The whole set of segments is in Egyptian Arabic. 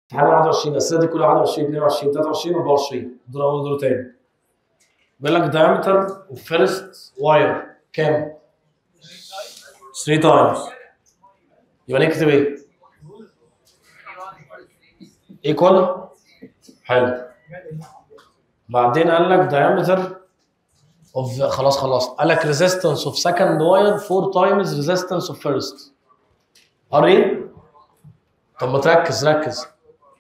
امتحان 21 الاسئله دي كلها 21 22 23 24 دول اول دول تاني بيقول لك diameter of first wire كام؟ 3 times يبقى نكتب ايه؟ equal حلو بعدين قال لك diameter of خلاص خلاص قال لك resistance of second wire 4 times resistance of first ار ايه؟ طب ما تركز ركز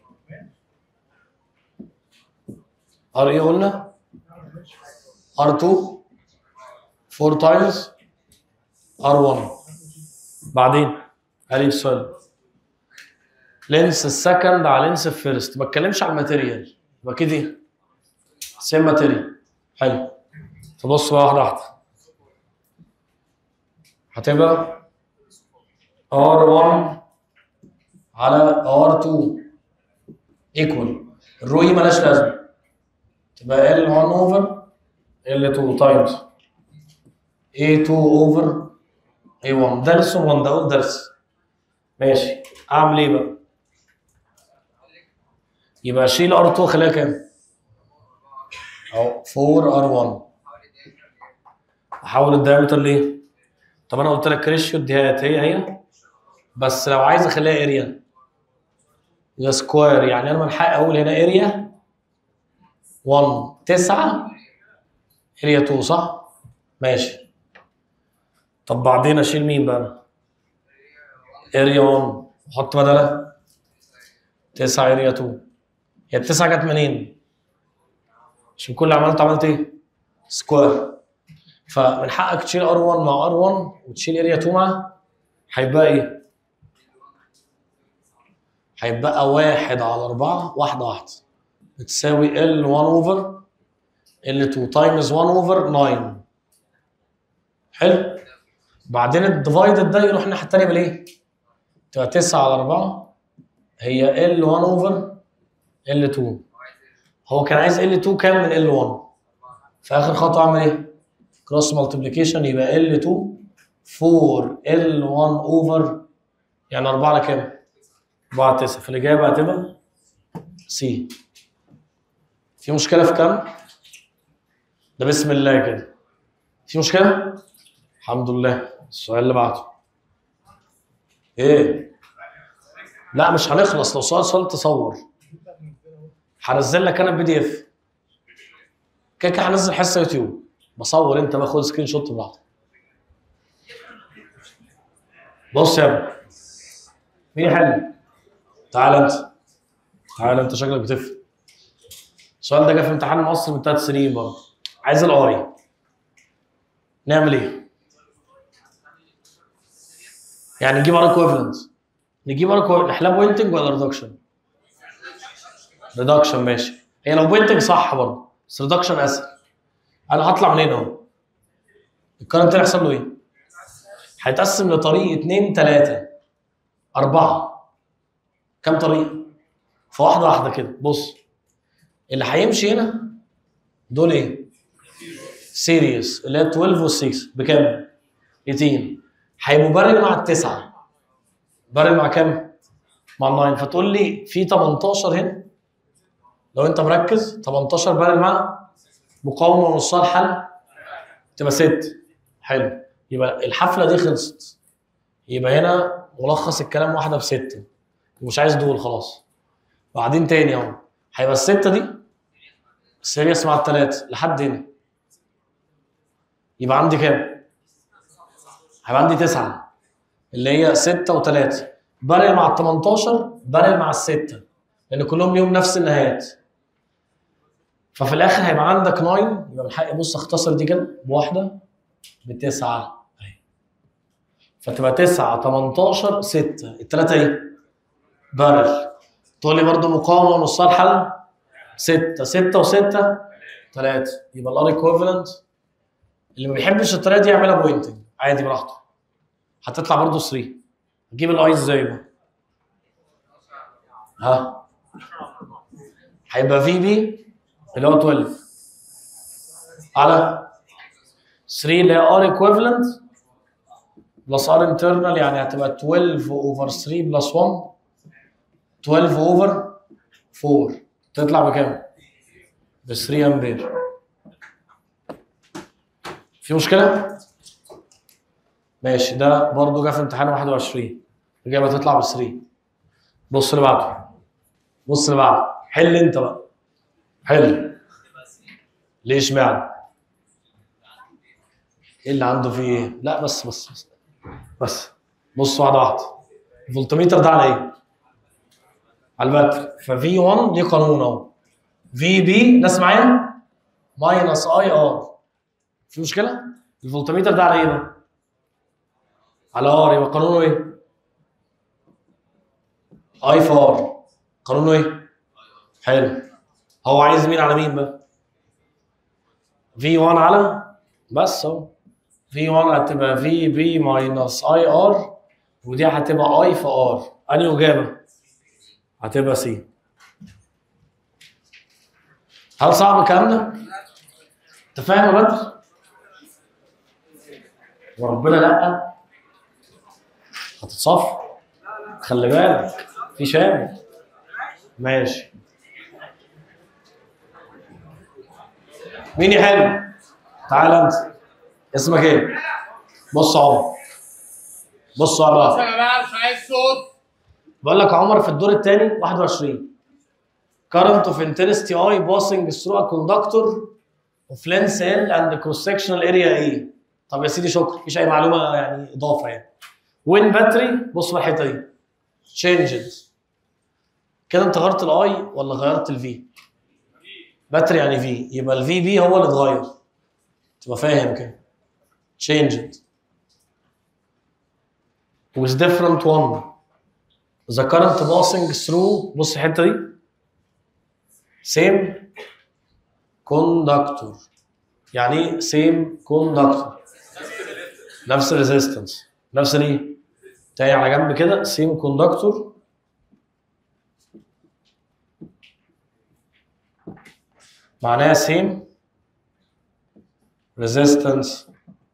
ار ايه قلنا؟ ار 2 4 تايمز ار 1 بعدين قال لي السؤال لينس السكند على لينس الفيرست ما اتكلمش عن الماتيريال يبقى كده سيم ماتيريال حلو تبص بقى واحده واحده هتبقى R1 على R2 ايكوال الرو اي مالهاش لازمه تبقى L1 اوفر L2 تايمز A2 اوفر A1 درس ومن ده أقول درس ماشي اعمل ايه بقى؟ يبقى اشيل R2 خليها كام؟ اهو 4 R1 احول الدايمتر ليه؟ طب انا قلت لك ريشيو اديهات هي هي بس لو عايز اخليها اريا يبقى سكوير يعني انا من حقي اقول هنا اريا 1 9 اريا 2 صح؟ ماشي طب بعدين اشيل مين بقى؟ اريا 1 واحط بدلها 9 اريا 2 هي التسعه جت منين؟ عشان كل اللي عملته عملت ايه؟ سكوير فمن حقك تشيل ار1 مع ار1 وتشيل اريا 2 مع هيبقى ايه؟ هيبقى واحد على أربعة واحدة واحدة بتساوي L1 over L2 تايمز 1 over 9 حلو بعدين الديفايدد ده يروح الناحية التانية بالايه؟ تبقى 9 على 4 هي L1 over L2 هو كان عايز L2 كام من L1 في آخر خطوة عمل ايه؟ كروس مالتيبليكيشن يبقى L2 4 L1 over يعني 4 على كام؟ 4 9 فالإجابة هتبقى سي في مشكلة في كام؟ ده بسم الله كده في مشكلة؟ الحمد لله السؤال اللي بعده ايه؟ لا مش هنخلص لو سؤال سؤال تصور هنزل لك انا البي دي اف كده كده هنزل حصه يوتيوب بصور انت باخد سكرين شوت براحتك بص يا ابني مين يحل؟ تعال انت تعال انت شكلك بتفهم السؤال ده جه في امتحان مصر من ثلاث سنين برضه عايز القاري نعمل ايه؟ يعني نجيب ار ايكويفالنت نجيب ار نحلها بوينتنج ولا ريدكشن؟ ريدكشن ماشي هي لو بوينتنج صح برضه بس ريدكشن اسهل انا هطلع منين اهو الكرنت اللي هيحصل له ايه؟ هيتقسم لطريق اثنين ثلاثة أربعة كم طريق؟ فواحدة واحدة كده بص اللي هيمشي هنا دول ايه؟ سيريس اللي هي 12 وال 6 بكام؟ 18 هيبقوا بارل مع التسعة بارل مع كام؟ مع الناين فتقول لي في 18 هنا لو انت مركز 18 بارل مع مقاومة ونصها الحل تبقى 6 حلو يبقى الحفلة دي خلصت يبقى هنا ملخص الكلام واحدة بستة ومش عايز دول خلاص بعدين تاني اهو هيبقى الستة دي سيريس مع التلاتة لحد هنا يبقى عندي كام؟ هيبقى عندي تسعة اللي هي ستة وتلاتة بارل مع ال 18 بارل مع الستة لأن كلهم ليهم نفس النهايات ففي الآخر هيبقى عندك 9 يبقى من حقي بص اختصر دي كده بواحدة بتسعة أهي فتبقى 9 18 6 التلاتة ايه؟ بارل تقول لي برضه مقاومة ونصها الحل 6 6 و6 3 يبقى الار ايكويفالنت اللي ما بيحبش الطريقه دي يعملها بوينتنج عادي براحته هتطلع برضه 3 هتجيب الاي ازاي بقى؟ ها هيبقى في بي اللي هو 12 على 3 اللي هي ار ايكويفالنت بلس ار انترنال يعني هتبقى 12 اوفر 3 بلس 1 12 اوفر 4 تطلع بكام؟ ب 3 امبير في مشكله؟ ماشي ده برضه جه في امتحان 21 الاجابه تطلع ب 3 بص اللي بعده بص اللي بعده حل انت بقى حل ليه اشمعنى؟ ايه اللي عنده فيه ايه؟ لا بس بس بس بس بص واحده واحده الفولتميتر ده على ايه؟ على البتر ففي 1 ليه قانون اهو في بي ناس معايا؟ ماينس اي ار في مشكله؟ الفولتميتر ده على ايه بقى؟ على ار يبقى قانونه ايه؟ اي في ار قانونه ايه؟ حلو هو عايز مين على مين بقى؟ في 1 على بس اهو في 1 هتبقى في بي ماينس اي ار ودي هتبقى اي في ار انهي اجابه؟ هتبقى سي هل صعب الكلام ده؟ انت فاهم يا بدر؟ وربنا لا هتتصف خلي بالك في شام ماشي مين يحل؟ تعال انت اسمك ايه؟ بص يا عمر بص يا عمر يا جماعه مش عايز صوت بقول لك عمر في الدور الثاني 21 current of intensity I passing through a conductor of length L and cross sectional area A طب يا سيدي شكرا مفيش اي معلومه يعني اضافه يعني وين باتري بص بقى الحته دي changed كده انت غيرت الاي ولا غيرت الفي باتري يعني في يبقى الفي بي هو اللي اتغير تبقى فاهم كده changed with different one the current passing through بص الحته دي same conductor يعني ايه same conductor نفس الريزيستنس نفس الايه تاني على جنب كده same conductor معناها same resistance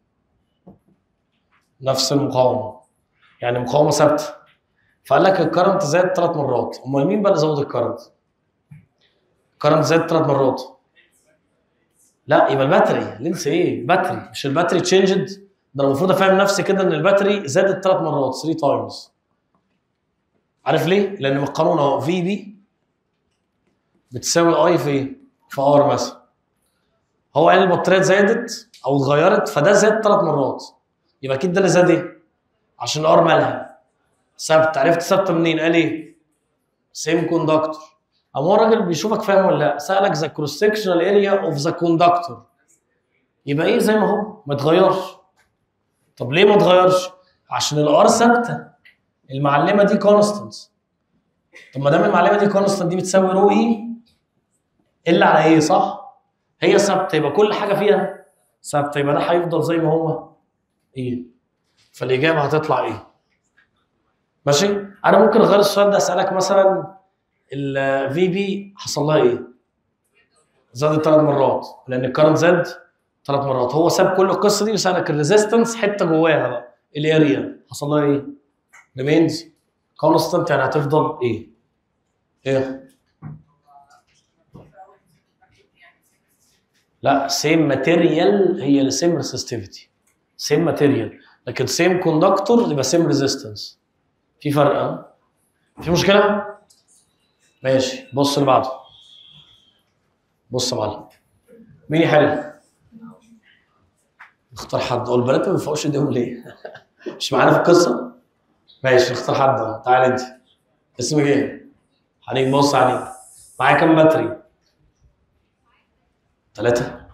نفس المقاومه يعني مقاومه ثابته فقال لك الكرنت زاد ثلاث مرات امال مين بقى اللي زود الكرنت الكرنت زاد ثلاث مرات لا يبقى الباتري لينس ايه باتري مش الباتري تشينجد ده انا المفروض افهم نفسي كده ان الباتري زادت ثلاث مرات 3 تايمز عارف ليه لان من القانون اهو في بي بتساوي اي في ايه في ار مثلا هو قال البطاريه زادت او اتغيرت فده زاد ثلاث مرات يبقى اكيد ده اللي زاد ايه عشان الار مالها ثابت عرفت ثابته منين قال ايه سيم كوندكتور اما هو الراجل بيشوفك فاهم ولا لا سالك ذا كروس سكشنال اريا اوف ذا كوندكتور يبقى ايه زي ما هو ما اتغيرش طب ليه ما اتغيرش عشان الار ثابته المعلمه دي كونستنت طب ما دام المعلمه دي كونستنت دي بتساوي رو اي الا على ايه صح هي ثابته يبقى كل حاجه فيها ثابته يبقى ده هيفضل زي ما هو ايه فالاجابه هتطلع ايه ماشي انا ممكن اغير السؤال ده اسالك مثلا الفي بي حصل لها ايه زادت ثلاث مرات لان الكرنت زاد ثلاث مرات هو ساب كل القصه دي وسالك الريزيستنس حته جواها بقى الاريا حصل لها ايه ريمينز كونستنت يعني هتفضل ايه ايه لا سيم ماتيريال هي اللي سيم ريسستيفيتي سيم ماتيريال لكن سيم كوندكتور يبقى سيم ريزيستنس في فرق ها في مشكله ماشي بص اللي بعده بص يا معلم مين يحل نختار حد هو البنات ما بيفوقوش ايديهم ليه مش معانا في القصه ماشي نختار حد اهو تعال انت اسمك ايه حنين بص عليك معايا كام باتري ثلاثة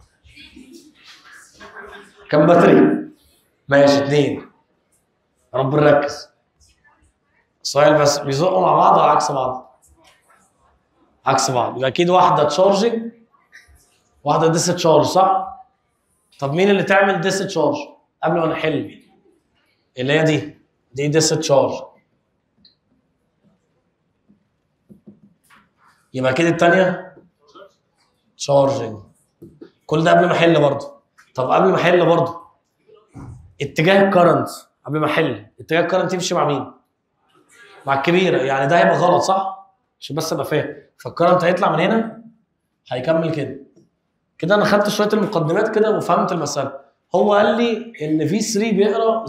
كم باتري؟ ماشي اثنين رب نركز سؤال بس بيزقوا مع بعض ولا عكس بعض؟ عكس بعض يبقى اكيد واحدة تشارجنج واحدة ديس تشارج صح؟ طب مين اللي تعمل ديس تشارج؟ قبل ما نحل اللي هي دي دي ديس تشارج يبقى اكيد الثانية تشارجنج كل ده قبل ما احل برضه طب قبل ما احل برضه اتجاه الكرنت قبل ما احل اتجاه الكرنت يمشي مع مين؟ مع الكبيره يعني ده هيبقى غلط صح؟ عشان بس ابقى فاهم فالكرنت هيطلع من هنا هيكمل كده كده انا خدت شويه المقدمات كده وفهمت المساله هو قال لي ان في 3 بيقرا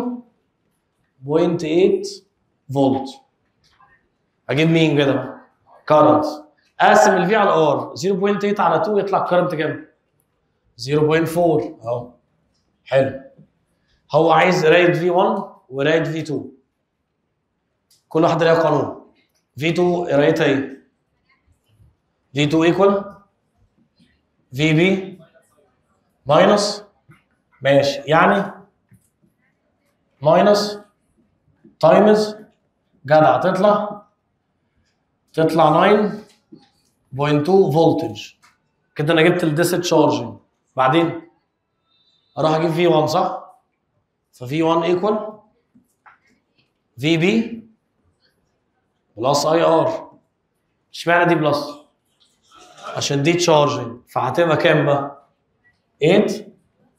0.8 فولت اجيب مين كده بقى؟ كارنت اقسم الفي على الار 0.8 على 2 يطلع الكرنت كام 0.4 اهو حلو هو عايز قرايه في 1 وقرايه في 2 كل واحده ليها قانون في 2 قرايتها ايه في 2 ايكوال في بي ماينس ماشي يعني ماينس تايمز جدع تطلع تطلع 9.2 فولتج كده انا جبت الديس تشارجنج بعدين اروح اجيب في 1 صح؟ ففي 1 ايكوال في بي بلس اي ار اشمعنى دي بلس؟ عشان دي تشارجنج فهتبقى كام بقى؟ 8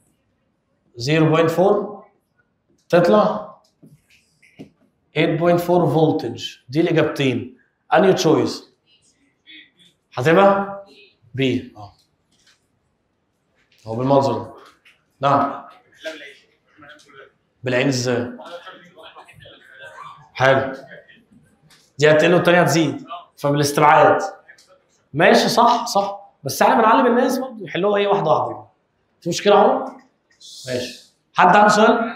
0.4 تطلع 8.4 فولتج دي الاجابتين انهي تشويس هتبقى بي اه هو بالمنظر ده نعم بالعين ازاي حلو دي هتقل والتانية هتزيد فبالاستبعاد ماشي صح صح بس احنا بنعلم الناس برضه يحلوها ايه واحده واحده في مشكله عمر ماشي حد عنده سؤال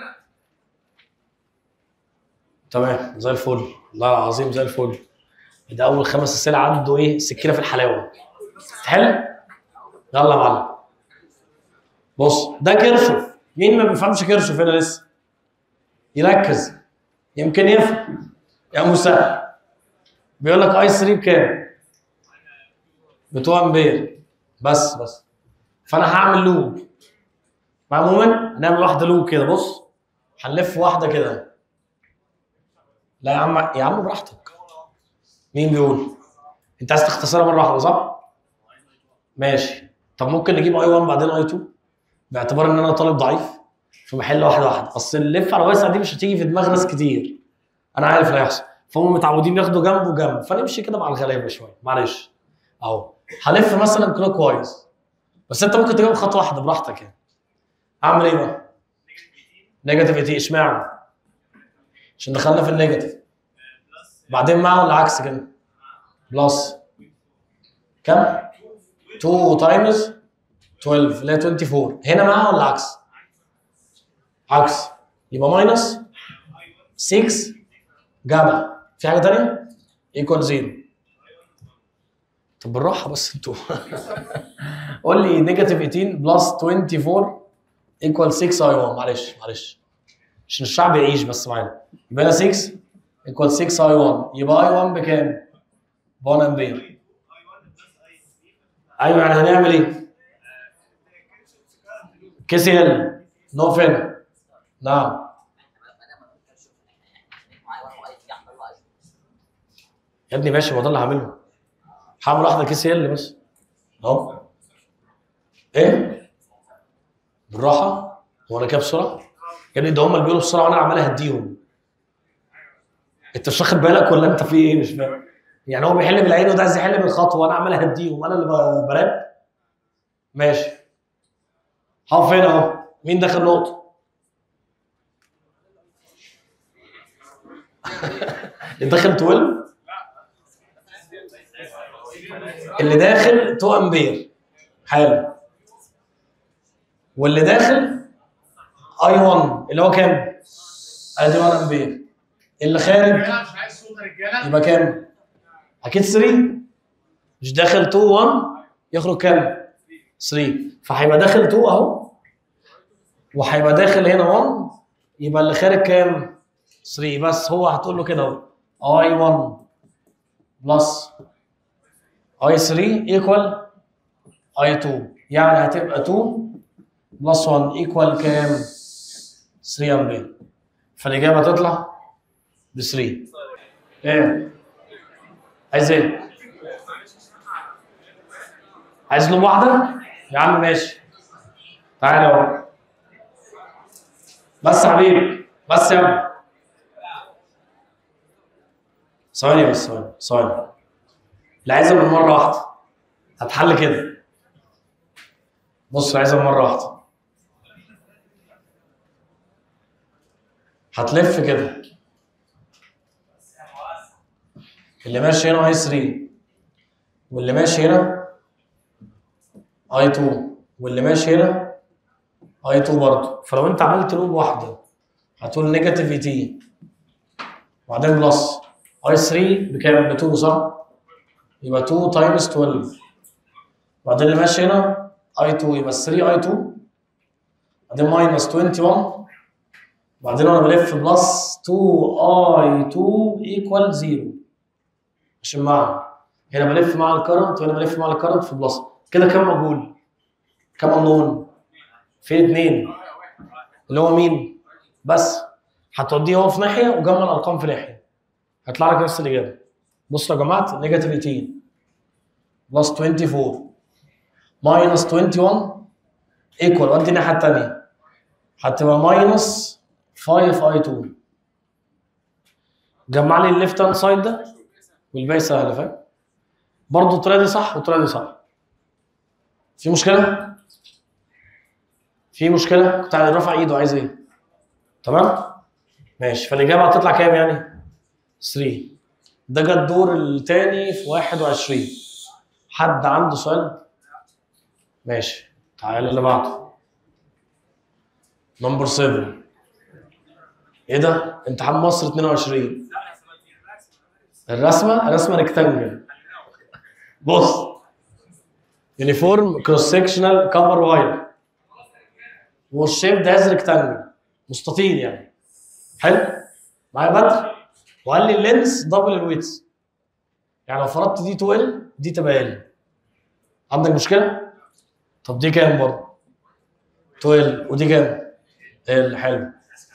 تمام زي الفل والله العظيم زي الفل ده اول خمس اسئله عنده ايه سكينه في الحلاوه حلو يلا يا معلم بص ده كيرشوف مين ما بيفهمش كيرشوف هنا لسه يركز يمكن يفهم يا مسهل بيقول لك اي 3 بكام؟ ب 2 امبير بس بس فانا هعمل لوب عموما هنعمل واحده لوب كده بص هنلف واحده كده لا يا عم يا عم براحتك مين بيقول؟ انت عايز تختصرها مره واحده صح؟ ماشي طب ممكن نجيب اي 1 بعدين اي 2 باعتبار ان انا طالب ضعيف فبحل واحده واحده اصل اللف على واسع دي مش هتيجي في دماغ ناس كتير انا عارف اللي هيحصل فهم متعودين ياخدوا جنب وجنب فنمشي كده مع الغلابه شويه معلش اهو هلف مثلا كلوك وايز بس انت ممكن تجيب خطوه واحده براحتك يعني اعمل ايه بقى؟ نيجاتيف اي تي اشمعنى؟ عشان دخلنا في النيجاتيف بعدين مع ولا عكس كده؟ بلس كم؟ 2 تايمز 12 اللي هي 24 هنا مع ولا عكس؟ عكس يبقى ماينس 6 جدع في حاجه ثانيه؟ ايكوال زيرو طب بالراحه بس انتوا قول لي نيجاتيف 18 بلس 24 ايكوال 6 اي 1 معلش معلش عشان الشعب يعيش بس معانا يبقى هنا 6 ايكوال 6 اي 1 يبقى اي 1 بكام؟ ب 1 امبير ايوه يعني هنعمل ايه؟ كي سي ال نو فين نعم يا ابني ماشي ما ده اللي هعمله هعمل واحده كي سي ال بس اهو ايه بالراحه هو انا كده بسرعه يا ابني ده هم اللي بيقولوا بسرعه وانا عمال اهديهم انت مش واخد بالك ولا انت في ايه مش فاهم يعني هو بيحل بالعين وده عايز يحل بالخطوه وانا عمال اهديهم انا اللي ب- براب ماشي هقف هنا اهو مين داخل نقطه اللي داخل 12 اللي داخل 2 امبير حلو واللي داخل اي 1 اللي هو كام؟ ادي 1 امبير اللي خارج رجاله مش عايز صوت رجاله يبقى كام؟ اكيد 3 مش داخل 2 1 يخرج كام؟ 3 فهيبقى داخل 2 اهو وهيبقى داخل هنا 1 يبقى اللي خارج كام؟ 3 بس هو هتقول له كده اهو اي 1 بلس اي 3 ايكوال اي 2 يعني هتبقى 2 بلس 1 ايكوال كام؟ 3 امبير فالاجابه تطلع ب 3 ايه؟ عايز ايه؟ عايز لهم واحدة؟ يا عم ماشي تعالى اهو بس يا حبيبي بس يا ابني ثواني بس ثواني ثواني اللي عايزها من مره واحده هتحل كده بص اللي عايزها من مره واحده هتلف كده اللي ماشي هنا اي 3 واللي ماشي هنا اي 2 واللي ماشي هنا اي 2 برضه فلو انت عملت لوب واحده هتقول نيجاتيف اي تي وبعدين بلس اي 3 بكام؟ ب 2 صح؟ يبقى 2 تايمز 12 بعدين اللي ماشي هنا اي 2 يبقى 3 اي 2 بعدين ماينس 21 بعدين انا بلف بلس 2 اي 2 ايكوال 0 عشان مع هنا بلف مع الكرنت وهنا بلف مع الكرنت في بلس كده كام مجهول؟ كام انون؟ في اتنين اللي هو مين؟ بس هتوديه هو في ناحيه وجمع الارقام في ناحيه هيطلع لك نفس الاجابه بصوا يا جماعه نيجاتيف 18 بلس 24 ماينس 21 ايكوال ودي الناحيه الثانيه هتبقى ماينس 5 اي 2 جمع لي الليفت هاند سايد ده والباقي سهل فاهم برضه الطريقه دي صح والطريقه دي صح في مشكله في مشكله كنت عايز رافع ايده عايز ايه تمام ماشي فالاجابه هتطلع كام يعني 3 ده جه الدور الثاني في 21 حد عنده سؤال ماشي تعالى اللي بعده نمبر 7 ايه ده امتحان مصر 22 الرسمه رسمه ريكتانجل بص يونيفورم كروس سكشنال كفر واير والشيب ده ريكتانجل مستطيل يعني حلو معايا بدر وقال لي اللينس دبل الويتس يعني لو فرضت دي 2 ال دي تبقى ال عندك مشكله؟ طب دي كام برضه؟ 2 ال ودي كام؟ ال حلو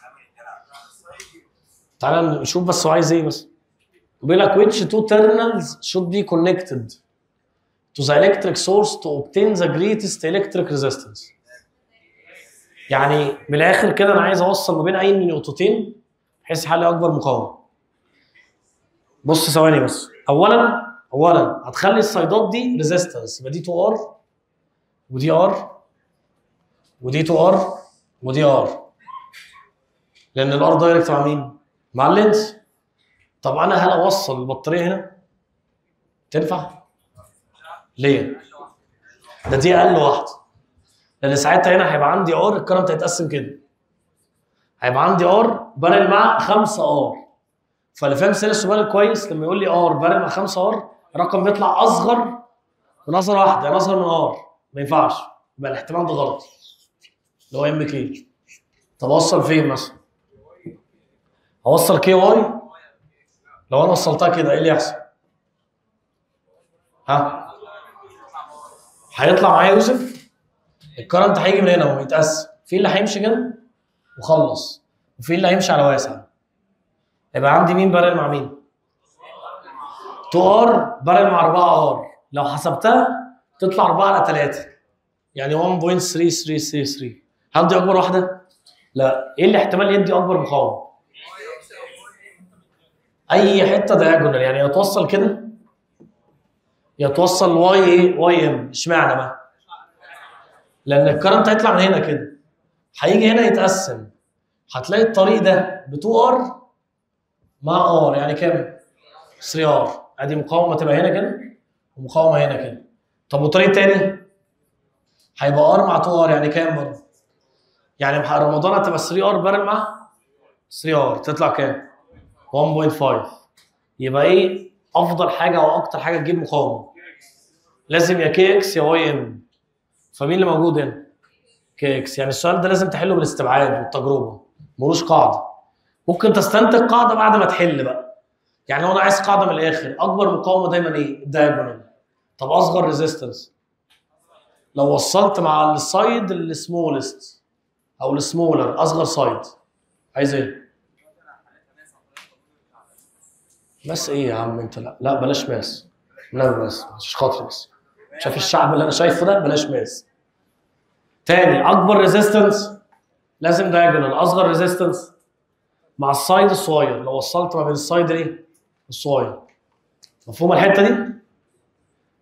تعالى نشوف بس هو عايز ايه بس بيقول لك which two terminals should be connected to the electric source to obtain the greatest electric resistance يعني من الاخر كده انا عايز اوصل ما بين اي نقطتين بحيث يحل اكبر مقاومه بص ثواني بس اولا اولا هتخلي السايدات دي ريزيستنس يبقى دي 2 ار ودي ار ودي 2 ار ودي ار لان الار دايركت مع مين؟ مع اللينس طب انا هل اوصل البطاريه هنا؟ تنفع؟ ليه؟ ده دي اقل واحده لان ساعتها هنا هيبقى عندي ار الكرنت هيتقسم كده هيبقى عندي ار بارل مع 5 ار فاللي فاهم سيرس بالك كويس لما يقول لي ار بارل مع 5 ار الرقم بيطلع اصغر من اصغر واحده يعني اصغر من ار ما ينفعش يبقى الاحتمال ده غلط اللي هو ام كي طب اوصل فين مثلا؟ اوصل كي واي لو انا وصلتها كده ايه اللي يحصل؟ ها؟ هيطلع معايا يوسف الكرنت هيجي من هنا ويتقسم في اللي هيمشي كده وخلص وفي اللي هيمشي على واسع يبقى عندي مين بارل مع مين 2 ار بارل مع 4 ار لو حسبتها تطلع 4 على 3 يعني 1.3333 هل دي اكبر واحده لا ايه اللي احتمال يدي اكبر مقاومه اي حته دايجونال يعني يتوصل كده يتوصل واي ايه واي ام اشمعنى بقى لان الكرنت هيطلع من هنا كده هيجي هنا يتقسم هتلاقي الطريق ده ب 2 ار مع ار يعني كام 3 ار ادي مقاومه تبقى هنا كده ومقاومه هنا كده طب والطريق التاني هيبقى ار مع 2 ار يعني كام برضه يعني رمضان هتبقى 3 ار بارل مع 3 ار تطلع كام 1.5 يبقى ايه افضل حاجه او اكتر حاجه تجيب مقاومه لازم يا كي اكس يا واي ام فمين اللي موجود هنا كي اكس يعني السؤال ده لازم تحله بالاستبعاد والتجربه ملوش قاعده ممكن تستنتج قاعده بعد ما تحل بقى يعني لو انا عايز قاعده من الاخر اكبر مقاومه دايما ايه الدايجونال طب اصغر ريزيستنس لو وصلت مع السايد السمولست او السمولر اصغر سايد عايز ايه ماس ايه يا عم انت لا لا بلاش ماس لا بس مش خاطري بس شايف الشعب اللي انا شايفه ده بلاش ماس تاني اكبر ريزيستنس لازم دايجونال اصغر ريزيستنس مع السايد الصغير لو وصلت ما بين السايد ايه الصغير مفهوم الحته دي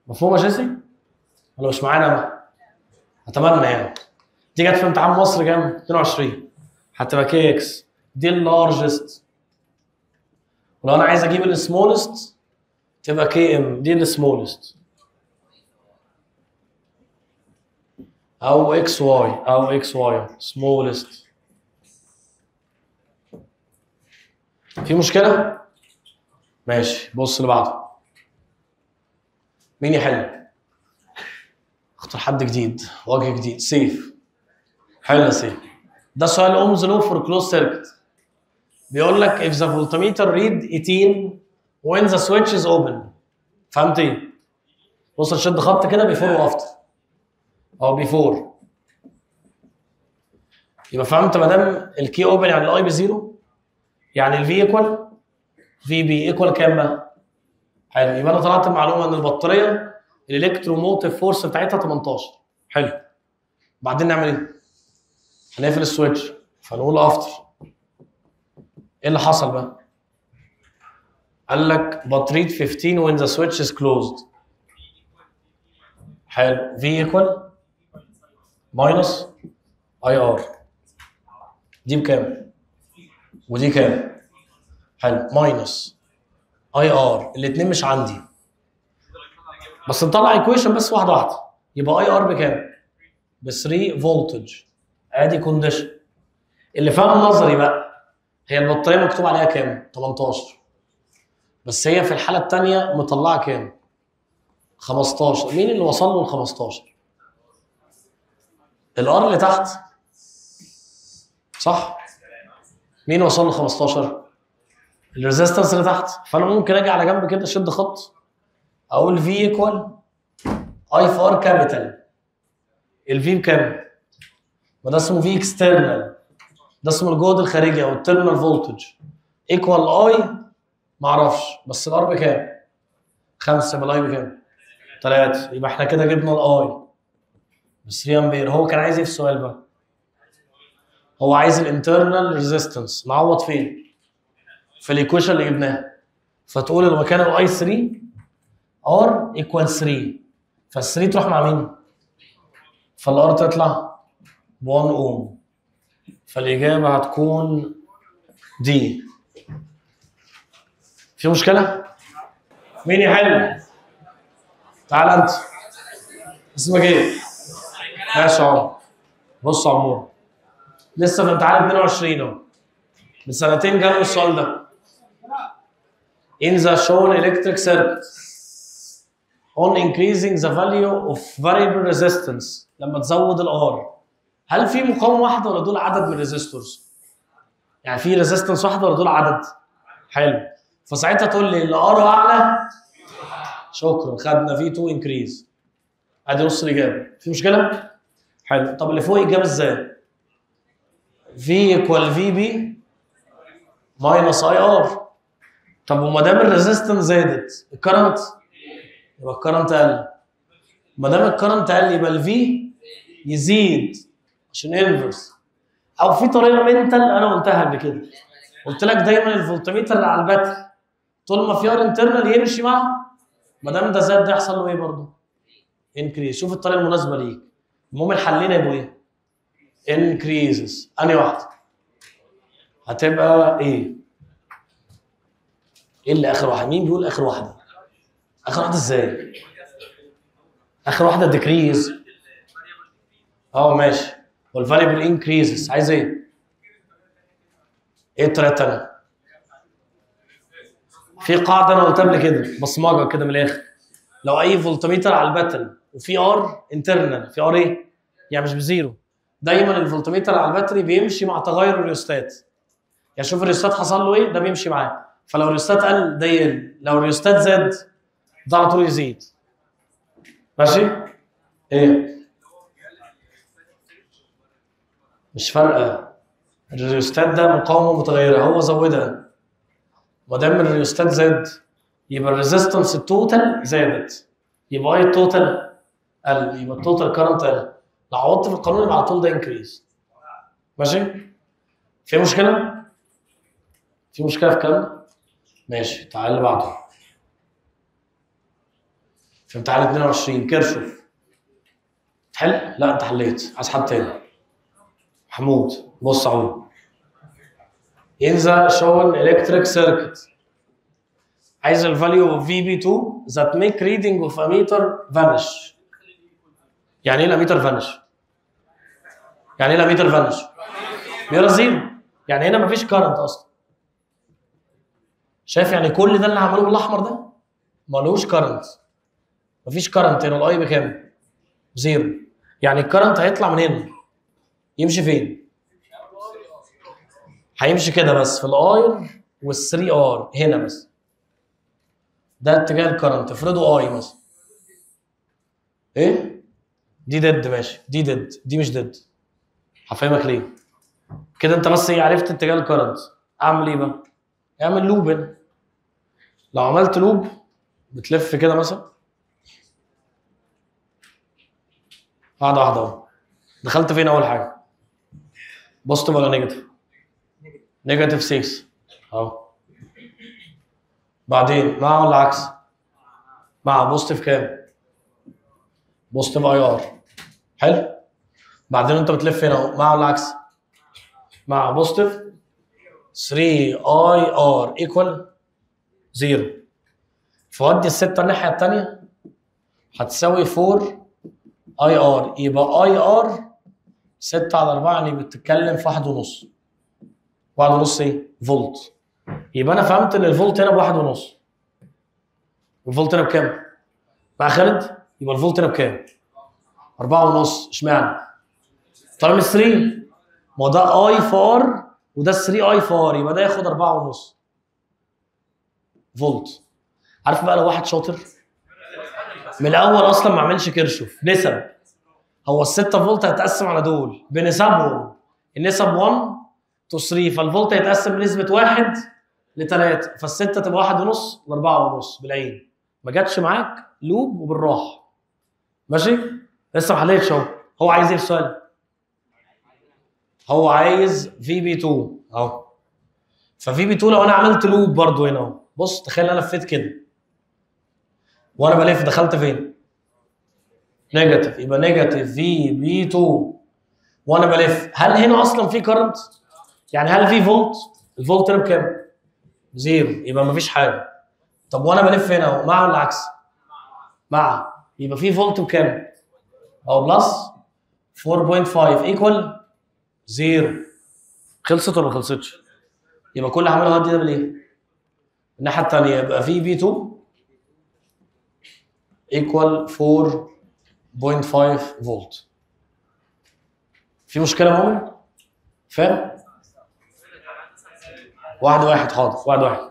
مفهوم يا جيسي؟ ولا مش معانا بقى؟ اتمنى يعني دي جت في امتحان مصر كام؟ 22 هتبقى كي اكس دي اللارجست ولو انا عايز اجيب السمولست تبقى كي ام دي السمولست او اكس واي او اكس واي سمولست في مشكله ماشي بص اللي بعده مين يحل اختار حد جديد وجه جديد سيف حلو يا سيف ده سؤال اومز لو فور كلوز سيركت بيقول لك if the voltmeter read 18 when the switch is open فهمت ايه؟ بص نشد خط كده بيفور وافتر او بيفور يبقى فهمت ما دام الكي اوبن يعني الاي بزيرو يعني الفي ايكوال في بي ايكوال كام بقى؟ حلو يبقى انا طلعت المعلومه ان البطاريه الالكتروموتيف فورس بتاعتها 18 حلو بعدين نعمل ايه؟ هنقفل السويتش فنقول افتر ايه اللي حصل بقى؟ قال لك بطاريه 15 when the switch is closed حلو في ايكوال ماينس اي ار دي بكام؟ ودي كام؟ حلو ماينس اي ار الاثنين مش عندي بس نطلع ايكويشن بس واحده واحده يبقى اي ار بكام؟ ب 3 فولتج ادي كونديشن اللي فاهم نظري بقى هي البطاريه مكتوب عليها كام؟ 18 بس هي في الحاله الثانيه مطلعه كام؟ 15 مين اللي وصل له ال 15 الار اللي تحت صح مين وصل له 15 الريزيستنس اللي تحت فانا ممكن اجي على جنب كده اشد خط اقول في ايكوال اي في ار كابيتال الفي بكام؟ ما ده اسمه في اكسترنال ده اسمه الجهد الخارجي او التيرمينال فولتج ايكوال اي معرفش بس الار بكام؟ خمسه يبقى الاي بكام؟ ثلاثه يبقى احنا كده جبنا الاي ب 3 امبير هو كان عايز ايه في السؤال بقى؟ هو عايز الانترنال ريزيستنس نعوض فين؟ في الايكويشن اللي جبناها فتقول لما كان الاي 3 ار ايكوال 3 فال 3 تروح مع مين؟ فالار تطلع ب 1 اوم فالاجابه هتكون دي في مشكله؟ مين يحل؟ تعال انت اسمك ايه؟ ماشي يا عمر بص يا عمور لسه في امتحان 22 اهو من سنتين جاله السؤال ده in the shown electric circuit on increasing the value of variable resistance لما تزود الار هل في مقاومه واحده ولا دول عدد من الريزيستورز؟ يعني في ريزيستنس واحده ولا دول عدد؟ حلو فساعتها تقول لي الار اعلى شكرا خدنا في 2 انكريز ادي نص الاجابه في مشكله؟ حلو طب اللي فوق الجاب ازاي؟ في ايكوال في بي ماينس اي ار طب وما دام الريزيستنس زادت الكرنت يبقى الكرنت قل ما دام الكرنت قل يبقى الفي يزيد عشان انفرس او في طريقه منتال انا قلتها قبل كده قلت لك دايما الفولتميتر اللي على الباتري طول ما في ار انترنال يمشي مع ما دام ده زاد ده يحصل له ايه برضه؟ انكريز شوف الطريقه المناسبه ليك المهم الحلين يبقوا ايه؟ انكريزز انهي واحده؟ هتبقى ايه؟ ايه اللي اخر واحده؟ مين بيقول اخر واحده؟ اخر واحده ازاي؟ اخر واحده ديكريز اه ماشي والفاليبل انكريزز عايز ايه؟ ايه الطريقه الثانيه؟ في قاعده انا قلتها قبل كده بصمجه كده من الاخر لو اي فولتميتر على الباتري وفي ار انترنال في ار ايه؟ يعني مش بزيرو دايما الفولتميتر على الباتري بيمشي مع تغير الريوستات يعني شوف الريوستات حصل له ايه ده بيمشي معاه فلو الريوستات قل ده يقل لو الريوستات زاد ده على طول يزيد ماشي؟ ايه؟ مش فارقه الريوستات ده مقاومه متغيره هو زودها ما دام الريوستات زاد يبقى الريزيستنس التوتال زادت يبقى ايه التوتال قل يبقى التوتال كارنت قل لو عوضت في القانون يبقى على طول ده انكريز ماشي في مشكله في مشكله في الكلام ده؟ ماشي تعال اللي بعده في امتحان 22 كيرشوف تحل؟ لا انت حليت عايز حد تاني محمود بص عمو in the shown electric circuit عايز الفاليو اوف في بي 2 that make reading of a meter vanish يعني ايه الاميتر فانش؟ يعني ايه الاميتر فانش؟ بيقرا زيرو يعني هنا مفيش كارنت اصلا شايف يعني كل ده اللي عملوه بالاحمر ده ملوش كارنت مفيش كارنت هنا الاي بكام؟ زيرو يعني الكارنت هيطلع من هنا يمشي فين؟ هيمشي كده بس في الاير وال3 ار هنا بس ده اتجاه الكرنت افرضوا اي مثلا ايه دي ديد ماشي دي ديد دي مش ديد هفهمك ليه كده انت بس ايه عرفت اتجاه الكرنت اعمل ايه بقى اعمل لوب هنا لو عملت لوب بتلف كده مثلا واحده واحده اهو دخلت فين اول حاجه بوزيتيف ولا نيجاتيف نيجاتيف 6 اهو بعدين مع ولا عكس مع بوزيتيف كام بوزيتيف اي ار حلو بعدين انت بتلف هنا اهو مع ولا عكس مع بوزيتيف 3 اي ار ايكوال 0 فودي الستة الناحية التانية هتساوي 4 اي ار يبقى اي ار 6 على 4 يعني بتتكلم في واحد ونص واحد ونص ايه؟ فولت يبقى انا فهمت ان الفولت هنا بواحد ونص والفولت هنا بكام؟ مع خالد يبقى الفولت هنا بكام؟ أربعة ونص اشمعنى؟ طالما 3 ما هو ده اي في ار وده 3 اي في ار يبقى ده ياخد أربعة ونص فولت عارف بقى لو واحد شاطر من الاول اصلا ما عملش كيرشوف نسب هو ال 6 فولت هتقسم على دول بنسبهم النسب 1 تو 3 فالفولت هيتقسم بنسبه 1 ل 3 فالسته تبقى 1 ونص ل 4 ونص بالعين ما جاتش معاك لوب وبالراحه ماشي لسه ما حليتش اهو هو عايز ايه في السؤال؟ هو عايز في بي 2 اهو ففي بي 2 لو انا عملت لوب برضو هنا اهو بص تخيل انا لفيت كده وانا بلف دخلت فين؟ نيجاتيف يبقى نيجاتيف في بي 2 وانا بلف هل هنا اصلا في كرنت؟ يعني هل في فولت؟ الفولت هنا بكام؟ زيرو يبقى مفيش حاجه طب وانا بلف هنا اهو مع ولا عكس؟ مع يبقى في فولت بكام؟ او بلس 4.5 ايكوال زيرو خلصت ولا ما خلصتش؟ يبقى كل اللي هعمله هدي ده بالايه؟ الناحيه الثانيه يبقى في بي 2 ايكوال 4.5 فولت في مشكله يا مؤمن؟ فاهم؟ واحد واحد حاضر واحد واحد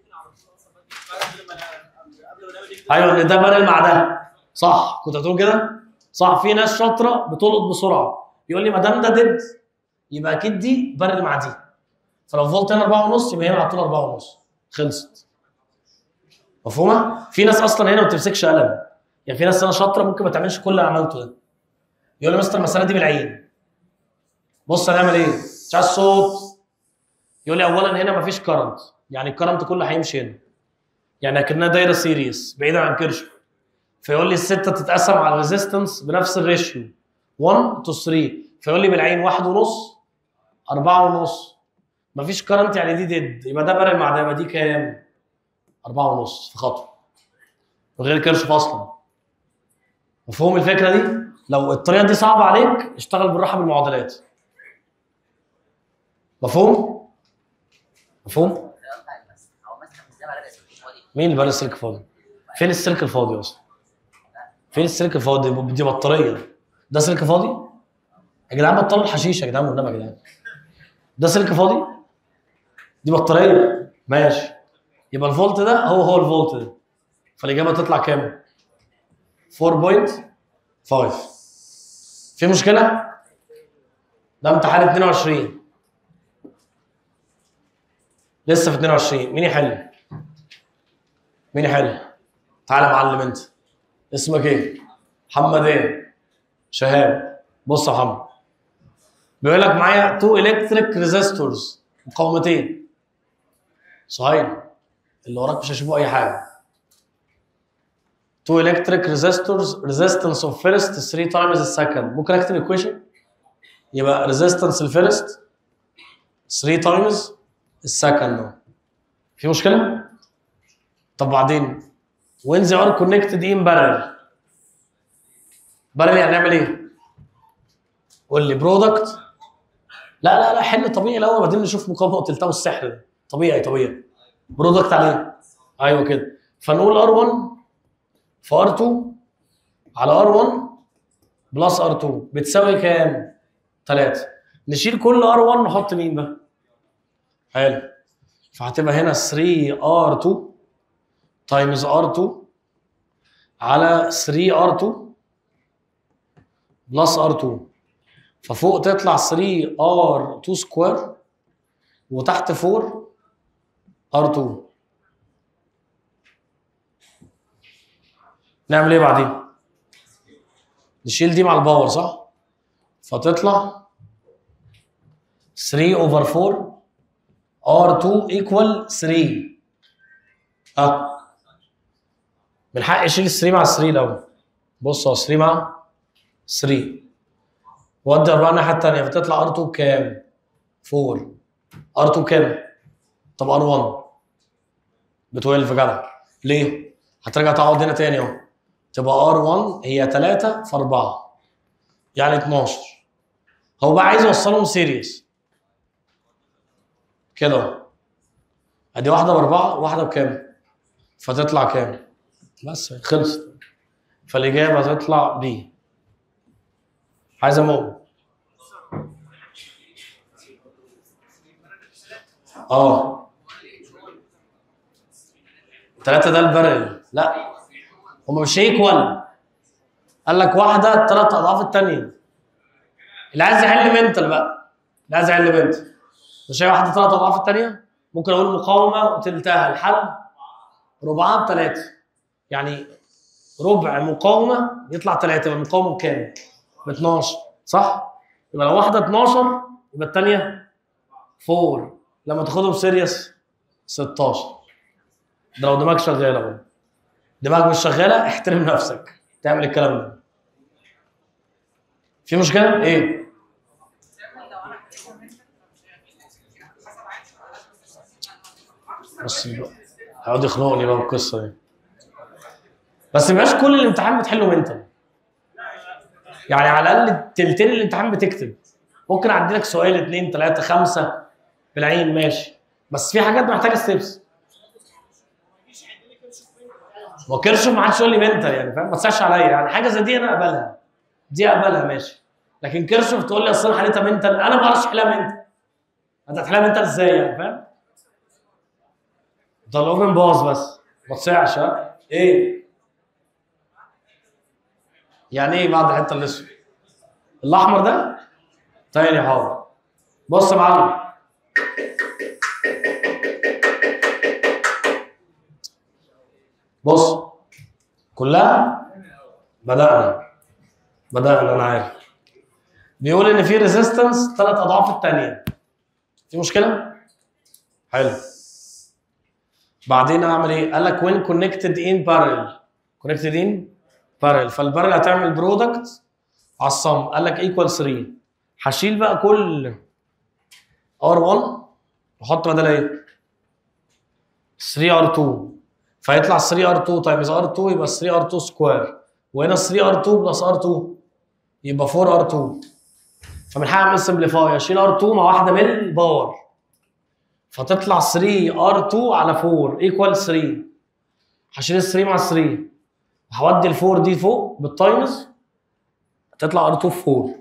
ايوه ان ده بنقل مع ده صح كنت هتقول كده صح في ناس شاطره بتلقط بسرعه يقول لي ما دام ده ديد يبقى اكيد دي بنقل مع دي فلو فولت هنا 4 ونص يبقى هنا على طول 4 ونص خلصت مفهومه؟ في ناس اصلا هنا ما بتمسكش قلم يعني في ناس هنا شاطره ممكن ما تعملش كل اللي عملته ده يقول لي مستر المساله دي بالعين بص هنعمل ايه؟ مش عايز صوت يقول لي اولا هنا مفيش كرنت يعني الكرنت كله هيمشي هنا يعني اكنها دايره سيريس بعيدا عن كيرشوف فيقول لي السته تتقسم على الريزيستنس بنفس الريشيو 1 تو 3 فيقول لي بالعين واحد ونص أربعة ونص مفيش كرنت يعني دي ديد يبقى ده بارل مع ده يبقى دي كام؟ أربعة ونص في خطوة من غير كيرشوف أصلا مفهوم الفكرة دي؟ لو الطريقة دي صعبة عليك اشتغل بالراحة بالمعادلات مفهوم؟ مفهوم؟ هو مثلا مش على بس فاضي مين اللي بقى السلك فاضي؟ فين السلك الفاضي اصلا؟ فين السلك الفاضي؟ دي بطاريه ده سلك فاضي؟ يا جدعان بطلوا الحشيش يا جدعان والنبي يا جدعان ده سلك فاضي؟ دي بطاريه ماشي يبقى الفولت ده هو هو الفولت ده فالاجابه تطلع كام؟ 4.5 في مشكله؟ ده امتحان 22 لسه في 22 مين يحل؟ مين يحل؟ تعالى يا معلم انت اسمك ايه؟ محمد ايه؟ شهاب بص يا محمد بيقول لك معايا تو الكتريك ريزيستورز مقاومتين صهيب اللي وراك مش هيشوفوا اي حاجه two electric resistors resistance of first 3 times the second ممكن اكتب equation يبقى resistance الفيرست 3 times السكند في مشكله طب بعدين when they are connected in parallel parallel يعني نعمل ايه قول لي برودكت لا لا لا حل طبيعي الاول وبعدين نشوف مقاومه وتلتقوا السحر ده طبيعي طبيعي برودكت عليه ايوه كده فنقول ار1 في ار2 على ار1 بلس ار2 بتساوي كام؟ 3 نشيل كل ار1 نحط مين بقى؟ حلو فهتبقى هنا 3 ار2 تايمز ار2 على 3 ار2 بلس ار2 ففوق تطلع 3 ار2 سكوير وتحت 4 ار2 نعمل ايه بعدين؟ نشيل دي مع الباور صح؟ فتطلع 3 اوفر 4 R2 ايكوال 3 اه من حق اشيل ال 3 مع ال 3 الاول بص اهو 3 مع 3 ودي 4 الناحيه الثانيه فتطلع R2 بكام؟ 4 R2 كام؟ طب R1 ب 12 جدع ليه؟ هترجع تقعد هنا تاني اهو تبقى R1 هي 3 في 4 يعني 12 هو بقى عايز يوصلهم سيريس كده اهو. ادي واحده باربعه واحده بكام؟ فتطلع كام؟ بس خلصت فالاجابه هتطلع دي عايز اموت اه ثلاثة ده البرل لا هما مش ايكوال قال لك واحدة ثلاث أضعاف الثانية اللي عايز يحل منتال بقى اللي عايز يحل منتال مش هي واحدة ثلاث أضعاف الثانية ممكن أقول مقاومة وتلتها الحل ربعها بثلاثة يعني ربع مقاومة يطلع ثلاثة يبقى المقاومة بكام؟ ب 12 صح؟ يبقى لو واحدة 12 يبقى الثانية 4 لما تاخدهم سيريس 16 ده لو دماغك شغالة بقى دماغك مش شغالة احترم نفسك تعمل الكلام ده في مشكلة؟ ايه؟ بس بقى. هيقعد يخنقني بقى بالقصة دي بس ما يبقاش كل الامتحان بتحله منتال يعني على الاقل تلتين الامتحان بتكتب ممكن اعدي لك سؤال اثنين ثلاثه خمسه بالعين ماشي بس في حاجات محتاجه ستيبس هو كيرشوف ما حدش يقول لي منتال يعني فاهم ما تسعش عليا يعني حاجه زي دي انا اقبلها دي اقبلها ماشي لكن كيرشوف تقول لي اصل انا حليتها منتال انا ما اعرفش احلها منتال انت هتحلها منتال ازاي يعني فاهم ده الاوبن باظ بس ما تصيعش ها ايه يعني ايه بعد الحته الاسود الاحمر ده تاني حاضر بص يا معلم بص كلها بدأنا بدأنا انا عارف بيقول ان في ريزيستنس ثلاث اضعاف الثانيه في مشكله؟ حلو بعدين اعمل ايه؟ قال لك وين كونكتد ان بارل كونكتد ان بارل فالبارل هتعمل برودكت على الصم قال لك ايكوال 3 هشيل بقى كل ار1 واحط بدل ايه 3 ار2 فيطلع 3 ار2 تايمز ار2 يبقى 3 ار2 سكوير وهنا 3 ار2 بلس ار2 يبقى 4 ار2 فمن حق اعمل سمبليفاي اشيل ار2 مع واحده من الباور فتطلع 3 ار2 على 4 ايكوال 3 هشيل ال 3 مع 3 هودي ال 4 دي فوق بالتايمز هتطلع ار2 في 4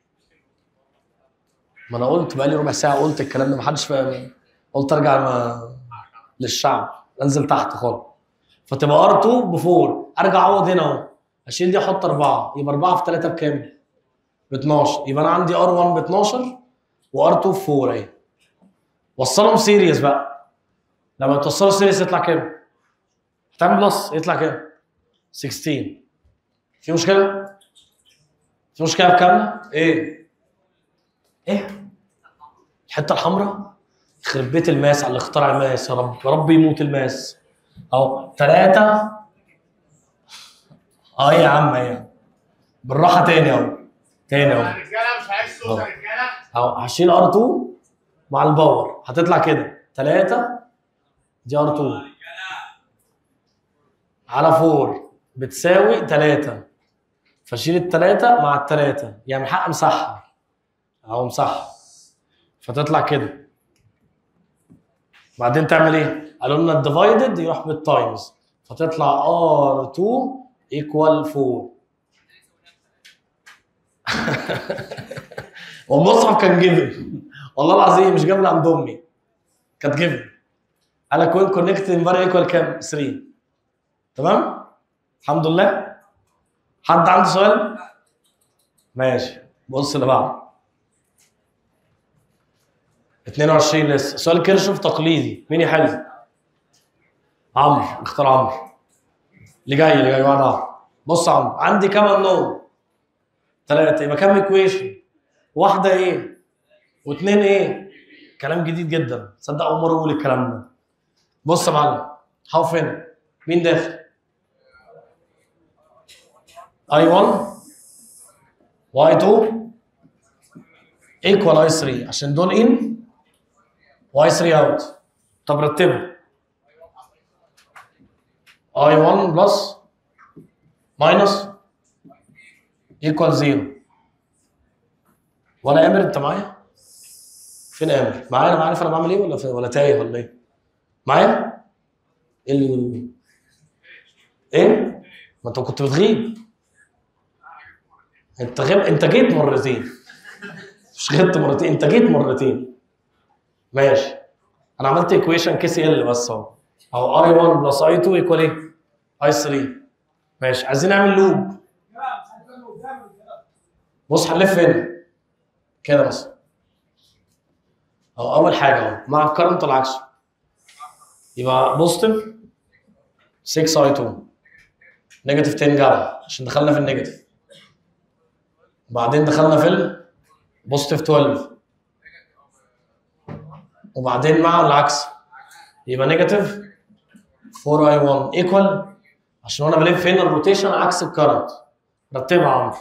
ما انا قلت بقالي ربع ساعه قلت الكلام ده محدش فاهم قلت ارجع ما... للشعب انزل تحت خالص فتبقى ار2 ب 4 ارجع اعوض هنا اهو اشيل دي احط 4 يبقى 4 في 3 بكام؟ ب 12 يبقى انا عندي ار1 ب 12 وار2 في 4 اهي وصلهم سيريس بقى لما توصلوا سيريس يطلع كام؟ هتعمل بلس يطلع كام؟ 16 في مشكلة؟ في مشكلة في كاملة؟ ايه؟ ايه؟ الحتة الحمراء يخرب بيت الماس على اللي اخترع الماس يا رب يا رب يموت الماس اهو ثلاثة اه يا عم ايه بالراحه تاني اهو تاني اهو رجاله مش عايز صوت يا أهو. رجاله اهو هشيل ار 2 مع الباور هتطلع كده 3 دي ار 2 على 4 بتساوي 3 فشيل التلاتة مع التلاتة يعني حق مسحها اهو مسحها فتطلع كده بعدين تعمل ايه؟ قالوا لنا الديفايدد يروح بالتايمز فتطلع R2 equal 4 والمصحف كان جيفن والله العظيم مش جايب عند امي كانت جيفن انا كوين كونكت انفار ايكوال كام 3 تمام الحمد لله حد عنده سؤال ماشي بص اللي بعده 22 لسه سؤال كيرشوف تقليدي مين يحل عمرو اختار عمرو اللي جاي اللي جاي واحد بص يا عمرو عندي كام النوم ثلاثة يبقى كام ايكويشن واحدة ايه واثنين ايه كلام جديد جدا تصدق اول مرة اقول الكلام ده بص يا معلم هاو فين مين داخل اي 1 واي 2 ايكوال اي 3 عشان دول ان واي 3 اوت طب رتبها اي 1 بلس ماينس ايكوال 0 ولا امر انت معايا؟ فين امر؟ معايا انا عارف انا بعمل ايه ولا في ولا تايه ولا ايه؟ معايا؟ ايه اللي يقول لي؟ ايه؟ ما انت كنت بتغيب انت غيب انت جيت مرتين مش غبت مرتين انت جيت مرتين ماشي انا عملت ايكويشن كي سي ال بس اهو اهو اي 1 بلس اي 2 ايكوال ايه؟ اي 3 ماشي عايزين نعمل لوب بص هنلف هنا كده بس اهو اول حاجه اهو مع الكرنت العكس يبقى بوزيتيف 6 اي 2 نيجاتيف 10 جرى عشان دخلنا في النيجاتيف وبعدين دخلنا في البوزيتيف 12 وبعدين مع العكس يبقى نيجاتيف 4 اي 1 ايكوال عشان وانا بلف هنا الروتيشن عكس الكرنت رتبها يا عمرو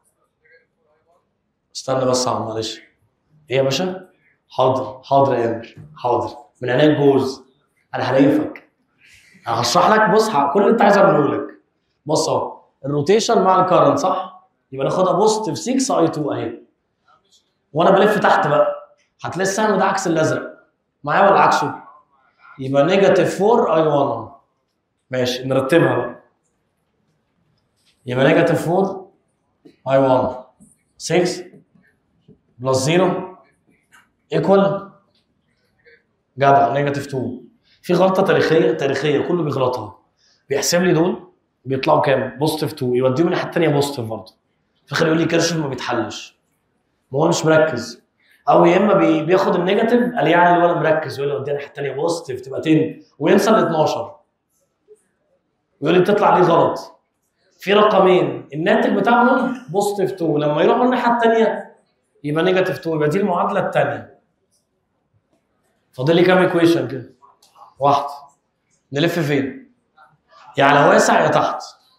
استنى بس يا عمرو معلش ايه يا باشا؟ حاضر حاضر يا امر حاضر من عينيا الجوز انا هلايفك انا هشرح لك بص ه- كل اللي انت عايز اقوله لك بص اهو الروتيشن مع الكرنت صح؟ يبقى ناخدها بوزيتيف 6 اي 2 اهي وانا بلف تحت بقى هتلاقي السهم ده عكس الازرق معايا ولا عكسه؟ يبقى نيجاتيف 4 اي 1 ماشي نرتبها بقى يبقى نيجاتيف 4 اي 1 6 بلس 0 ايكوال جدع نيجاتيف 2 في غلطه تاريخيه تاريخيه كله بيغلطها بيحسب لي دول بيطلعوا كام؟ بوزيتيف 2 يوديهم الناحيه الثانيه بوزيتيف برضه في الاخر يقول لي كيرشف ما بيتحلش ما هو مش مركز او يا اما بي- بياخد النيجاتيف قال يعني الولد مركز يقول لي وديها الناحيه الثانيه بوزيتيف تبقى 10 وينسى ال 12 ويقول لي بتطلع ليه غلط في رقمين الناتج بتاعهم بوزيتيف 2 لما يروحوا الناحيه الثانيه يبقى نيجاتيف 2 يبقى دي المعادله الثانيه فاضل لي كام ايكويشن كده واحده نلف فين يا على واسع يا تحت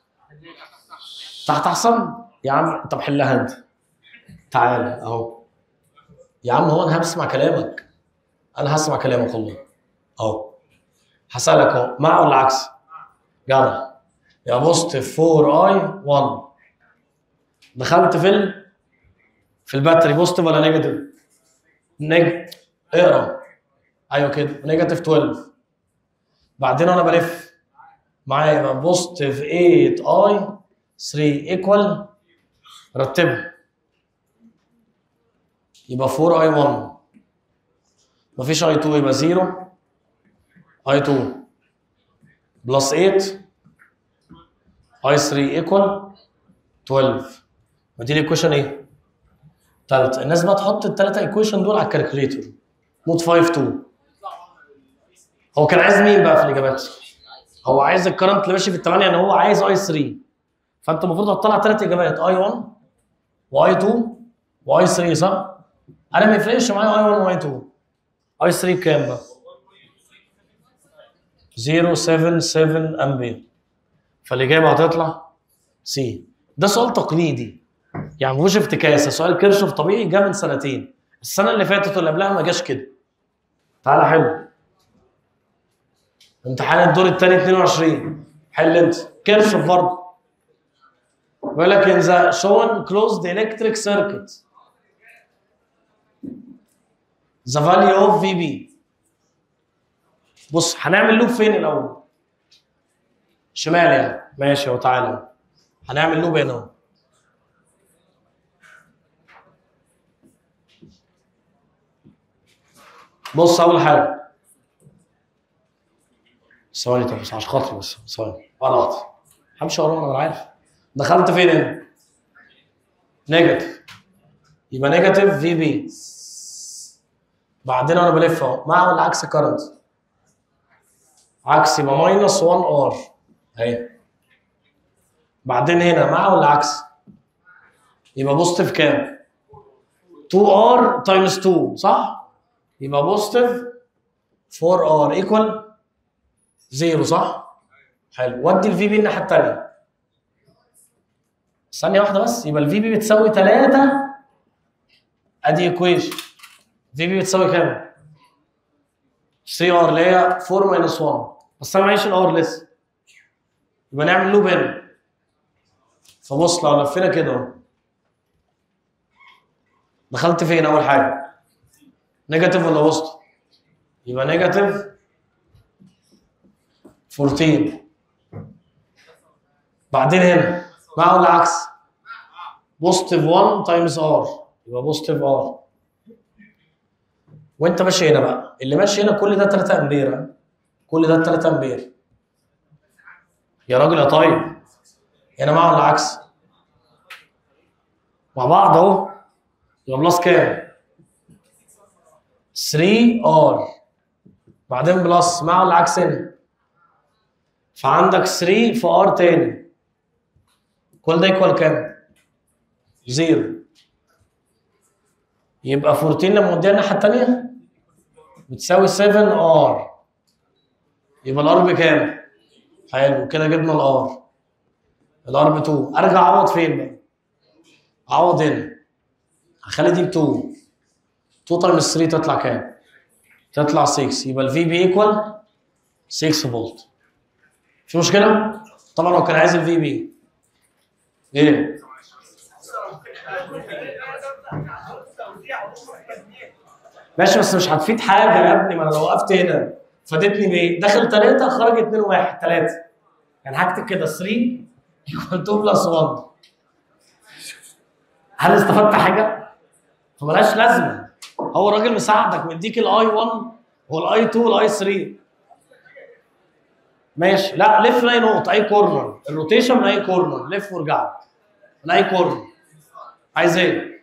تحت احسن يا عم طب حلها انت تعالى اهو يا عم هو انا هسمع كلامك انا هسمع كلامك والله اهو هسألك اهو مع ولا عكس؟ جدع يا بوزيتيف 4 اي 1 دخلت في ال... في الباتري بوزيتيف ولا نيجاتيف؟ نيج اقرا ايوه كده نيجاتيف 12 بعدين انا بلف معايا يبقى بوزيتيف 8 اي 3 ايكوال رتبها يبقى 4 اي 1 مفيش اي 2 يبقى 0 اي 2 بلس 8 اي 3 ايكوال 12 ودي الايكويشن ايه؟ تالتة الناس بقى تحط التلاتة ايكويشن دول على الكالكوليتر نوت 5 2 هو كان عايز مين بقى في الاجابات؟ هو عايز الكرنت اللي ماشي في الثمانية يعني هو عايز اي 3 فانت المفروض هتطلع ثلاث اجابات اي 1 واي 2 واي 3 صح؟ انا ما يفرقش معايا اي 1 واي 2 اي 3 بكام بقى؟ 077 امبير فالاجابه هتطلع سي ده سؤال تقليدي يعني مفيهوش افتكاسه سؤال كيرشوف طبيعي جه من سنتين السنه اللي فاتت واللي قبلها ما جاش كده تعالى حل امتحان الدور الثاني 22 حل انت كيرشوف برضه بيقول لك in the shown closed electric circuit the value of VB بص هنعمل لوب فين الاول؟ شمال يعني ماشي اهو تعالى هنعمل لوب هنا اهو بص اول حاجه ثواني طب بس عشان خاطري بس ثواني غلط همشي ورانا انا عارف دخلت فين هنا؟ نيجاتيف يبقى نيجاتيف في بي بعدين انا بلف اهو مع ولا عكس كارنت؟ عكس يبقى ماينس 1 ار اهي بعدين هنا مع ولا عكس؟ يبقى بوزيتيف كام؟ 2 ار تايمز 2 صح؟ يبقى بوزيتيف 4 ار ايكوال 0 صح؟ حلو ودي الفي بي الناحيه الثانيه ثانيه واحده بس يبقى الفي بي بتساوي 3 ادي ايكويشن في بي بتساوي كام؟ 3 ار اللي هي 4 ماينس 1 بس انا معيش الار لسه يبقى نعمل لوب هنا فبص لو لفينا كده اهو دخلت فين اول حاجه؟ نيجاتيف ولا بوزيتيف؟ يبقى نيجاتيف 14 بعدين هنا مع ولا عكس؟ بوزيتيف 1 تايمز ار يبقى بوزيتيف ار وانت ماشي هنا بقى اللي ماشي هنا كل ده 3 امبير ها؟ كل ده 3 امبير يا راجل يا طيب هنا مع ولا عكس؟ مع بعض اهو يبقى بلس كام؟ 3 ار بعدين بلس مع ولا عكس هنا؟ فعندك 3 في ار تاني كل ده ايكوال كام؟ زيرو يبقى 14 لما نوديها الناحيه الثانيه بتساوي 7 ار يبقى الار بكام؟ حلو كده جبنا الار الار ب 2 ارجع اعوض فين بقى؟ اعوض هنا هخلي دي ب 2 2 تايمز 3 تطلع كام؟ تطلع 6 يبقى الفي بي ايكوال 6 فولت في مشكله؟ طبعا هو كان عايز الفي بي ايه؟ ماشي بس مش هتفيد حاجه يا ابني ما انا لو وقفت هنا فادتني بايه؟ داخل 3 خرج 2 1 3 يعني هكتب كده 3 ايكوال 2 بلس 1 هل استفدت حاجه؟ فمالهاش لازمه هو الراجل مساعدك مديك الاي 1 والاي 2 والاي 3 ماشي لا لف من اي نقطه اي كورنر الروتيشن من اي كورنر لف وارجع من اي كورنر عايز ايه؟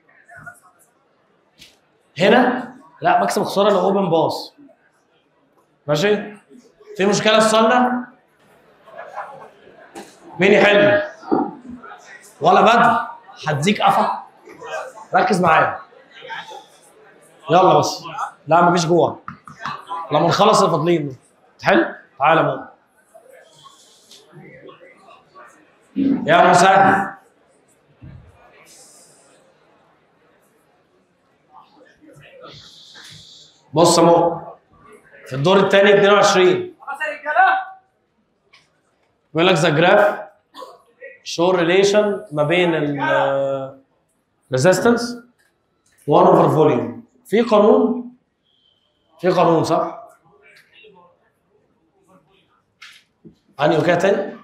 هنا لا مكسب خساره لو اوبن باص ماشي في مشكله في الصلة مين يحل ولا بدر هديك قفا ركز معايا يلا بس لا مفيش جوه لما نخلص الفاضلين تحل تعالى يا ماما يا مساعد بص يا مو في الدور الثاني 22 بيقول لك ذا جراف شو ريليشن ما بين ال ريزيستنس 1 اوفر فوليوم في قانون في قانون صح؟ انهي وكده تاني؟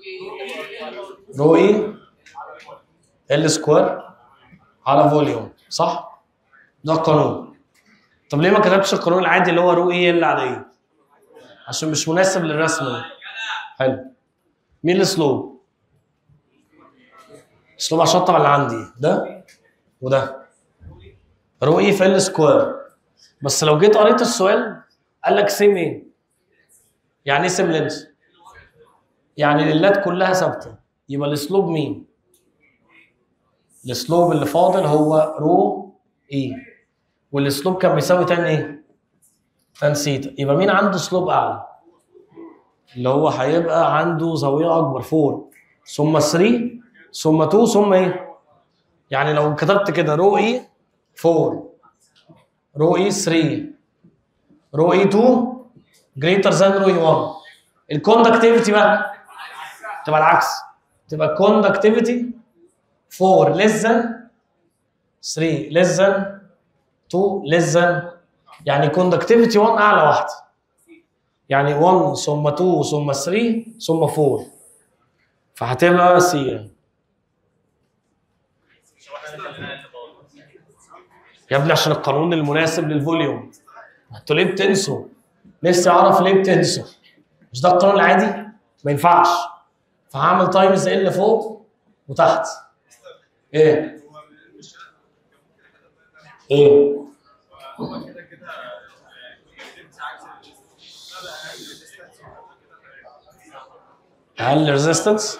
رو اي ال سكوير على فوليوم صح؟ ده القانون طب ليه ما كتبتش القانون العادي اللي هو رو اي ال عاديه؟ عشان مش مناسب للرسم ده. حلو مين الاسلوب؟ اسلوب عشان الشطه اللي عندي ده وده رو اي في ال سكوير بس لو جيت قريت السؤال قال لك سيم ايه؟ يعني ايه سيم لينس؟ يعني اللات كلها ثابته يبقى الاسلوب مين؟ الاسلوب اللي فاضل هو رو اي والاسلوب كان بيساوي تان ايه؟ تان سيتا يبقى مين عنده اسلوب اعلى؟ اللي هو هيبقى عنده زاويه اكبر 4 ثم 3 ثم 2 ثم ايه يعني لو كتبت كده رو اي 4 رو اي 3 رو اي 2 جريتر ذان رو اي 1 الكوندكتيفيتي بقى تبقى العكس تبقى كوندكتيفيتي 4 less than 3 less than 2 less than يعني كوندكتيفيتي 1 اعلى واحده يعني 1 ثم 2 ثم 3 ثم 4 فهتبقى سي يا ابني عشان القانون المناسب للفوليوم انتوا ليه بتنسوا؟ نفسي اعرف ليه بتنسوا؟ مش ده القانون العادي؟ ما ينفعش فهعمل تايمز ال فوق وتحت ايه؟ ايه؟ اقل ريزيستنس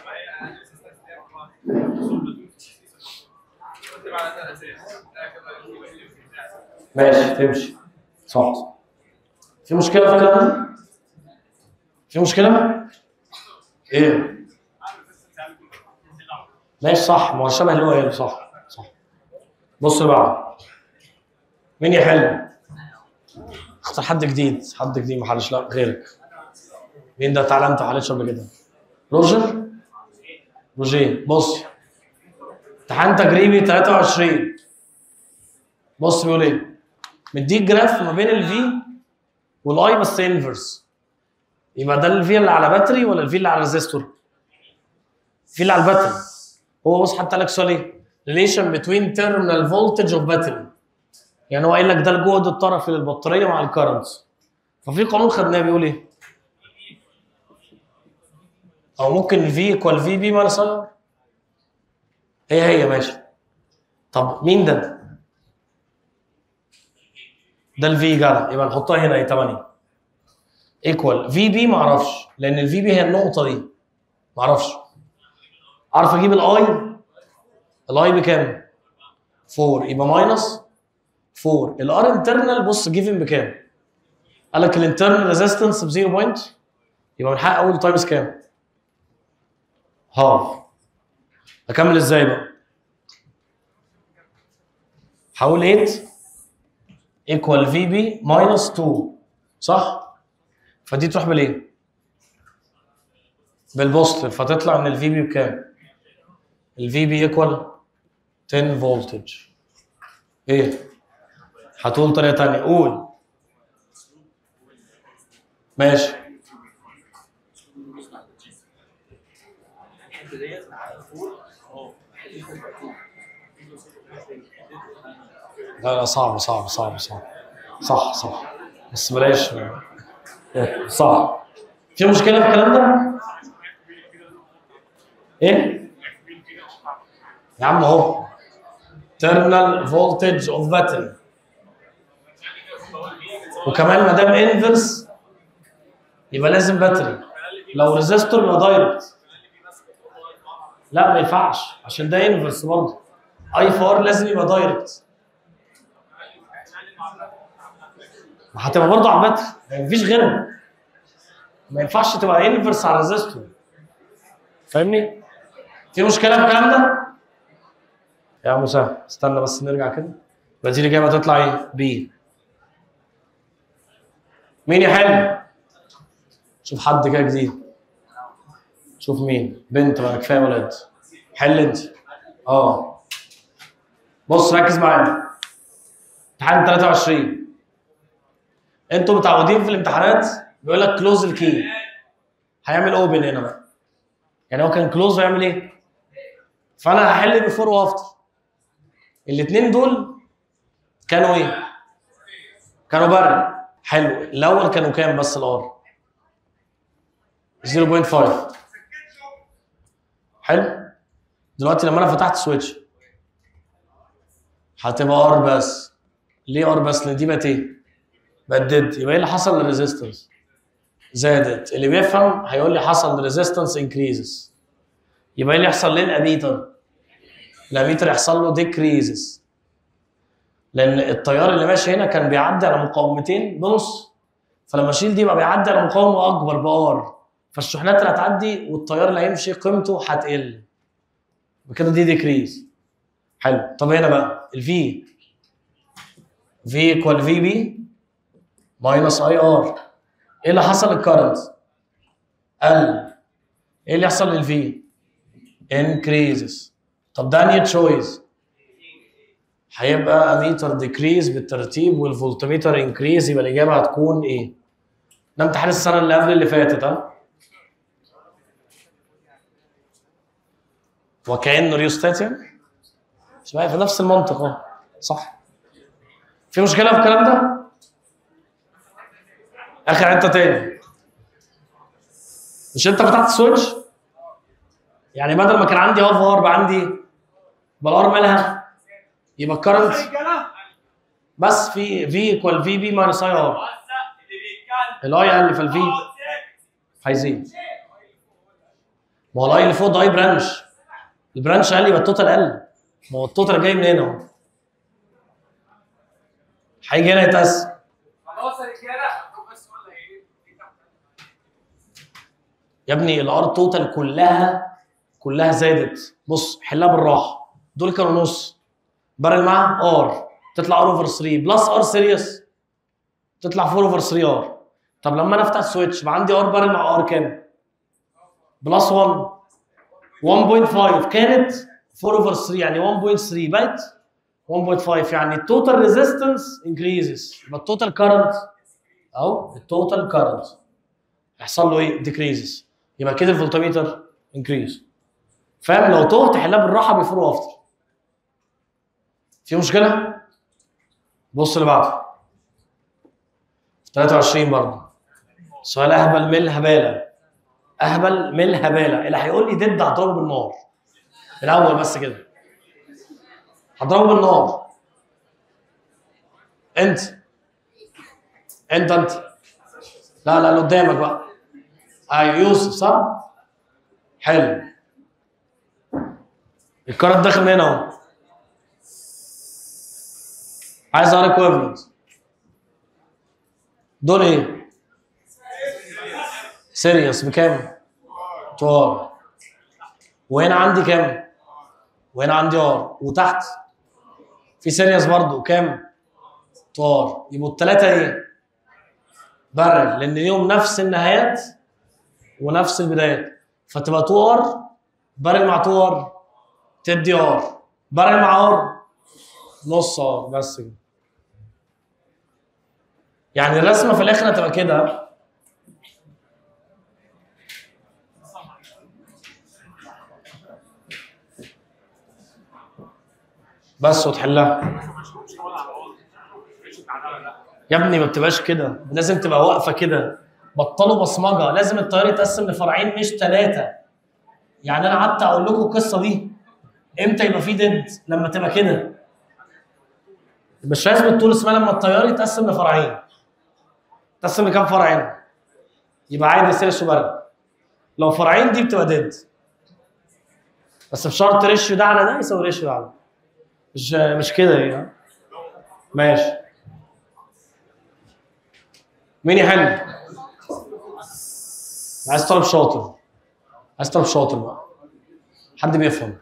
ماشي تمشي صح في مشكله في الكلام ده؟ في مشكله؟ ايه؟ ماشي صح ما هو شبه اللي هو قاله صح صح بص بقى مين يحل؟ اختار حد جديد حد جديد ما حلش لا غيرك مين ده تعالى انت ما حلتش قبل كده روجر روجيه بص امتحان تجريبي 23 بص بيقول ايه مديك جراف ما بين الفي والاي بس انفرس يبقى ده الفي اللي على باتري ولا الفي اللي على ريزيستور في اللي على الباتري هو بص حتى لك سؤال ايه relation between terminal voltage of battery يعني هو قايل لك ده الجهد الطرفي للبطاريه مع الكرنتس ففي قانون خدناه بيقول ايه او ممكن في ايكوال في بي ماينس ار هي هي ماشي طب مين ده ده الفي جدع يبقى نحطها هنا ايه 8 ايكوال في بي ما اعرفش لان الفي بي هي النقطه دي ما اعرفش اعرف اجيب الاي الاي بكام 4 يبقى ماينس 4 الار انترنال بص جيفن بكام قال لك الانترنال ريزيستنس ب 0 بوينت يبقى من حق اول تايمز كام هاف اكمل ازاي بقى هقول 8 ايكوال في بي ماينس 2 صح فدي تروح بالايه بالبوستيف فتطلع ان الفي بي بكام الفي بي ايكوال 10 فولتج ايه هتقول طريقه تانية قول ماشي لا لا صعب صعب صعب صعب صح صح بس بلاش إيه، صح في مشكلة في الكلام ده؟ ايه؟ يا عم اهو terminal voltage of battery وكمان ما دام انفرس يبقى لازم باتري لو ريزيستور يبقى دايركت لا ما ينفعش عشان ده انفرس برضه اي 4 لازم يبقى دايركت ما هتبقى برضه على الباتري ما فيش غيرها ما ينفعش تبقى انفرس على ريزيستور فاهمني؟ في مشكله في الكلام ده؟ يا عم سهل استنى بس نرجع كده النتيجه الإجابة هتطلع ايه؟ بي مين يحل؟ شوف حد كده جديد شوف مين بنت بقى كفايه ولاد حل انت اه بص ركز معايا امتحان 23 انتوا متعودين في الامتحانات بيقول لك كلوز الكي هيعمل اوبن هنا بقى يعني هو كان كلوز ويعمل ايه؟ فانا هحل بيفور وافتر الاثنين دول كانوا ايه؟ كانوا بري حلو الاول كانوا كام بس الار 0.5 حلو دلوقتي لما انا فتحت سويتش هتبقى ار بس ليه ار بس لان دي بقت ايه بقت ديد يبقى ايه اللي حصل للريزيستنس زادت اللي بيفهم هيقول لي حصل ريزيستنس انكريزز يبقى ايه اللي يحصل للاميتر الاميتر يحصل له ديكريزز لان التيار اللي ماشي هنا كان بيعدي على مقاومتين بنص فلما اشيل دي يبقى بيعدي على مقاومه اكبر بار فالشحنات اللي هتعدي والتيار اللي هيمشي قيمته هتقل كده دي ديكريز حلو طب هنا بقى الفي في ايكوال في بي ماينس اي ار ايه اللي حصل للكرنت؟ قل ايه اللي يحصل للفي؟ increases طب ده انهي تشويس؟ هيبقى اميتر ديكريز بالترتيب والفولتميتر انكريز يبقى الاجابه هتكون ايه؟ ده امتحان السنه اللي قبل اللي فاتت ها؟ وكانه ريوستات يعني؟ مش بقى في نفس المنطق اه صح في مشكله في الكلام ده؟ اخر حته تاني مش انت فتحت السويتش؟ يعني بدل ما كان عندي هاف ار بقى عندي يبقى الار مالها يبقى الكرنت بس في في ايكوال في بي ماينس اي ار الاي قل فالفي هيزيد ما هو الاي اللي فوق ده اي برانش البرانش قل يبقى التوتال قل ما هو التوتال جاي من هنا اهو هيجي هنا يتقسم خلاص يا رجاله بس ولا ايه؟ يا ابني الار توتال كلها كلها زادت بص حلها بالراحه دول كانوا نص بارل مع ار تطلع ار اوفر 3 بلس ار سيريس تطلع 4 اوفر 3 ار طب لما انا افتح السويتش يبقى عندي ار بارل مع ار كام؟ بلس 1 1.5 كانت 4 اوفر 3 يعني 1.3 بقت 1.5 يعني التوتال ريزيستنس انكريزز يبقى التوتال كارنت او التوتال كارنت يحصل له ايه؟ ديكريزز يبقى كده الفولتميتر انكريز فاهم لو تهت حلها بالراحه بيفور وافتر في مشكله؟ بص اللي بعده 23 برضه سؤال اهبل من الهباله اهبل من الهباله اللي هيقول لي ضد هضربه بالنار الاول بس كده هضربه بالنار انت انت انت لا لا اللي قدامك بقى ايوه يوسف صح؟ حلو الكارت داخل من هنا اهو عايز ار ايكويفالنت دول ايه؟ سيريس بكام؟ ار وهنا عندي كام؟ وهنا عندي ار وتحت في سيريس برضو كام؟ ار يبقوا الثلاثه ايه؟ برل لان ليهم نفس النهايات ونفس البدايات فتبقى 2 ار برل مع 2 ار تدي ار برل مع ار نص ار بس كده يعني الرسمه في الاخر هتبقى كده بس وتحلها يا ابني ما بتبقاش كده لازم تبقى واقفه كده بطلوا بصمجه لازم الطيار يتقسم لفرعين مش ثلاثه يعني انا قعدت اقول لكم القصه دي امتى يبقى في ديد لما تبقى كده مش لازم الطول اسمها لما الطيار يتقسم لفرعين تقسم لكام فرع هنا يبقى عادي سيرش وبرد لو فرعين دي بتبقى ديد بس بشرط ريشيو ده على ده يساوي ريشيو ده على ده مش مش كده يعني ماشي مين يحل؟ عايز طالب شاطر عايز طالب شاطر بقى حد بيفهم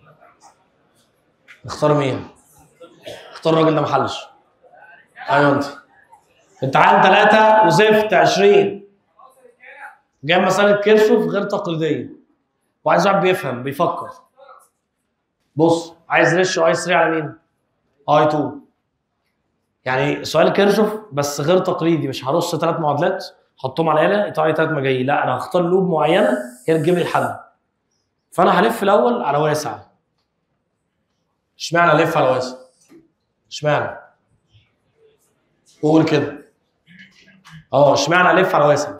اختار مين؟ اختار الراجل ده محلش ايوه انت امتحان ثلاثة وزفت 20 جايب مسألة كيرشوف غير تقليدية وعايز واحد بيفهم بيفكر بص عايز ريشيو اي 3 على مين؟ اي 2 يعني سؤال كيرشوف بس غير تقليدي مش هرص ثلاث معادلات احطهم على اله يطلع لي ثلاث مجايين لا انا هختار لوب معينه هي اللي تجيب لي الحل فانا هلف الاول على واسع اشمعنى الف على واسع؟ اشمعنى؟ قول كده اه اشمعنى الف على واسع؟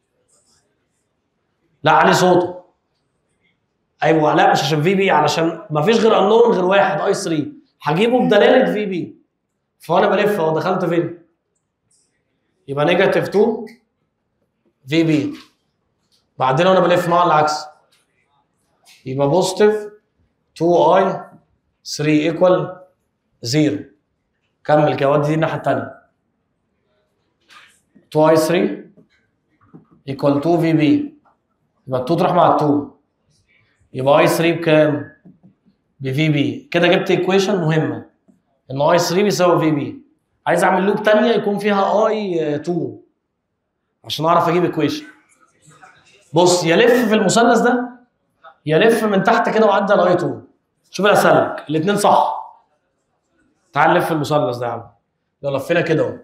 لا علي صوته ايوه لا مش عشان في بي علشان ما فيش غير انون غير واحد اي 3 هجيبه بدلاله في بي فانا بلف اهو دخلت فين؟ يبقى نيجاتيف 2 في بي بعدين وانا بلف مع العكس يبقى بوزيتيف 2 اي 3 ايكوال 0 كمل كده ودي دي الناحيه الثانيه 2 اي 3 ايكوال 2 في بي يبقى 2 تروح مع 2 يبقى اي 3 بكام؟ بفي بي كده جبت ايكويشن مهمه ان اي 3 بيساوي في بي عايز اعمل لوب تانية يكون فيها اي 2 عشان اعرف اجيب ايكويشن بص يلف في المثلث ده يلف من تحت كده وعدى الاي 2 شوف انا اسالك الاثنين صح تعال نلف المثلث ده يا عم لو لفينا كده اهو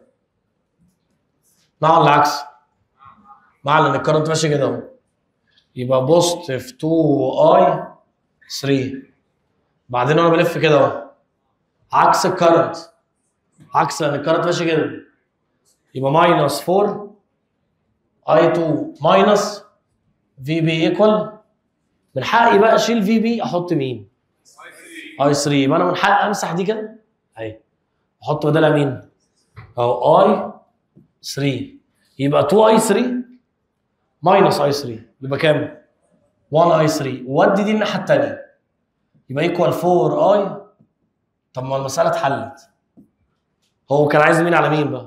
مع ولا عكس؟ مع لان الكرنت ماشي كده اهو يبقى بوزيتيف 2 اي 3 بعدين وانا بلف كده اهو عكس الكرنت عكس لان الكرنت ماشي كده يبقى ماينس 4 اي 2 ماينس في بي ايكوال من حقي بقى اشيل في بي احط مين؟ اي 3 يبقى انا من حقي امسح دي كده اهي احط بدالها مين؟ اهو اي 3 يبقى 2 اي 3 ماينس اي 3 يبقى كام؟ 1 اي 3 وودي دي الناحيه الثانيه يبقى ايكوال 4 اي طب ما المساله اتحلت هو كان عايز مين على مين بقى؟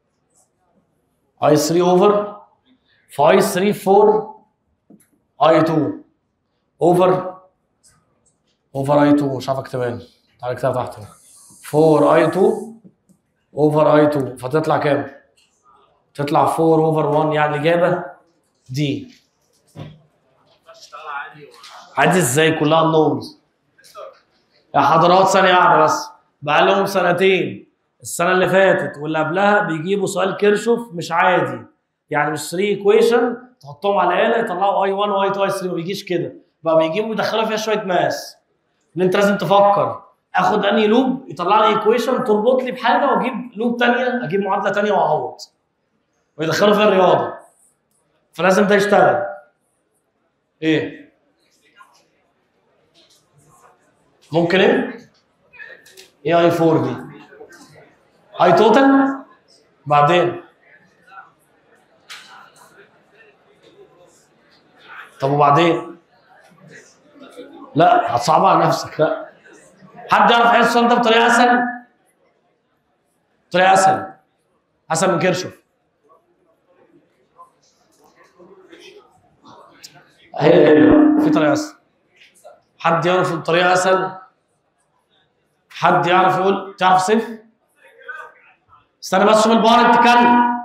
اي 3 اوفر فاي 3 4 اي 2 اوفر اوفر اي 2 مش عارف اكتبها تعالى اكتبها تحت 4 اي 2 اوفر اي 2 فتطلع كام؟ تطلع 4 اوفر 1 يعني الاجابه دي عادي ازاي كلها نومز يا حضرات ثانيه واحده بس بقى لهم سنتين السنه اللي فاتت واللي قبلها بيجيبوا سؤال كيرشوف مش عادي يعني مش 3 ايكويشن تحطهم على الاله يطلعوا اي 1 واي 2 واي 3 ما بيجيش كده بقى بيجيبوا يدخلوا فيها شويه ماس ان انت لازم تفكر اخد انهي لوب يطلع لي ايكويشن تربط لي بحاجه واجيب لوب ثانيه اجيب معادله ثانيه واعوض ويدخلوا فيها الرياضه فلازم ده يشتغل ايه ممكن ايه ايه اي 4 دي اي توتال بعدين طب وبعدين لا هتصعبها على نفسك لا حد يعرف يحل السؤال ده بطريقه اسهل بطريقه اسهل اسهل من كيرشوف هي هي في طريقه اسهل حد يعرف الطريقه اسهل حد يعرف يقول تعرف سيف استنى بس شوف البار تتكلم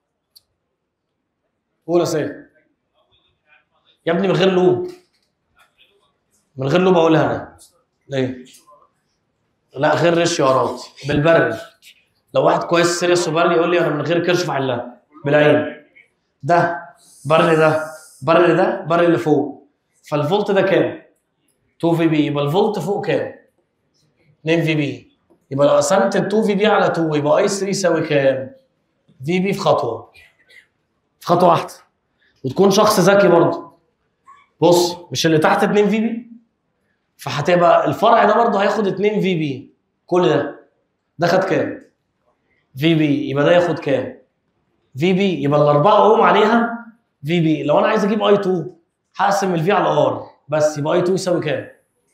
قول يا سيف يا ابني من غير لوب من غير لوب اقولها انا ليه لا غير ريش يا راضي بالبرل لو واحد كويس سيريس وبرل يقول لي انا من غير كرش بحلها بالعين ده برل ده برل ده برل اللي فوق فالفولت ده كام 2 في بي يبقى الفولت فوق كام 2 في بي يبقى لو قسمت ال 2 في بي على 2 يبقى اي 3 يساوي كام في بي في خطوه في خطوه واحده وتكون شخص ذكي برضه بص مش اللي تحت 2 في بي فهتبقى الفرع ده برضه هياخد 2 في بي كل ده ده خد كام في بي يبقى ده ياخد كام في بي يبقى الاربعه اوم عليها في بي لو انا عايز اجيب اي 2 هقسم الفي على ار بس يبقى اي 2 يساوي كام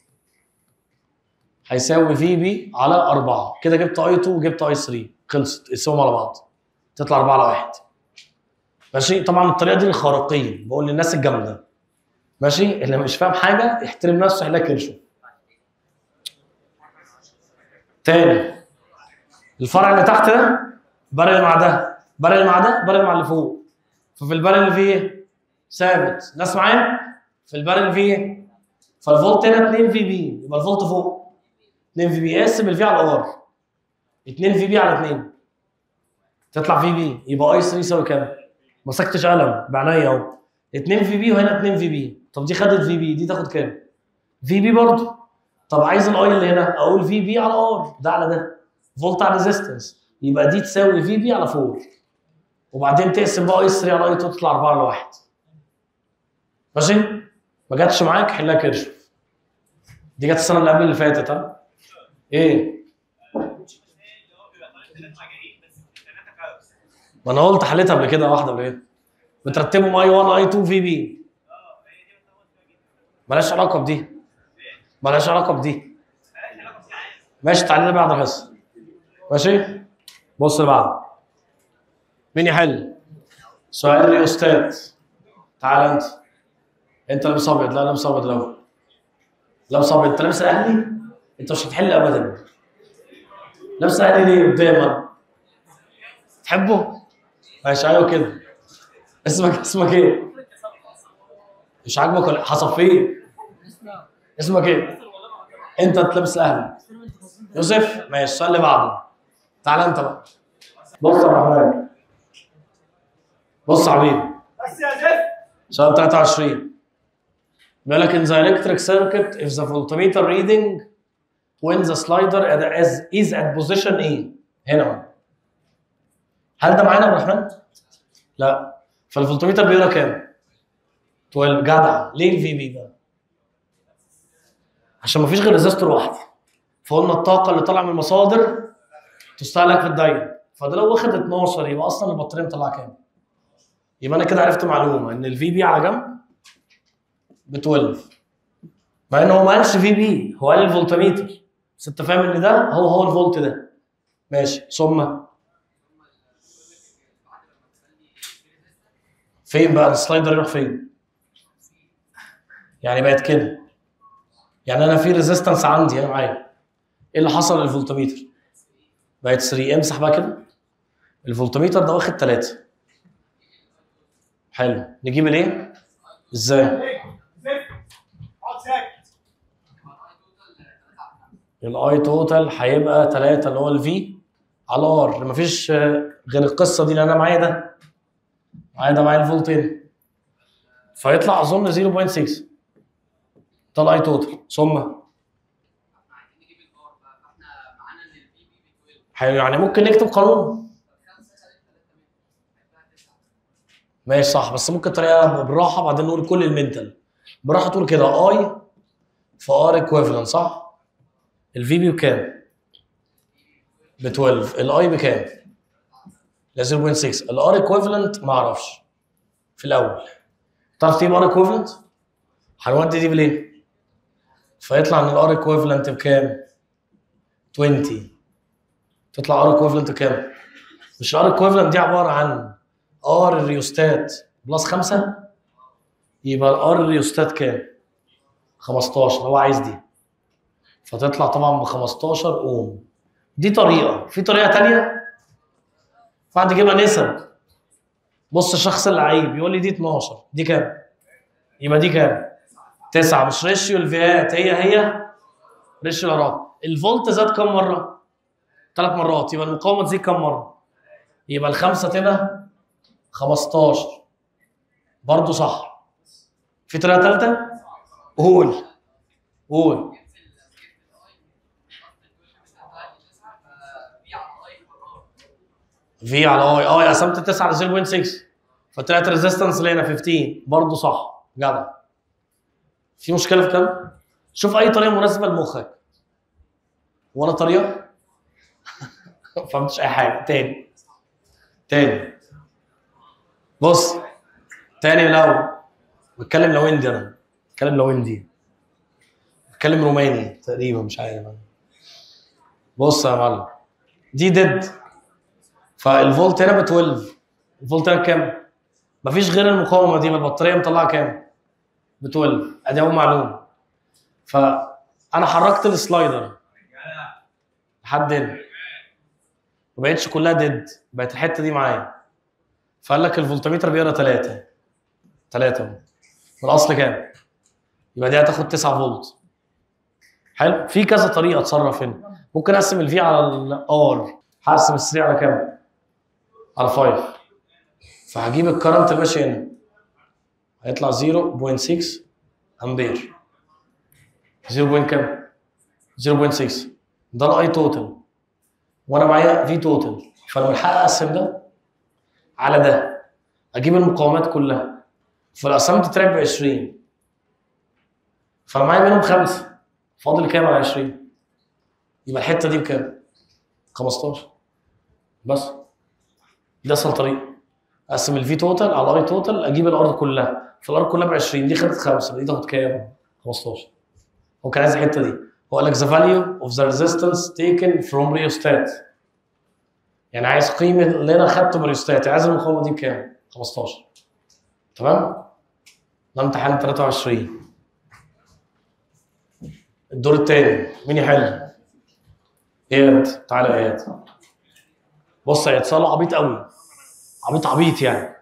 هيساوي في بي على 4 كده جبت اي 2 وجبت اي 3 خلصت قسمهم على بعض تطلع 4 على 1 ماشي طبعا الطريقه دي للخارقين بقول للناس الجامده ماشي اللي مش فاهم حاجه يحترم نفسه يحلها كرشه تاني الفرع اللي تحت ده برل مع ده برل مع ده برل مع اللي فوق ففي البرل اللي فيه ايه؟ ثابت ناس معايا في البرل اللي فيه ايه؟ فالفولت هنا 2 في بي يبقى الفولت فوق 2 في بي قاسم الفي على الار 2 في بي على 2 تطلع في بي يبقى اي 3 يساوي كام؟ ما مسكتش قلم بعينيا اهو 2 في بي وهنا 2 في بي طب دي خدت في بي دي تاخد كام؟ في بي برضه طب عايز الاي اللي هنا اقول في بي على ار ده على ده فولت على ريزيستنس يبقى دي تساوي في بي على 4 وبعدين تقسم بقى اي 3 على اي 2 تطلع 4 على 1 ماشي؟ ما جاتش معاك حلها كرش دي جت السنه اللي قبل اللي فاتت ها؟ ايه؟ ما انا قلت حليتها قبل كده واحده قبل كده بترتبهم اي 1 اي 2 في بي مالهاش علاقه بدي مالهاش علاقه بدي ماشي تعالى بعد الحصه ماشي بص اللي بعده مين يحل سؤال ريوستات تعال انت انت لابس ابيض لا لابس ابيض الاول لابس ابيض انت لابس اهلي انت مش هتحل ابدا لابس اهلي ليه قدامك تحبه ماشي ايوه كده اسمك اسمك ايه مش عاجبك ولا حصل فيه اسمك ايه انت تلبس اهلي يوسف ماشي السؤال اللي بعده تعال انت بقى بص يا رحمن بص يا حبيبي بس يا جيف سؤال 23 بيقول لك in the electric circuit if the voltmeter reading when the slider is, is at position A هنا اهو. هل ده معانا يا عبد الرحمن؟ لا فالفولتميتر بيقرا كام؟ 12 جدع ليه الفي بي بقى؟ عشان مفيش غير ريزستور واحده فقلنا الطاقه اللي طالعه من المصادر تستهلك في الدايره فده لو واخد 12 يبقى اصلا البطاريه مطلعه كام؟ يبقى انا كده عرفت معلومه ان الفي بي على جنب ب 12 مع ان هو ما قالش في بي هو قال الفولتميتر بس انت فاهم ان ده هو هو الفولت ده ماشي ثم فين بقى السلايدر يروح فين؟ يعني بقت كده يعني انا في ريزيستنس عندي انا معايا ايه اللي حصل للفولتميتر؟ بقت 3 امسح بقى كده الفولتميتر ده واخد 3 حلو نجيب الايه؟ ازاي؟ زفت اقعد ساكت الاي توتال هيبقى 3 اللي هو الفي على ار مفيش آه، غير القصه دي لان انا معايا ده معايا ده معايا الفولتين فيطلع اظن 0.6 ده الاي توتال ثم حلو يعني ممكن نكتب قانون ماشي صح بس ممكن طريقه بالراحه بعدين نقول كل المنتال براحه تقول كده اي في ار ايكويفالنت صح؟ الفي بي بكام؟ ب 12 الاي بكام؟ لا 0.6 الار ايكويفالنت ما اعرفش في الاول تعرف تجيب ار ايكويفالنت؟ هنودي دي بليه؟ فيطلع ان الار ايكويفالنت بكام؟ 20 تطلع ار ايكويفالنت بكام؟ مش الار ايكويفالنت دي عباره عن ار الريوستات بلس 5 يبقى الار الريوستات كام؟ 15 هو عايز دي فتطلع طبعا ب 15 اوم دي طريقه في طريقه تانية بعد تجيبها نسب بص الشخص اللعيب يقول لي دي 12 دي كام؟ يبقى دي كام؟ 9 مش ريشيو الفئات هي هي ريشيو الارقام الفولت زاد كام مره؟ ثلاث مرات يبقى المقاومه تزيد كام مره؟ يبقى الخمسه تبقى 15 برضه صح في طريقه ثالثه؟ قول قول في على اي اه قسمت 9 على 0.6 فطلعت ريزيستنس اللي هنا 15 برضه صح جدع في مشكله في كام؟ شوف اي طريقه مناسبه لمخك ولا طريقه؟ ما فهمتش اي حاجه تاني تاني بص تاني لو بتكلم لو اندي انا بتكلم لو اندي بتكلم روماني تقريبا مش عارف بص يا معلم دي ديد فالفولت هنا ب 12 الفولت هنا بكام؟ مفيش غير المقاومه دي ما البطاريه مطلعه كام؟ ب 12 ادي اول معلومه فانا حركت السلايدر لحد هنا ما بقتش كلها ديد بقت الحته دي معايا فقال لك الفولتميتر بيقرا 3 3 من الاصل كام؟ يبقى دي هتاخد 9 فولت حلو في كذا طريقه اتصرف هنا ممكن اقسم الفي على الار هقسم السري على كام؟ على 5 فهجيب الكرنت اللي ماشي هنا هيطلع 0.6 امبير 0. كام؟ 0.6 ده الاي توتال وانا معايا في توتال فانا من حقي اقسم ده على ده اجيب المقاومات كلها فلو قسمت تراك ب 20 فانا معايا منهم خمسه فاضل كام على 20 يبقى الحته دي بكام؟ 15 بس دي اسهل طريقه اقسم الفي توتال على الار توتال اجيب الارض كلها فالارض كلها ب 20 دي خدت خمسه دي تاخد كام؟ 15 هو كان عايز الحته دي هو قال لك the value of the resistance taken from rheostat يعني عايز قيمه اللي انا خدته من الريوستات عايز المقاومه دي بكام؟ 15 تمام؟ ده امتحان 23 الدور التاني مين يحل؟ اياد تعالى يا اياد بص يا اياد سؤال عبيط قوي عبيط عبيط يعني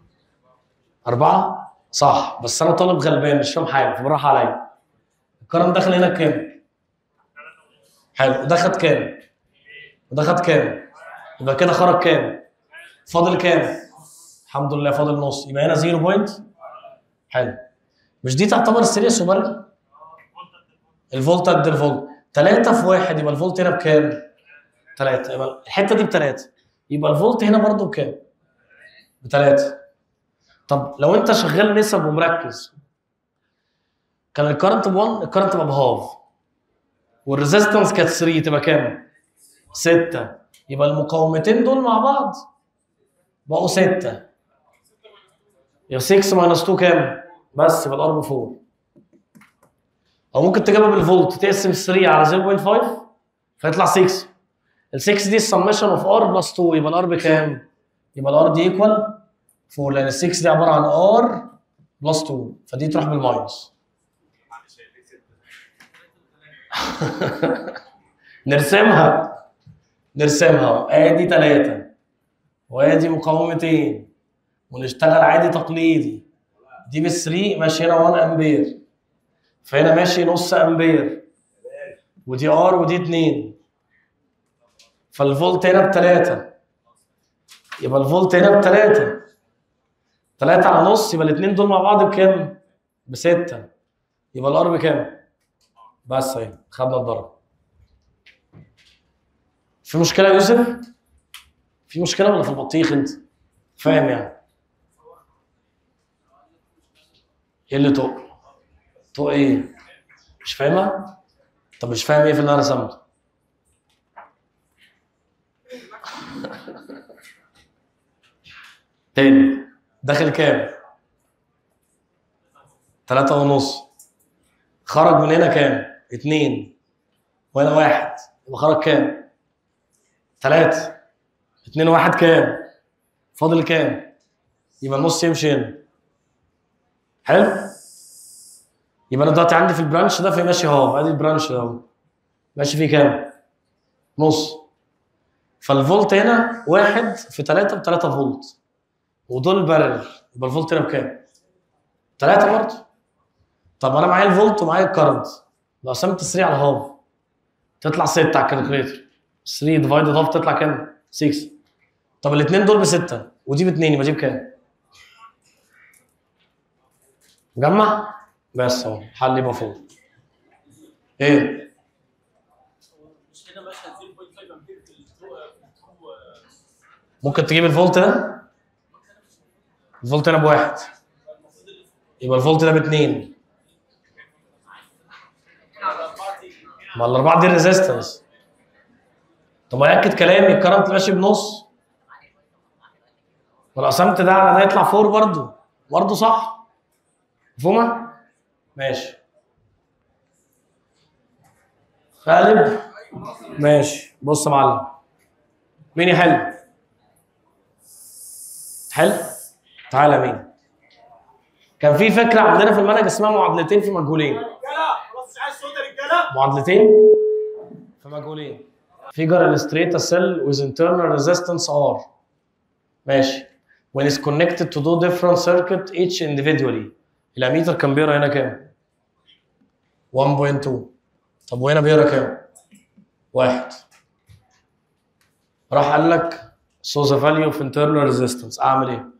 أربعة صح بس أنا طالب غلبان مش فاهم حاجة فبراحة عليا الكرم دخل هنا كام؟ حلو ده خد كام؟ وده خد كام؟ يبقى كده خرج كام؟ فاضل كام؟ الحمد لله فاضل نص يبقى هنا زيرو بوينت حلو مش دي تعتبر السيريس وبرجع؟ الفولت قد الفولت 3 في 1 يبقى الفولت هنا بكام؟ 3 يبقى الحته دي بثلاثه يبقى الفولت هنا برضو بكام؟ بثلاثه طب لو انت شغال نسب ومركز كان الكرنت ب 1 الكرنت بقى بهاف والريزيستنس كانت 3 تبقى كام؟ 6 يبقى المقاومتين دول مع بعض بقوا 6 يبقى 6 ماينس 2 كام؟ بس يبقى الار ب 4 او ممكن تجيبها بالفولت تقسم 3 على 0.5 فيطلع 6 ال 6 دي السمشن اوف ار بلس 2 يبقى الار بكام؟ يبقى الار دي ايكوال 4 لان ال 6 دي عباره عن ار بلس 2 فدي تروح بالماينس نرسمها نرسمها ادي ثلاثة وادي مقاومتين ونشتغل عادي تقليدي دي بال 3 ماشي هنا 1 امبير فهنا ماشي نص امبير ودي ار ودي 2 فالفولت هنا بثلاثة يبقى الفولت هنا بثلاثة ثلاثة على نص يبقى الاثنين دول مع بعض بكام؟ بستة يبقى الار بكام؟ بس اهي خدنا الضرب في مشكلة يا يوسف؟ في مشكلة ولا في البطيخ انت؟ فاهم يعني؟ ايه اللي طوق؟ طوق ايه؟ مش فاهمها؟ طب مش فاهم ايه في اللي انا رسمته؟ تاني داخل كام؟ تلاتة ونص خرج من هنا كام؟ اتنين وهنا واحد يبقى خرج كام؟ تلاتة اتنين وواحد كام؟ فاضل كام؟ يبقى النص يمشي هنا حلو؟ يبقى انا دلوقتي عندي في البرانش ده في ماشي اهو ادي البرانش ده اهو ماشي فيه كام؟ نص فالفولت هنا واحد في 3 ب 3 فولت ودول بارل يبقى الفولت هنا بكام؟ 3 برضه طب انا معايا الفولت ومعايا الكرنت لو قسمت 3 على هاف تطلع 6 على الكالكوليتر 3 ديفايدد هاف تطلع كام؟ 6 طب الاثنين دول بستة ودي باثنين يبقى دي بكام؟ جمع بس اهو حل يبقى فوق ايه؟ مش هنا مشهد 0.5 امبير في الترو ممكن تجيب الفولت ده الفولت هنا بواحد يبقى الفولت ده باثنين ما الاربعه دي الريزيستنس طب ما ياكد كلامي الكرنت ماشي بنص ولو قسمت ده على ده يطلع فور برضه برضه صح مفهومه؟ ماشي غالب ماشي بص يا معلم مين يحل؟ حل؟ تعالى مين؟ كان في فكره عندنا في المنهج اسمها معادلتين في مجهولين رجاله خلاص مش عايز صوت يا رجاله معادلتين في مجهولين figure illustrate a cell with internal resistance R ماشي when is connected to two different circuit each individually الاميتر كان بيقرا هنا كام 1.2 طب وهنا بيقرا كام واحد راح قال لك so the value of internal resistance اعمل ايه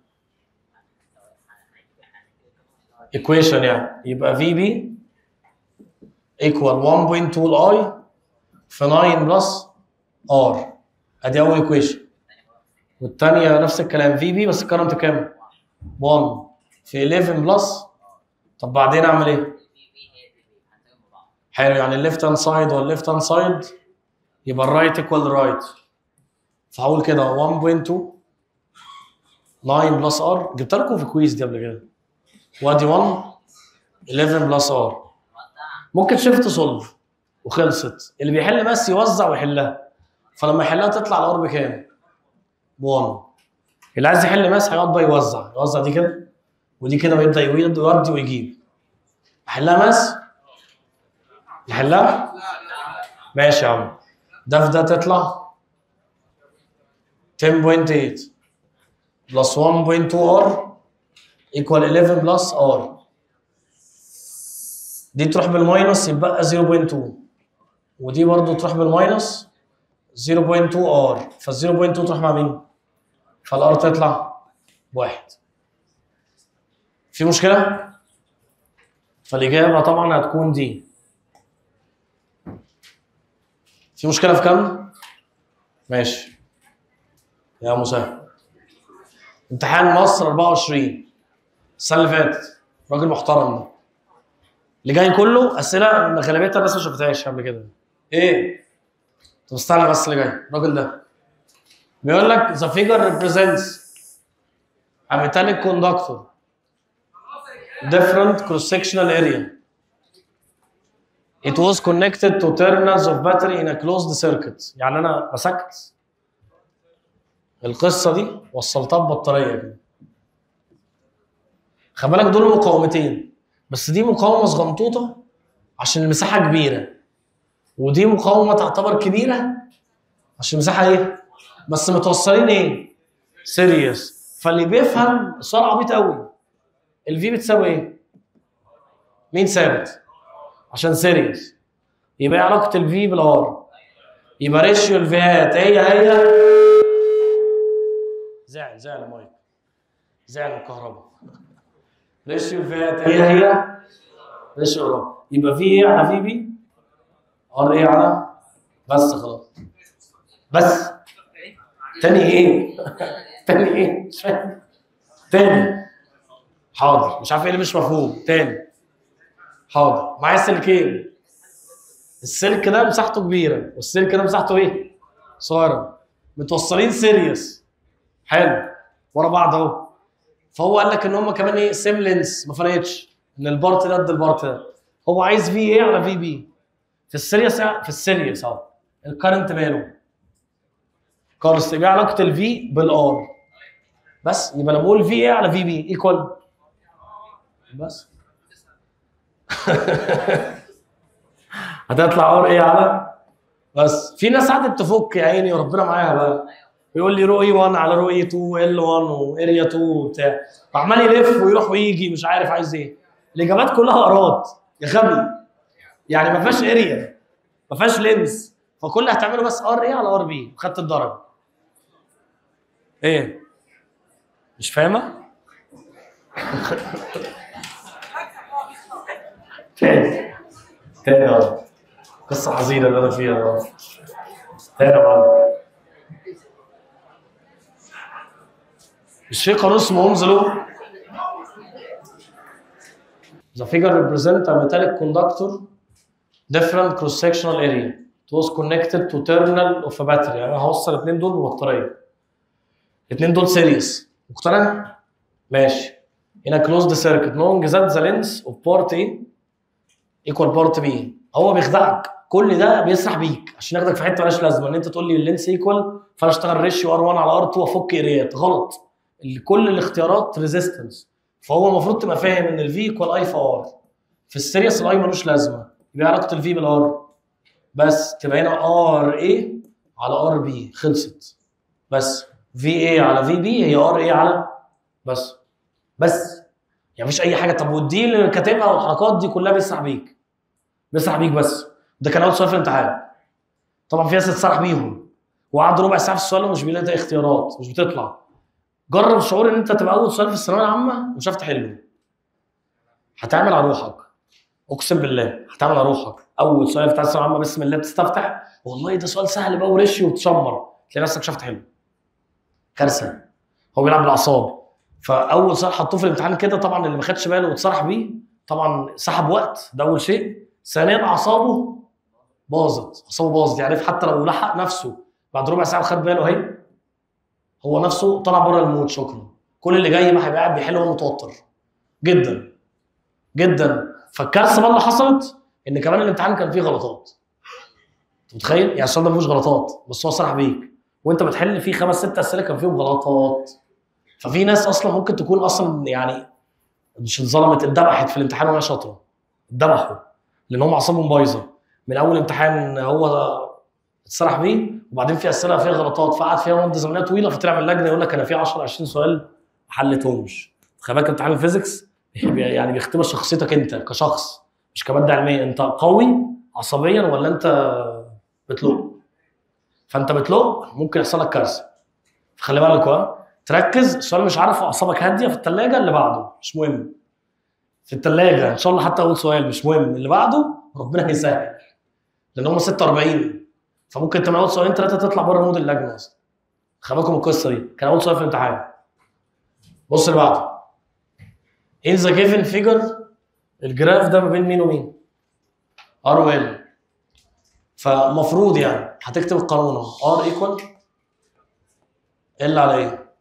equation يعني يبقى VB equal 1.2 ل I في 9 بلس R ادي اول equation والثانيه نفس الكلام VB بس الكرنت كام 1 في 11 بلس طب بعدين اعمل ايه في في هي دي هنساويهم ببعض حلو يعني الليفت هاند سايد والليفت هاند سايد يبقى الرايت ايكوال رايت فهقول كده 1.2 9 بلس ار جبت لكم في كويز دي قبل كده وادي 1 11 بلس ار وضع ممكن شيفت سولف وخلصت اللي بيحل بس يوزع ويحلها فلما يحلها تطلع الار بكام؟ ب 1 اللي عايز يحل ماس هيقعد بقى يوزع يوزع دي كده ودي كده ويبدا يودي ويودي ويجيب احلها ماس نحلها ماشي يا عم ده في ده تطلع 10.8 بلس 1.2 ار ايكوال 11 بلس ار دي تروح بالماينس يبقى 0.2 ودي برضو تروح بالماينس 0.2 ار فال 0.2 تروح مع مين؟ فالار تطلع بواحد في مشكلة؟ فالإجابة طبعا هتكون دي في مشكلة في كام؟ ماشي يا مسهل امتحان مصر 24 السنة اللي فاتت راجل محترم ده اللي جاي كله أسئلة غالبيتها الناس ما شفتهاش قبل كده إيه؟ طب استنى بس اللي جاي الراجل ده بيقول لك the figure represents a metallic conductor different cross sectional area it was connected to terminals of battery in a closed circuit يعني انا مسكت القصه دي وصلتها ببطاريه كده خلي بالك دول مقاومتين بس دي مقاومه صغنطوطه عشان المساحه كبيره ودي مقاومه تعتبر كبيره عشان المساحه ايه بس متوصلين ايه سيريس فاللي بيفهم السؤال عبيط قوي الفي بتساوي ايه مين ثابت عشان سيريس يبقى إيه علاقه الفي بالار يبقى ريشيو الفيهات هي هي زعل زعل يا مايك زعل الكهرباء ريشيو الفيهات هي هي ريشيو الار يبقى في ايه على في بي ار ايه على بس خلاص بس تاني ايه تاني ايه مش فاهم تاني حاضر مش عارف ايه اللي مش مفهوم تاني حاضر معايا سلكين السلك ده مساحته كبيره والسلك ده مساحته ايه صغيره متوصلين سيريس حلو ورا بعض اهو فهو قال لك ان هم كمان ايه سيم لينس ما فرقتش ان البارت ده قد البارت ده هو عايز في ايه على في بي في السيريس في السيريس اهو الكرنت ماله كارس يبقى علاقه الفي بالار بس يبقى انا بقول في ايه على في بي ايكوال بس هتطلع ار ايه على بس في ناس قعدت تفك يا عيني وربنا معاها بقى يقول لي رو اي 1 على رو اي 2 ال 1 واريا 2 وبتاع وعمال يلف ويروح ويجي مش عارف عايز ايه الاجابات كلها ارات يا غبي يعني ما فيهاش اريا ما فيهاش لينز فكل اللي هتعمله بس ار ايه على ار بي خدت الدرجه ايه مش فاهمه تاني تاني يا رب قصة حزينة اللي أنا فيها يا رب تاني يا معلم مش في قانون اسمه أومز لو The figure represents a metallic conductor different cross-sectional area. It was connected to terminal of a battery. يعني أنا هوصل الاثنين دول ببطارية. الاثنين دول سيريس. مقتنع؟ ماشي. In a closed circuit knowing that the length of part A equal part B. هو بيخدعك كل ده بيسرح بيك عشان ياخدك في حته مالهاش لازمه ان انت تقول لي اللينس ايكوال فانا اشتغل ريشيو ار 1 على ار 2 وافك اريات غلط ال- كل الاختيارات ريزيستنس فهو المفروض تبقى فاهم ان الفي ايكوال اي في ار في السيريس الاي ملوش لازمه يبقى علاقه الفي بالار بس تبقى هنا ار اي على ار بي خلصت بس في اي على في بي هي ار اي على بس بس يعني مفيش اي حاجه طب والدي اللي كاتبها والحركات دي كلها بيسرح بيك بيسرح بيك بس ده كان اول سؤال في الامتحان طبعا في ناس تتسرح بيهم وقعد ربع ساعه في السؤال ومش بيلاقي اختيارات مش بتطلع جرب شعور ان انت تبقى اول سؤال في الثانويه العامه ومش عارف تحله هتعمل على روحك اقسم بالله هتعمل على روحك اول سؤال بتاع الثانويه العامه بسم الله بتستفتح والله ده سؤال سهل بقى ورشي وتشمر تلاقي نفسك مش عارف تحله كارثه هو بيلعب بالاعصاب فاول سؤال حطوه في الامتحان كده طبعا اللي ما خدش باله واتسرح بيه طبعا سحب وقت ده اول شيء ثانيا اعصابه باظت اعصابه باظت يعني حتى لو لحق نفسه بعد ربع ساعه وخد باله اهي هو نفسه طلع بره المود شكرا كل اللي جاي بقى هيبقى قاعد بيحل وهو متوتر جدا جدا فالكارثه بقى اللي حصلت ان كمان الامتحان كان فيه غلطات انت متخيل يعني السؤال ده ما فيهوش غلطات بس هو سرح بيك وانت بتحل فيه خمس ست اسئله كان فيهم غلطات ففي ناس اصلا ممكن تكون اصلا يعني مش اتظلمت اتذبحت في الامتحان وهي شاطره اتذبحوا لان هم اعصابهم بايظه من اول امتحان هو اتسرح بيه وبعدين في اسئله فيها غلطات فقعد فيها مده زمنيه طويله فطلع من اللجنه يقول لك انا في 10 20 سؤال ما حلتهمش خلي بالك امتحان الفيزيكس يعني بيختبر شخصيتك انت كشخص مش كماده علميه انت قوي عصبيا ولا انت بتلوق فانت بتلوق ممكن يحصل لك كارثه فخلي بالك ها تركز السؤال مش عارفه اعصابك هاديه في الثلاجه اللي بعده مش مهم في الثلاجه ان شاء الله حتى اول سؤال مش مهم اللي بعده ربنا هيسهل لان هم 46 فممكن انت من اول سؤالين ثلاثه تطلع بره مود اللجنه اصلا خلي بالكم من القصه دي كان اول سؤال في الامتحان بص اللي بعده in the given figure الجراف ده ما بين مين ومين ار و ال فمفروض يعني هتكتب القانون اهو ار ايكوال ال على ايه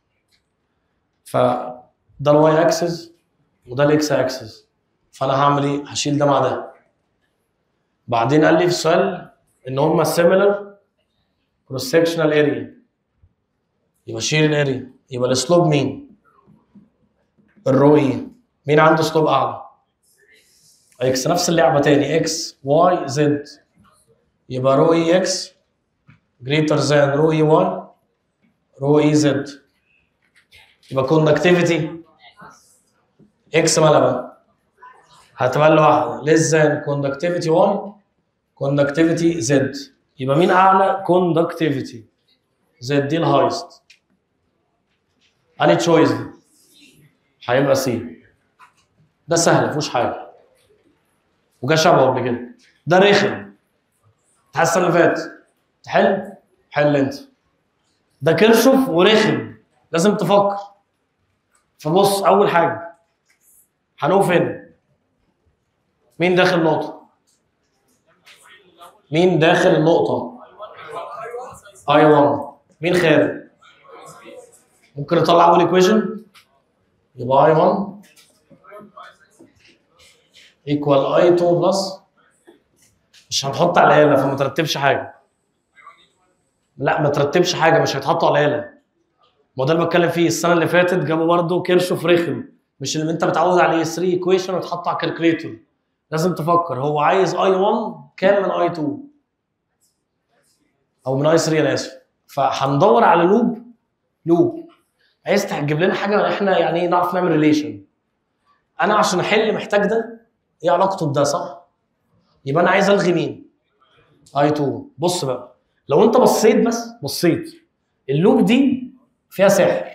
فده الواي اكسس وده الاكس اكسس فانا هعمل ايه هشيل ده مع ده بعدين قال لي في السؤال ان هم سيميلر كروس سكشنال اريا يبقى شيل الاريا يبقى الاسلوب مين الرو ايه مين عنده اسلوب اعلى اكس نفس اللعبه تاني اكس واي زد يبقى رو اي اكس جريتر ذان رو اي واي رو اي زد يبقى كوندكتيفيتي اكس مالها بقى هتبقى لوحدها less than conductivity 1 conductivity z يبقى مين اعلى conductivity z دي الهايست انهي تشويس دي هيبقى سي ده سهل مفيهوش حاجه وجا شبهه قبل كده ده رخم الحصه اللي فاتت تحل حل انت ده كرشف ورخم لازم تفكر فبص اول حاجه هنقف فين مين داخل النقطه مين داخل النقطه اي 1 مين خارج ممكن نطلع اول ايكويشن يبقى اي 1 ايكوال اي 2 بلس مش هنحط على الاله فما ترتبش حاجه لا ما ترتبش حاجه مش هيتحطوا على الاله ما ده اللي بتكلم فيه السنه اللي فاتت جابوا برضه كيرشوف رخم مش اللي انت متعود عليه 3 ايكويشن وتحط على الكالكوليتور لازم تفكر هو عايز اي 1 كام من اي 2 او من اي 3 انا اسف فهندور على لوب لوب عايز تجيب لنا حاجه احنا يعني ايه نعرف نعمل ريليشن انا عشان احل محتاج ده ايه علاقته بده صح يبقى انا عايز الغي مين اي 2 بص بقى لو انت بصيت بس بصيت اللوب دي فيها سحر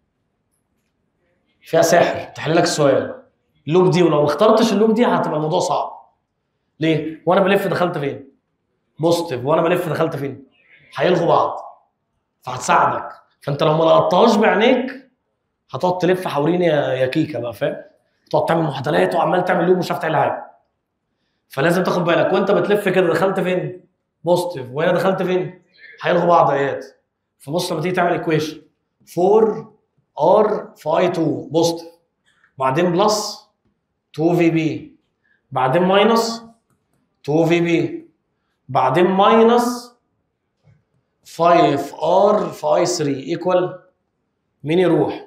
فيها سحر تحل لك السؤال اللوب دي ولو ما اخترتش اللوب دي هتبقى الموضوع صعب ليه وانا بلف دخلت فين بوزيتيف وانا بلف دخلت فين هيلغوا بعض فهتساعدك فانت لو ما لقطتهاش بعينيك هتقعد تلف حوالين يا يا كيكه بقى فاهم تقعد تعمل معادلات وعمال تعمل لوب مش عارف تعمل حاجه فلازم تاخد بالك وانت بتلف كده دخلت فين بوزيتيف وهنا دخلت فين هيلغوا بعض ايات فبص لما تيجي تعمل ايكويشن 4 ار في اي 2 بوزيتيف بعدين بلس 2 في بي بعدين ماينس 2 في بي بعدين ماينس 5 ار في اي 3 ايكوال مين يروح؟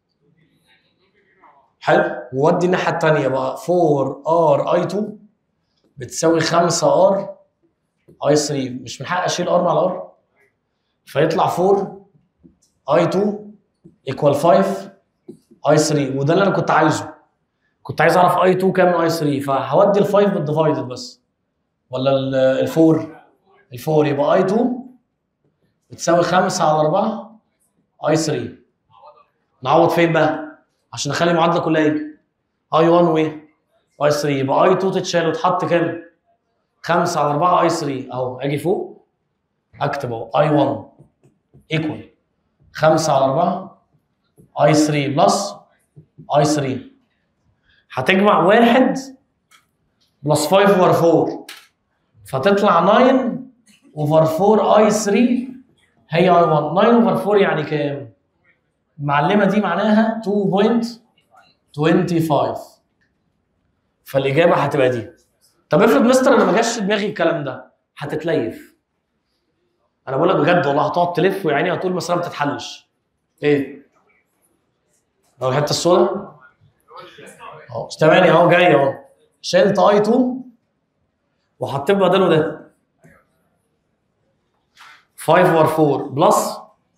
حلو وودي الناحيه الثانيه بقى 4 ار اي 2 بتساوي 5 ار اي 3 مش من حق اشيل ار مع الار فيطلع 4 اي 2 ايكوال 5 اي 3 وده اللي انا كنت عايزه كنت عايز اعرف اي 2 كام من اي 3 فهودي ال 5 بالديفايدد بس ولا ال 4 ال 4 يبقى اي 2 بتساوي 5 على 4 اي 3 نعوض فين بقى؟ عشان نخلي المعادله كلها ايه؟ اي 1 وايه؟ اي 3 يبقى اي 2 تتشال وتحط كام؟ 5 على 4 اي 3 اهو اجي فوق اكتب اهو اي 1 ايكوال 5 على 4 اي 3 بلس اي 3 هتجمع واحد بلس 5 اوفر 4 فتطلع 9 اوفر 4 اي 3 هي اي 1 9 اوفر 4 يعني كام؟ المعلمه دي معناها 2.25 فالاجابه هتبقى دي طب افرض مستر انا ما جاش في دماغي الكلام ده هتتليف انا بقول لك بجد والله هتقعد تلف ويعني هتقول المساله ما بتتحلش ايه؟ لو الحته السوداء اهو ثواني اهو جاي اهو شلت اي 2 وحطيت بداله ده 5 over 4 بلس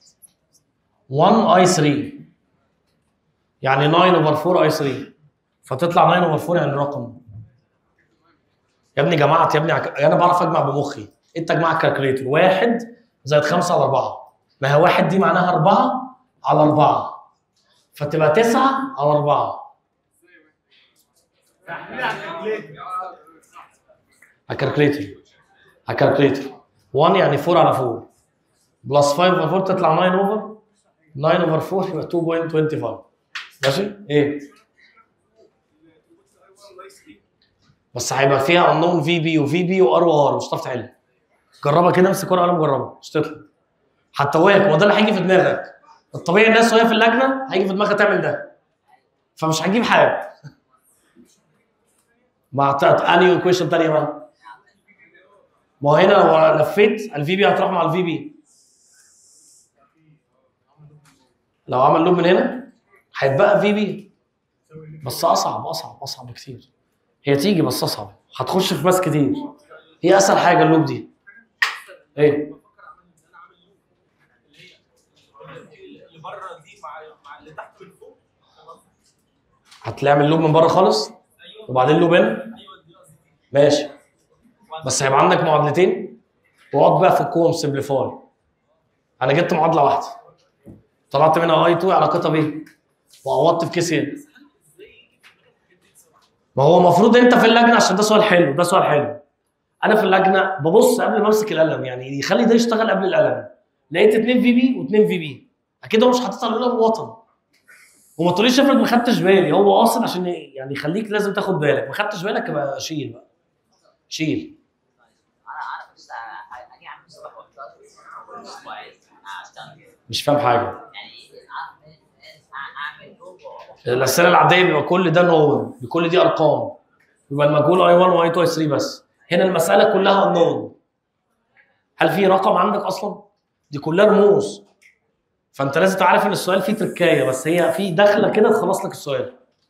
1 اي 3 يعني 9 over 4 اي 3 فتطلع 9 over 4 يعني الرقم يا ابني جمعت يا ابني عك... انا بعرف اجمع بمخي انت اجمع الكالكوليتر واحد زائد خمسة على أربعة ما هي واحد دي معناها أربعة على أربعة فتبقى تسعة على أربعة على الكالكوليتر على الكالكوليتر 1 يعني 4 على 4 بلس 5 على 4 تطلع 9 اوفر 9 اوفر 4 يبقى 2.25 ماشي؟ ايه؟ بس هيبقى فيها unknown في بي وفي بي وار وار مش هتعرف تحل جربها كده امسك ورقه قلم جربها مش تطلع حتى وهي ما ده اللي هيجي في دماغك الطبيعي الناس وهي في اللجنه هيجي في دماغها تعمل ده فمش هتجيب حاجه مع بتاعت انهي كويشن تانية بقى ما هو هنا لو لفيت الفي بي هتروح مع الفي بي لو عمل لوب من هنا هيتبقى في بي بس اصعب اصعب اصعب بكتير هي تيجي بس اصعب هتخش في ماس كتير هي اسهل حاجه اللوب دي ايه اللي بره دي مع مع اللي تحت من فوق هتعمل لوب من بره خالص وبعدين لوب هنا ايوه دي قصدي ماشي بس هيبقى عندك معادلتين واقعد بقى في الكوم سمبليفاي انا جبت معادله واحده طلعت منها اي 2 علاقتها بايه؟ وعوضت في كيس هنا ما هو المفروض انت في اللجنه عشان ده سؤال حلو ده سؤال حلو انا في اللجنه ببص قبل ما امسك القلم يعني يخلي ده يشتغل قبل القلم لقيت 2 في بي و2 في بي اكيد هو مش حاططها الاولى بوطن وما تقوليش افرض ما خدتش بالي هو قاصد عشان يعني يخليك لازم تاخد بالك ما خدتش بالك يبقى شيل بقى شيل انا انا بس اجي اعمل صباح وقت اسبوعين عشان مش فاهم حاجه يعني اعمل اعمل لوجو الاسئله العاديه بيبقى كل ده نون بكل دي ارقام يبقى المجهول اي 1 واي 2 واي 3 بس هنا المساله كلها نون هل في رقم عندك اصلا دي كلها رموز فانت لازم تعرف ان السؤال فيه تركايه بس هي في دخله كده تخلص لك السؤال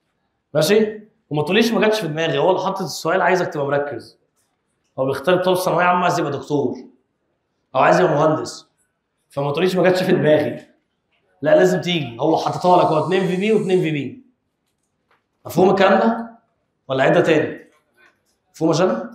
ماشي وما تقوليش ما جاتش في دماغي هو اللي حاطط السؤال عايزك تبقى مركز هو بيختار طالب ثانويه عامه عايز يبقى دكتور او عايز يبقى مهندس فما تقوليش ما جاتش في دماغي لا لازم تيجي هو حاططها لك هو 2 في بي و2 في بي مفهوم الكلام ده ولا عيدها تاني مفهوم يا شباب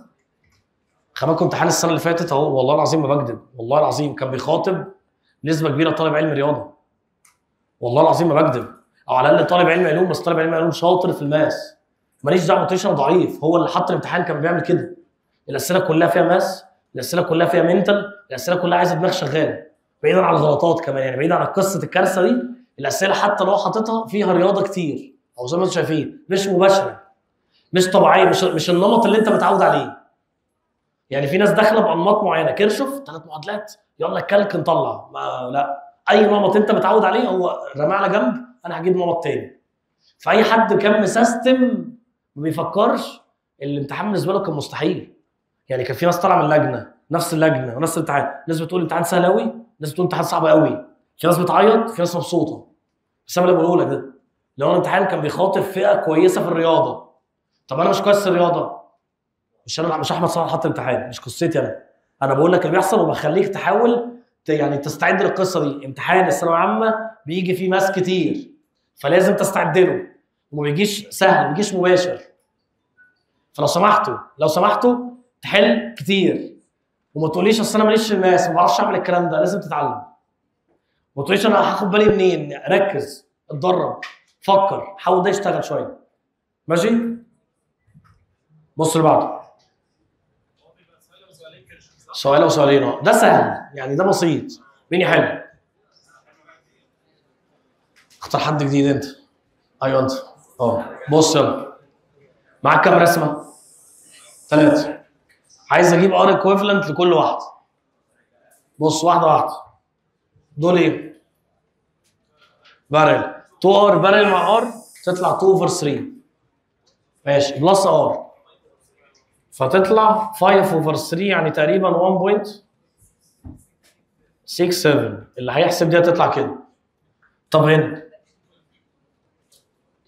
خباكم امتحان السنه اللي فاتت اهو والله العظيم ما بكذب والله العظيم كان بيخاطب نسبه كبيره طالب علم رياضه والله العظيم ما بكذب او على الاقل طالب علم علوم بس طالب علم علوم شاطر في الماس ماليش دعوه قلتليش انا ضعيف هو اللي حط الامتحان كان بيعمل كده الاسئله كلها فيها ماس الاسئله كلها فيها منتال الاسئله كلها عايزه دماغ شغاله بعيدا عن الغلطات كمان يعني بعيدا عن قصه الكارثه دي الاسئله حتى لو حاططها فيها رياضه كتير او زي ما انتم شايفين مش مباشره مش طبيعيه مش مش النمط اللي انت متعود عليه يعني في ناس داخله بانماط معينه كيرشوف ثلاث معادلات يلا الكلك نطلع ما لا اي نمط انت متعود عليه هو رماه على جنب انا هجيب نمط تاني فاي حد كان مسيستم ما بيفكرش الامتحان بالنسبه له كان مستحيل يعني كان في ناس طالعه من اللجنه نفس اللجنه ونفس الامتحان ناس بتقول امتحان سهل قوي ناس بتقول امتحان صعب قوي في ناس بتعيط في ناس مبسوطه بس انا اللي بقوله لك ده لو الامتحان كان بيخاطب فئه كويسه في الرياضه طب انا مش كويس في الرياضه مش انا مش احمد صلاح حط امتحان مش قصتي انا انا بقول لك اللي بيحصل وبخليك تحاول ت- يعني تستعد للقصه دي امتحان الثانويه العامه بيجي فيه ماس كتير فلازم تستعد له وما بيجيش سهل ما بيجيش مباشر فلو سمحتوا لو سمحتوا تحل كتير وما تقوليش اصل انا ماليش في الماس ما بعرفش اعمل الكلام ده لازم تتعلم ما تقوليش انا هاخد بالي منين ركز اتدرب فكر حاول ده يشتغل شويه ماشي بص اللي بعده هو بيبقى سؤال وسؤالين كده شوف صح سؤال وسؤالين اه ده سهل يعني ده بسيط مين يحل اختار حد جديد انت ايوه انت اه بص يلا معاك كام رسمه ثلاثه عايز اجيب ار ايكويفالنت لكل واحده بص واحده واحده دول ايه بارل 2 ار بارل مع ار تطلع 2 اوفر 3 ماشي بلس ار فتطلع 5 اوفر 3 يعني تقريبا 1.67 اللي هيحسب دي هتطلع كده طب هنا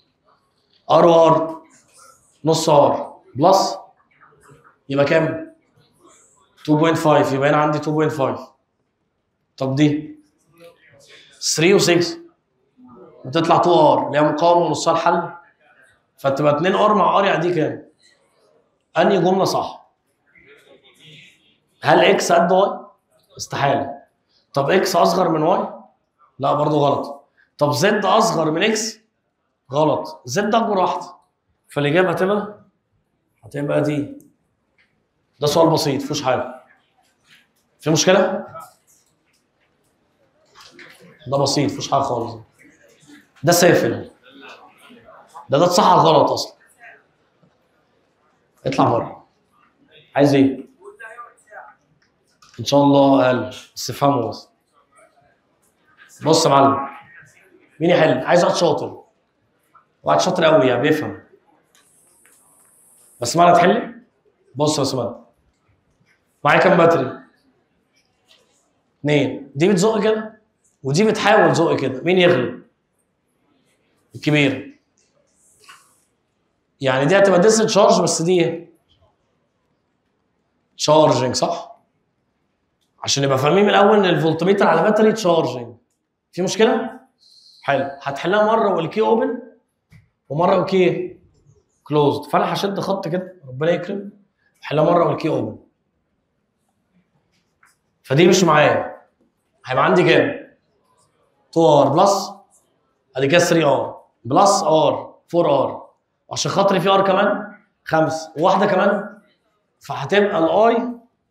ار وار نص ار بلس يبقى كام؟ 2.5 يبقى هنا عندي 2.5 طب دي 3 و6 بتطلع 2 ار اللي هي مقاومه ونصها الحل فتبقى 2 ار مع ار يعني دي كام؟ انهي جمله صح؟ هل اكس قد واي؟ استحاله طب اكس اصغر من واي؟ لا برضه غلط طب زد اصغر من اكس؟ غلط زد اكبر واحده فالاجابه هتبقى هتبقى دي ده سؤال بسيط مفيهوش حاجه في مشكله؟ ده بسيط مفيهوش حاجه خالص ده سافل ده ده صح غلط اصلا اطلع بره عايز ايه؟ ان شاء الله اقل بس افهمه بس بص يا معلم مين يحل؟ عايز واحد شاطر واحد شاطر قوي يعني بيفهم بس معنى تحل؟ بص يا سمان معايا كام باتري؟ اثنين دي بتزق كده ودي بتحاول تزق كده مين يغلب؟ الكبير يعني دي هتبقى ديس تشارج بس دي ايه؟ تشارجنج صح؟ عشان نبقى فاهمين من الاول ان الفولتميتر على باتري تشارجنج في مشكله؟ حلو هتحلها مره والكي اوبن ومره والكي كلوزد فانا هشد خط كده ربنا يكرم احلها مره والكي اوبن فدي مش معايا هيبقى عندي كام؟ 2 ار بلس ادي كده 3 ار بلس ار 4 ار وعشان خاطري في ار كمان خمسه وواحده كمان فهتبقى الاي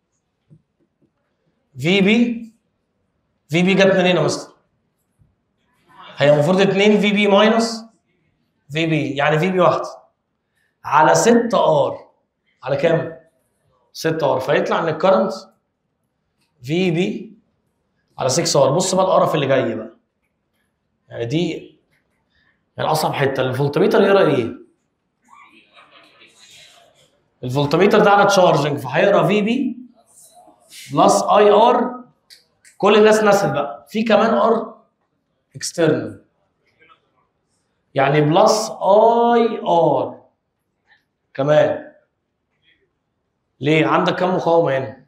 في بي في بي جت منين يا مستر؟ هي المفروض 2 في بي ماينس في بي يعني في بي واحده على 6 ار على كام؟ 6 ار فيطلع ان الكرنت في بي على 6 ار بص بقى القرف اللي جاي بقى يعني دي يعني اصعب حته الفولتميتر يقرا ايه؟ الفولتميتر ده على تشارجنج فهيقرا في بي بلس اي ار كل الناس نسيت بقى في كمان ار اكسترنال يعني بلس اي ار كمان ليه عندك كم مقاومه هنا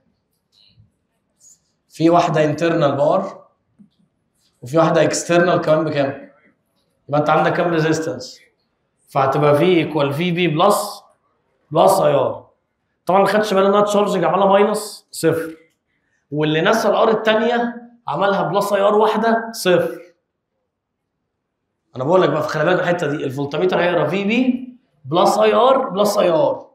في واحده انترنال بار وفي واحده اكسترنال كمان بكام يبقى انت عندك كام ريزيستنس فهتبقى في ايكوال في بي بلس بلس اي ار طبعا ما خدش بالي انها تشارجنج عملها ماينس صفر واللي نسى الار الثانيه عملها بلس اي ار واحده صفر انا بقول لك بقى خلي بالك من الحته دي الفولتميتر هيقرا في بي بلس اي ار بلس اي ار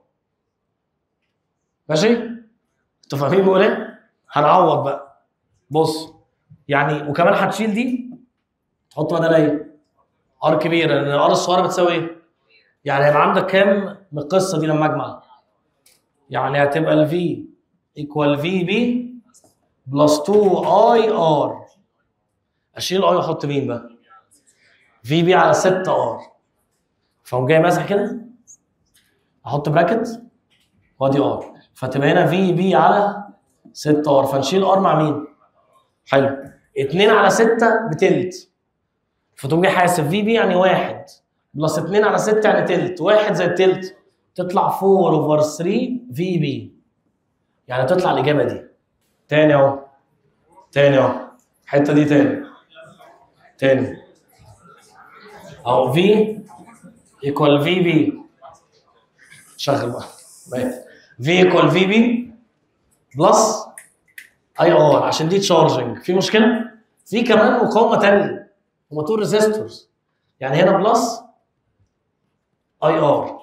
ماشي انتوا فاهمين بقول ايه هنعوض بقى بص يعني وكمان هتشيل دي تحط بدل ايه ار كبيره لان الار الصغيره بتساوي ايه يعني هيبقى عندك كام من القصه دي لما اجمع يعني هتبقى الفي ايكوال في بي بلس 2 اي ار اشيل اي واحط مين بقى في بي على 6 ار فاقوم جاي ماسح كده احط براكت وادي ار فتبقى هنا في بي على 6 ار فنشيل ار مع مين؟ حلو 2 على 6 بتلت فتقوم جاي حاسب في بي يعني واحد بلس 2 على 6 يعني تلت واحد زي التلت تطلع 4 اوفر 3 في بي يعني تطلع الاجابه دي تاني اهو تاني اهو الحته دي تاني تاني اهو في ايكوال في بي شغل بقى في ايكوال في بي بلس اي ار عشان دي تشارجنج في مشكله في كمان مقاومه ثانيه هما تو ريزيستورز يعني هنا بلس اي ار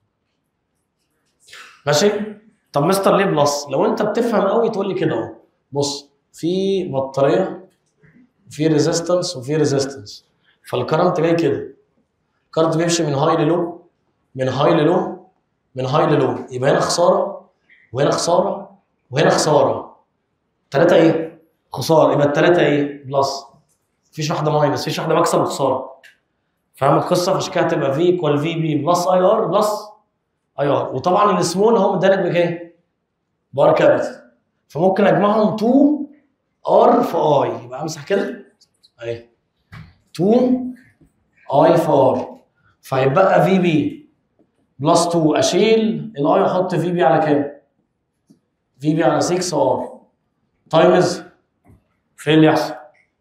ماشي طب مستر ليه بلس لو انت بتفهم قوي تقول لي كده اهو بص في بطاريه في ريزيستنس وفي ريزيستنس فالكرنت جاي كده الكرنت بيمشي من هاي للو من هاي للو من هاي للو يبقى هنا خساره وهنا خساره وهنا خساره ثلاثه ايه خساره يبقى الثلاثه ايه بلس مفيش واحده ماينس مفيش واحده مكسب وخساره فاهم القصه فعشان كده هتبقى في ايكوال في بي بلس اي ار بلس اي ار وطبعا السمول هو مدالك بكام؟ بار كابيتال فممكن اجمعهم 2 ار في اي يبقى امسح كده اهي 2 اي في ار فهيبقى في بي بلس 2 اشيل الاي واحط في بي على كام؟ في بي على 6 ار تايمز فين اللي يحصل؟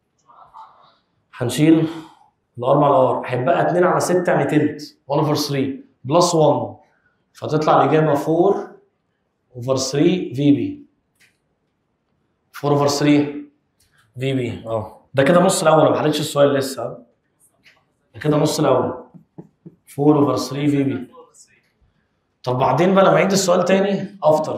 هنشيل الار مع الار هيبقى 2 على 6 يعني تلت 1 اوفر 3 بلس 1 فتطلع الاجابه 4 اوفر 3 في بي 4 اوفر 3 في بي اه ده كده نص الاول ما حلتش السؤال لسه ها؟ ده كده نص الاول 4 اوفر 3 في بي طب بعدين بقى لما اعيد السؤال تاني افتر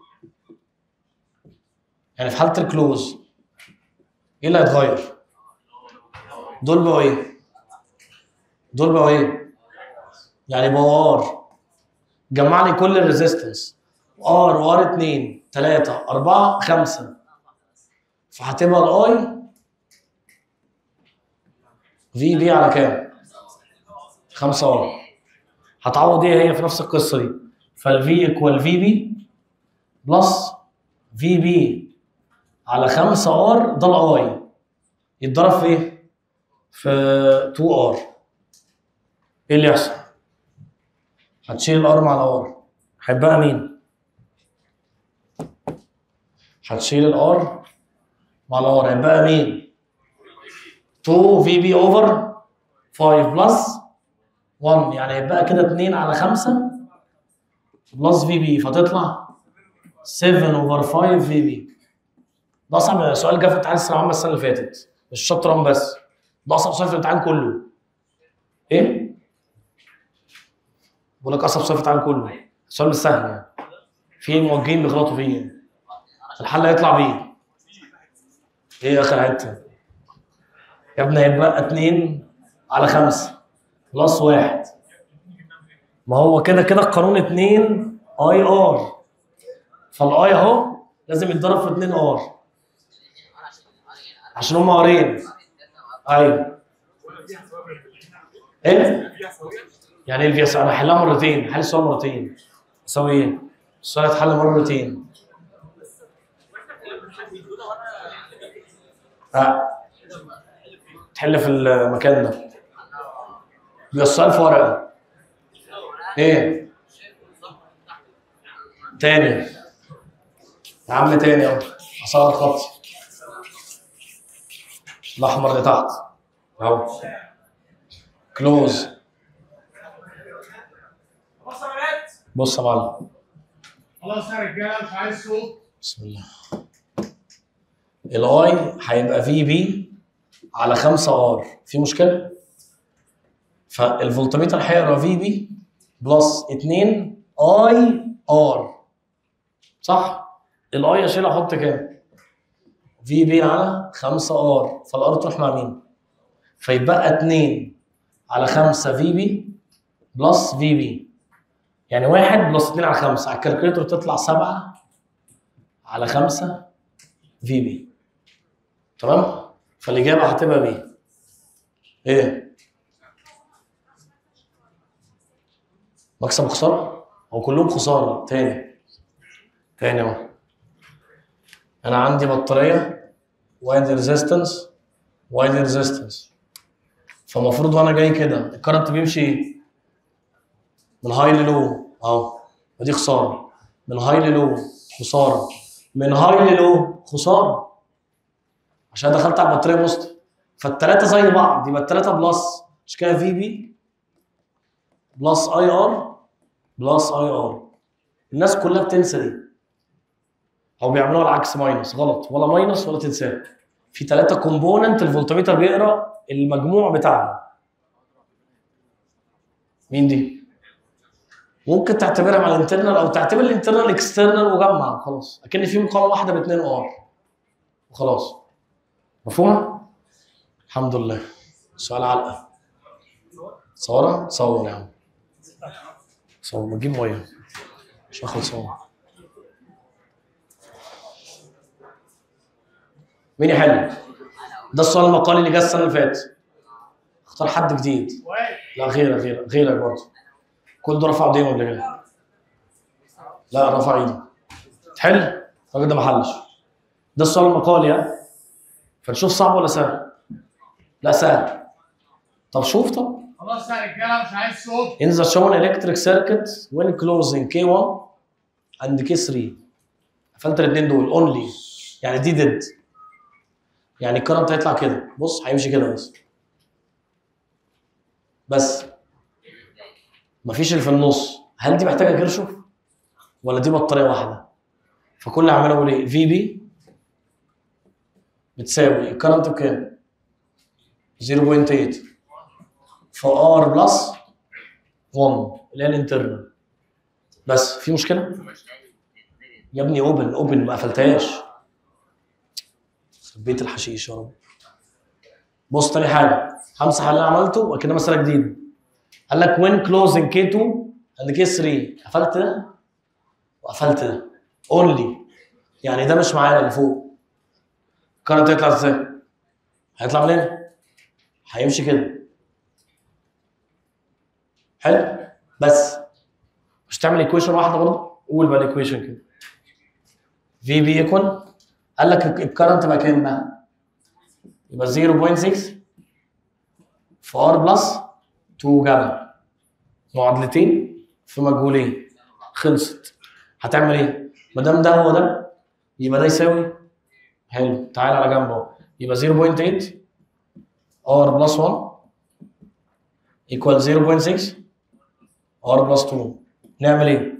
يعني في حاله الكلوز ايه اللي هيتغير؟ دول بقوا ايه؟ دول بقوا ايه؟ يعني بقوا ار جمع لي كل الريزيستنس ار وار 2 3 4 5 فهتبقى الاي في بي على كام؟ 5 ار هتعوض ايه هي في نفس القصه دي فالفي ايكوال في بي بلس في بي على 5 ار ده الاي يتضرب في ايه؟ في 2 ار ايه اللي يحصل؟ هتشيل الار مع الار هيبقى مين؟ هتشيل الار مع الار هيبقى مين؟ 2 في بي اوفر 5 بلس 1 يعني هيبقى كده 2 على 5 بلس في بي فتطلع 7 اوفر 5 في بي ده اصعب سؤال جه في امتحان الثانويه العامه السنه اللي فاتت مش شطران بس ده اصعب سؤال في الامتحان كله ايه؟ بقول لك اصعب سؤال في الامتحان كله السؤال مش سهل يعني في موجهين بيغلطوا فيه الحل هيطلع بيه ايه اخر حته يا ابني هيبقى 2 على 5 بلس 1 ما هو كده كده القانون 2 اي ار فالاي اهو لازم يتضرب في 2 ار عشان هم ارين ايوه ايه يعني ايه الفيس انا هحلها مرتين هحل السؤال مرتين يساوي ايه السؤال هيتحل مرتين اه تحل في المكان ده يبقى السؤال في ورقه ايه تاني يا عم تاني اهو اصور خطي الاحمر اللي تحت اهو كلوز خلاص يا بنات بص يا معلم خلاص يا رجاله مش عايز صوت بسم الله الاي هيبقى في بي على 5 ار في مشكله فالفولتميتر هيقرا في بي بلس 2 اي ار صح الاي اشيل احط كام في بي على 5 ار فالار تروح مع مين فيبقى 2 على 5 في بي بلس في بي يعني 1 بلس 2 على 5 على الكالكوليتر تطلع 7 على 5 في بي تمام فالاجابه هتبقى بي ايه مكسب وخساره هو كلهم خساره تاني تاني اهو انا عندي بطاريه وايد ريزيستنس وايد ريزيستنس فالمفروض وانا جاي كده الكرنت بيمشي من هاي للو اهو ودي خساره من هاي للو خساره من هاي للو خساره عشان دخلت على البطاريه بوست فالثلاثه زي بعض يبقى الثلاثه بلس مش كده في بي بلس اي ار بلس اي ار الناس كلها بتنسى دي او بيعملوها العكس ماينس غلط ولا ماينس ولا تنساه في ثلاثه كومبوننت الفولتميتر بيقرا المجموع بتاعهم مين دي؟ ممكن تعتبرها مع الانترنال او تعتبر الانترنال اكسترنال وجمع خلاص اكن في مقاومه واحده باثنين ار وخلاص مفهومه؟ الحمد لله سؤال علقه صورة؟ صور يا عم صور ما تجيب ميه مش هاخد صور مين يحل؟ ده السؤال المقالي اللي جه السنه اللي فاتت اختار حد جديد واقف لا غيرك غيرك غيرك برضه كل ده رفع ايديهم قبل كده لا رفع ايده تحل الراجل ده ما حلش ده السؤال المقالي ها فنشوف صعب ولا سهل لا سهل طب شوف طب خلاص يا رجاله مش عايز صوت in the shown electric circuit when closing K1 and K3 قفلت الاثنين دول اونلي يعني دي ديد يعني الكرنت هيطلع كده بص هيمشي كده بس بس مفيش اللي في النص هل دي محتاجه كيرشوف ولا دي بطاريه واحده فكل اللي هعمله اقول ايه في بي بتساوي الكرنت بكام 0.8 في ار بلس 1 اللي هي الانترنال بس في مشكله يا ابني اوبن اوبن ما قفلتهاش بيت الحشيش يا رب بص تاني حاجه همسح اللي أنا عملته وكده مساله جديده قال لك وين كلوزنج كي 2 اند كي 3 قفلت ده وقفلت ده اونلي يعني ده مش معانا اللي فوق الكارنت هيطلع ازاي؟ هيطلع منين؟ هيمشي كده حلو بس مش تعمل ايكويشن واحده برضه قول بقى الايكويشن كده في بي ايكوال قال لك الكرنت بقى كام بقى؟ يبقى 0.6 في ار بلس 2 جاما معادلتين في مجهولين خلصت هتعمل ايه؟ ما دام ده هو ده يبقى ده يساوي حلو تعال على جنب اهو يبقى 0.8 ار بلس 1 ايكوال 0.6 ار بلس 2 نعمل ايه؟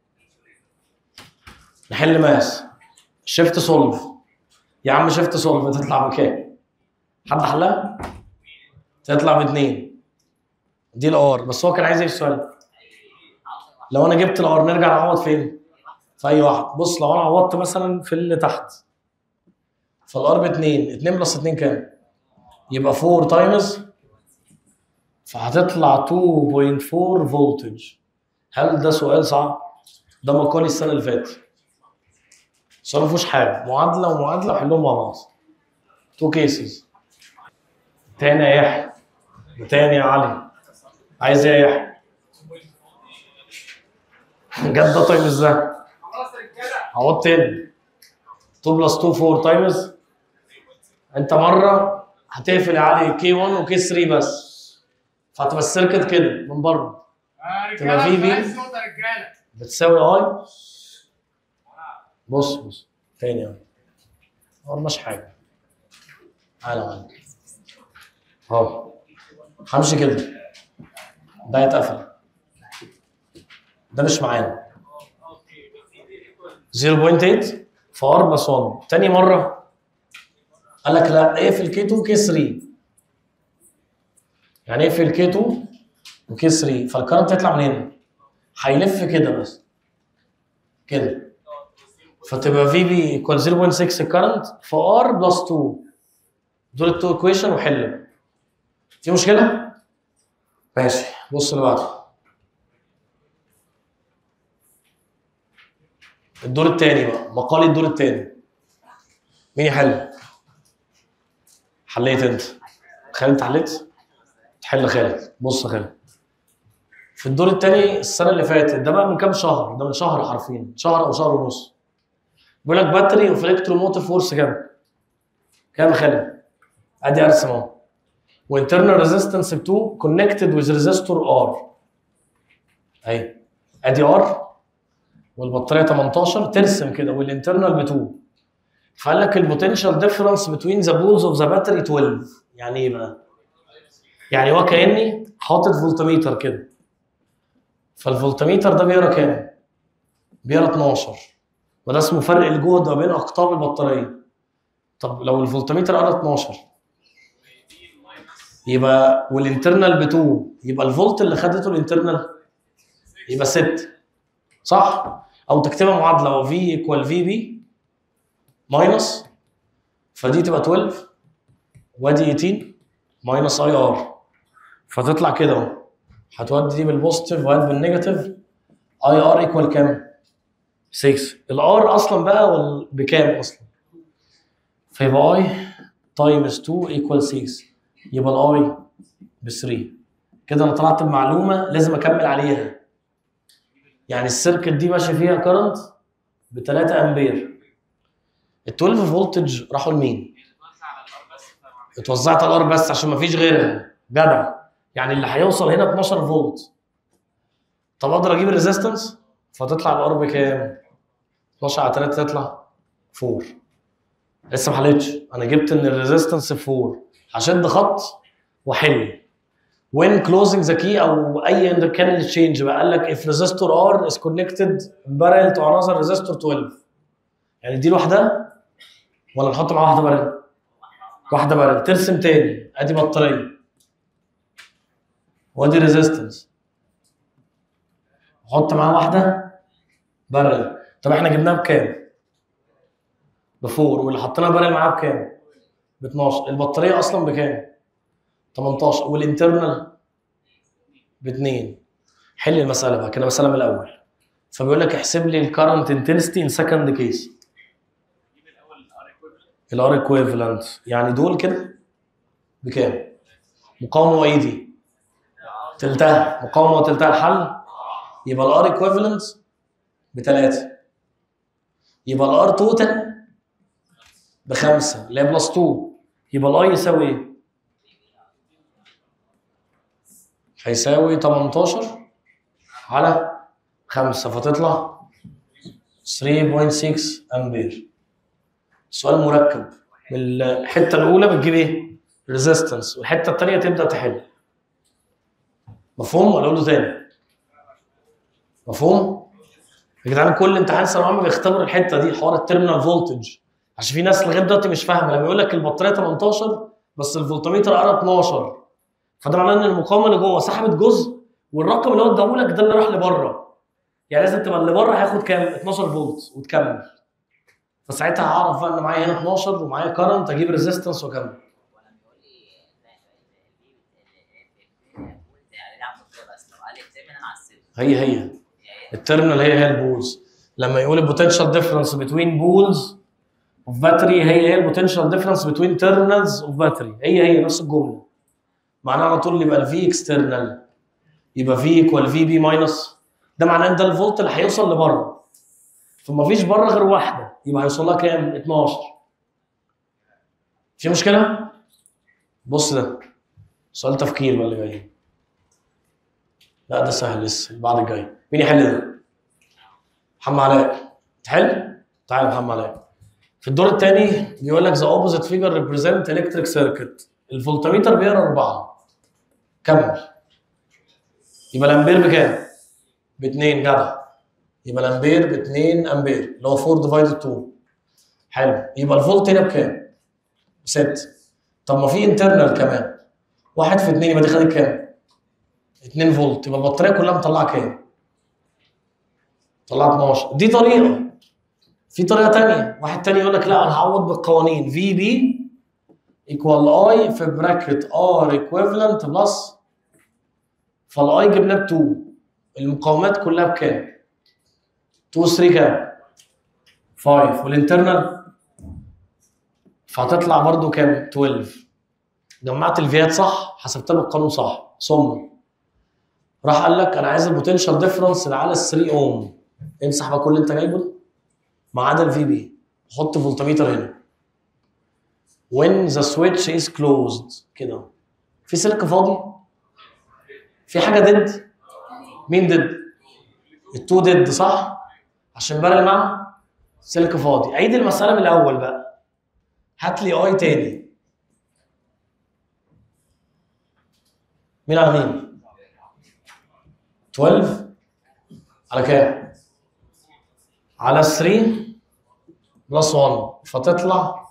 نحل ماس شيفت سولف يا عم شيفت سولف تطلع بكام؟ حد حلها؟ تطلع باتنين دي الار بس هو كان عايز ايه في السؤال؟ لو انا جبت الار نرجع نعوض فين؟ في اي واحد بص لو انا عوضت مثلا في اللي تحت فالار باتنين 2 بلس 2 كام؟ يبقى 4 تايمز فهتطلع 2.4 فولتج هل ده سؤال صعب؟ ده مقالي السنه اللي فاتت السؤال ما فيهوش حاجه معادله ومعادله وحلهم مع بعض تو كيسز تاني يا يحيى وتاني يا علي عايز ايه يا يحيى؟ جد ده طيب ازاي؟ خلاص يا رجاله عوض تاني 2 بلس 2 4 تايمز انت مره هتقفل يا علي كي 1 وكي 3 بس فهتبقى السيركت كده من بره يا تبقى رجاله في مش بي. عايز صوت يا رجاله بتساوي اي بص بص تاني اهو هو مش حاجه تعالى معايا اهو همشي كده ده يتقفل ده مش معانا 0.8 في ار بلس 1 تاني مره قال لك لا اقفل كي 2 كي 3 يعني اقفل كي 2 وكي 3 فالكرنت يطلع من هنا هيلف كده بس كده فتبقى في بي ايكوال 0.6 الكرنت في ار بلس 2 دول التو ايكويشن وحل في مشكله؟ ماشي بص اللي بعده الدور الثاني بقى مقالي الدور الثاني مين يحل؟ حليت انت خالد انت حليت؟ تحل خالد بص يا خالد في الدور الثاني السنه اللي فاتت ده بقى من كام شهر ده من شهر حرفيا شهر او شهر ونص بيقول لك باتري اوف الكتروموتيف فورس كام؟ كام يا خالد؟ ادي ارسم اهو وانترنال ريزيستنس ب 2 كونكتد ويز ريزيستور ار اهي ادي ار والبطاريه 18 ترسم كده والانترنال ب 2 فقال لك البوتنشال ديفرنس بتوين ذا بولز اوف ذا باتري 12 يعني ايه بقى؟ يعني هو كاني حاطط فولتميتر كده فالفولتميتر ده بيقرا كام؟ بيقرا 12 وده اسمه فرق الجهد ما بين اقطاب البطاريه طب لو الفولتميتر قرا 12 يبقى والانترنال ب 2 يبقى الفولت اللي خدته الانترنال يبقى 6 صح؟ او تكتبها معادله هو في ايكوال في بي ماينس فدي تبقى 12 وادي 18 ماينس اي ار فتطلع كده اهو هتودي دي بالبوزيتيف وهات بالنيجاتيف اي ار ايكوال كام؟ 6 الار اصلا بقى وال- بكام اصلا؟ فيبقى اي تايمز 2 ايكوال 6 يبقى الاي ب 3 كده انا طلعت بمعلومه لازم اكمل عليها يعني السيركت دي ماشي فيها كرنت ب 3 امبير ال 12 فولتج راحوا لمين؟ اتوزعت على الار بس عشان ما فيش غيرها جدع يعني اللي هيوصل هنا 12 فولت طب اقدر اجيب الريزيستنس فتطلع الار بكام؟ 12 على 3 تطلع 4 لسه ما حلتش انا جبت ان الريزيستنس 4 هشد خط واحل when closing the key او اي كان التشينج بقى قال لك if resistor R is connected parallel to another resistor 12 يعني دي لوحدها ولا نحط معاها واحده بارل واحده بارل ترسم تاني ادي بطاريه وادي ريزيستنس نحط معاها واحده بارل طب احنا جبناها بكام؟ بفور واللي حطينا بارل معاها بكام؟ ب 12 البطاريه اصلا بكام؟ 18 والانترنال ب 2 حل المساله بقى كده مساله من الاول فبيقول لك احسب لي الكرنت انتنستي ان سكند كيس الار ايكويفالنت يعني دول كده بكام؟ مقاومه وايه دي؟ تلتها مقاومه وتلتها الحل يبقى الار ايكويفالنت بثلاثه يبقى الار توتال بخمسه اللي هي بلس 2 يبقى الاي يساوي ايه؟ هيساوي 18 على 5 فتطلع 3.6 امبير سؤال مركب من الحته الاولى بتجيب ايه؟ ريزيستنس والحته الثانيه تبدا تحل مفهوم ولا اقوله تاني؟ مفهوم؟ يا جدعان كل امتحان ثانويه عامه بيختبر الحته دي حوار التيرمينال فولتج عشان في ناس لغايه دلوقتي مش فاهمه لما يقول لك البطاريه 18 بس الفولتميتر قرا 12 فده معناه ان المقاومه اللي جوه سحبت جزء والرقم اللي هو اداهولك ده اللي راح لبره يعني لازم تبقى اللي بره هياخد كام 12 فولت وتكمل فساعتها هعرف بقى ان معايا هنا 12 ومعايا كارنت اجيب ريزيستنس واكمل ولما يقول لي يعني نعمل كده بس لو قال لي التيرمينال على السيل هي هي التيرمينال هي هي البولز لما يقول البوتنشال ديفرنس بتوين بولز اوف باتري هي هي البوتنشال ديفرنس بتوين تيرمينالز اوف باتري هي هي نفس الجمله معناها على طول يبقى الفي اكسترنال يبقى في ايكوال في بي ماينس ده معناه ان ده الفولت اللي هيوصل لبره فما فيش بره غير واحده يبقى هيوصل لها كام 12 في مشكله بص ده سؤال تفكير بقى اللي جاي لا ده سهل لسه بعد الجاي مين يحل ده محمد علاء تحل تعال يا محمد علاء في الدور الثاني بيقول لك ذا اوبوزيت فيجر ريبريزنت الكتريك سيركت الفولتميتر بيقرا أربعة كمل يبقى الأمبير بكام؟ باتنين جدع يبقى الأمبير باتنين أمبير اللي هو 4 ديفايدد 2 حلو يبقى الفولت هنا بكام؟ بستة طب ما في انترنال كمان واحد في اتنين يبقى دي خدت كام؟ 2 فولت يبقى البطارية كلها مطلعة كام؟ مطلعة 12 دي طريقة في طريقة تانية واحد تاني يقول لك لا أنا هعوض بالقوانين في بي ايكوال اي في براكت ار ايكويفالنت بلس فالاي جبناه ب 2 المقاومات كلها بكام؟ 2 3 كام؟ 5 والانترنال فهتطلع برضو كام؟ 12 جمعت الفيات صح حسبت له القانون صح ثم راح قال لك انا عايز البوتنشال ديفرنس اللي على ال 3 اوم امسح بقى كل اللي انت جايبه ده ما عدا الفي بي حط فولتميتر هنا when the switch is closed كده في سلك فاضي في حاجه ديد مين ديد التو ديد صح عشان بقى مع سلك فاضي عيد المساله من الاول بقى هات لي اي تاني مين على مين 12 على كام على 3 بلس 1 فتطلع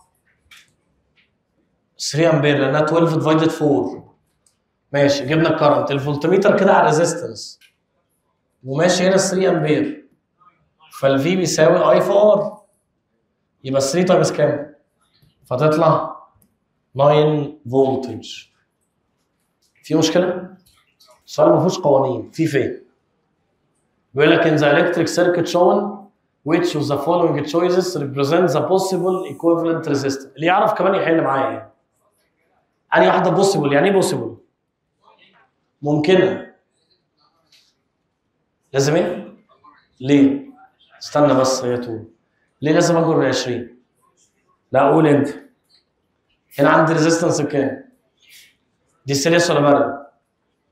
3 امبير لانها 12 ديفايدد 4 ماشي جبنا الكرنت الفولتميتر كده على الريزيستنس وماشي هنا 3 امبير فالفي بيساوي اي في ار يبقى 3 تايمز كام؟ فتطلع 9 فولتج في مشكله؟ السؤال ما فيهوش قوانين في فين؟ بيقول لك in the electric circuit shown which of the following choices represents the possible equivalent resistance اللي يعرف كمان يحل معايا يعني انهي واحده بوسيبل يعني ايه بوسيبل ممكنه لازم ايه ليه استنى بس هي تقول ليه لازم اكبر من 20 لا قول انت هنا عندي ريزيستنس بكام دي سيريس ولا بارل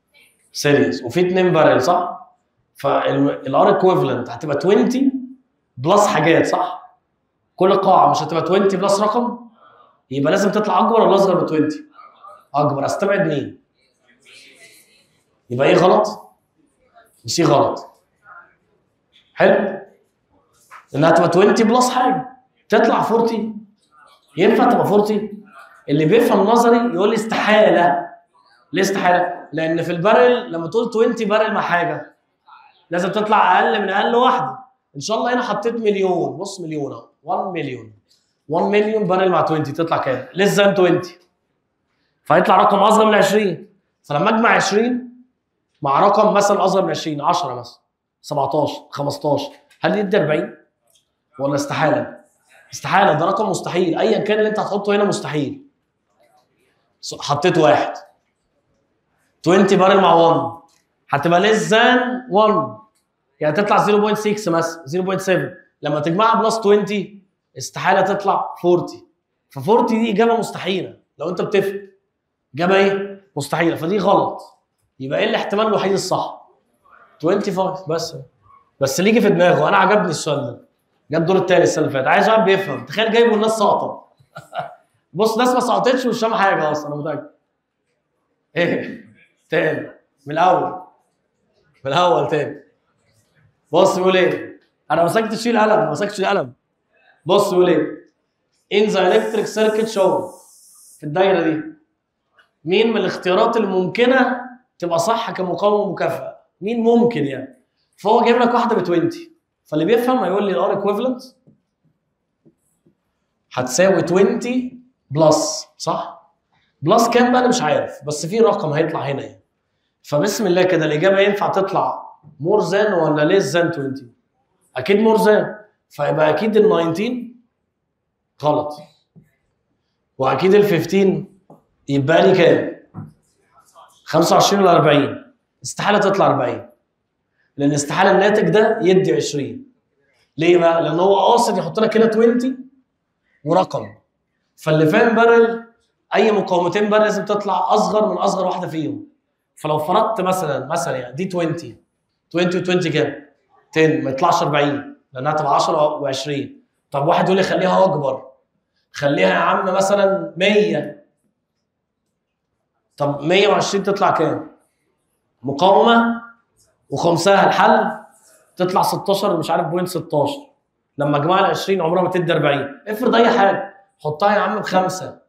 سيريس وفي اتنين بارل صح فالار ايكويفالنت هتبقى 20 بلس حاجات صح كل قاعه مش هتبقى 20 بلس رقم يبقى لازم تطلع اكبر ولا اصغر من 20 اكبر استبعد مين يبقى ايه غلط وسي غلط حلو انها تبقى 20 بلس حاجه تطلع 40 ينفع تبقى 40 اللي بيفهم نظري يقول لي استحاله ليه استحاله لان في البارل لما تقول 20 بارل مع حاجه لازم تطلع اقل من اقل واحده ان شاء الله هنا حطيت مليون بص مليون اهو 1 مليون 1 مليون بارل مع 20 تطلع كام؟ ليس ذان 20 فيطلع رقم اصغر من 20 فلما اجمع 20 مع رقم مثلا اصغر من 20 10 مثلا 17 15 هل يدي 40 ولا استحاله؟ استحاله ده رقم مستحيل ايا كان اللي انت هتحطه هنا مستحيل س- حطيت واحد 20 بارل مع 1 هتبقى ليس ذان 1 يعني تطلع 0.6 مثلا 0.7 لما تجمعها بلس 20 استحاله تطلع 40 ف 40 دي اجابه مستحيله لو انت بتفهم اجابه ايه؟ مستحيله فدي غلط يبقى ايه الاحتمال الوحيد الصح؟ 25 بس بس اللي يجي في دماغه انا عجبني السؤال ده جه الدور التاني السنه اللي فاتت عايز واحد بيفهم تخيل جايبه الناس ساقطه بص ناس ما سقطتش ومش فاهمه حاجه اصلا انا متاكد ايه تاني من الاول من الاول تاني بص بيقول ايه انا مسكت شيل قلم ما مسكتش القلم بص بيقول ايه in the electric circuit shown في الدايره دي مين من الاختيارات الممكنه تبقى صح كمقاومه ومكافاه مين ممكن يعني فهو جايب لك واحده ب 20 فاللي بيفهم هيقول لي الار ايكويفالنت هتساوي 20 بلس صح بلس كام بقى انا مش عارف بس في رقم هيطلع هنا يعني فبسم الله كده الاجابه ينفع تطلع مور ذان ولا ليس ذان 20 اكيد مور ذان فيبقى اكيد ال 19 غلط واكيد ال 15 يبقى لي كام 25 ولا 40 استحاله تطلع 40 لان استحاله الناتج ده يدي 20 ليه بقى لان هو قاصد يحط لك هنا 20 ورقم فاللي فاهم بارل اي مقاومتين بارل لازم تطلع اصغر من اصغر واحده فيهم فلو فرضت مثلا مثلا يعني دي 20 20 و 20 كام 10 ما يطلعش 40 لانها تبقى 10 و20 طب واحد يقول لي خليها اكبر خليها يا عم مثلا 100 طب 120 تطلع كام مقاومه وخمسها الحل تطلع 16 مش عارف بوينت 16 لما اجمع ال 20 عمرها ما تدي 40 افرض اي حاجه حطها يا عم بخمسه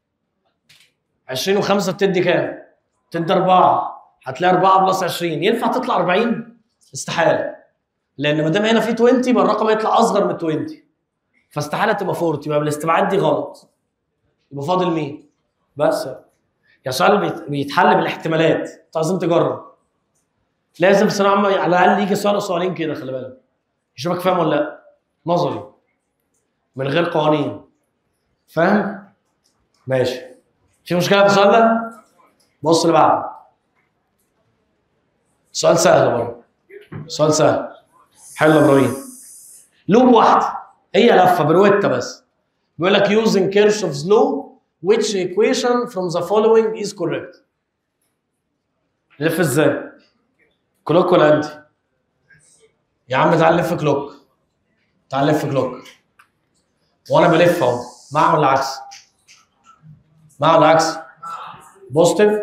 20 و5 بتدي كام؟ تدي 4 هتلاقي 4 بلس 20 ينفع تطلع 40 استحاله لان ما دام هنا في 20 يبقى الرقم هيطلع اصغر من 20 فاستحاله تبقى 40 يبقى بالاستبعاد دي غلط يبقى فاضل مين؟ بس يا سؤال بيت- بيتحل بالاحتمالات انت لازم تجرب لازم ثانويه عامه على الاقل يجي سؤال أو سؤالين كده خلي بالك يشوفك فاهم ولا لا نظري من غير قوانين فاهم؟ ماشي في مشكله في السؤال ده؟ بص اللي بعده سؤال سهل برضه سؤال سهل حلو يا ابراهيم لوب واحده هي لفه برويتا بس بيقول لك using Kirchhoff's law which equation from the following is correct نلف ازاي؟ كلوك ولا انتي؟ يا عم تعال نلف كلوك تعال نلف كلوك وانا بلف اهو مع ولا عكس؟ مع ولا عكس؟ بوزيتيف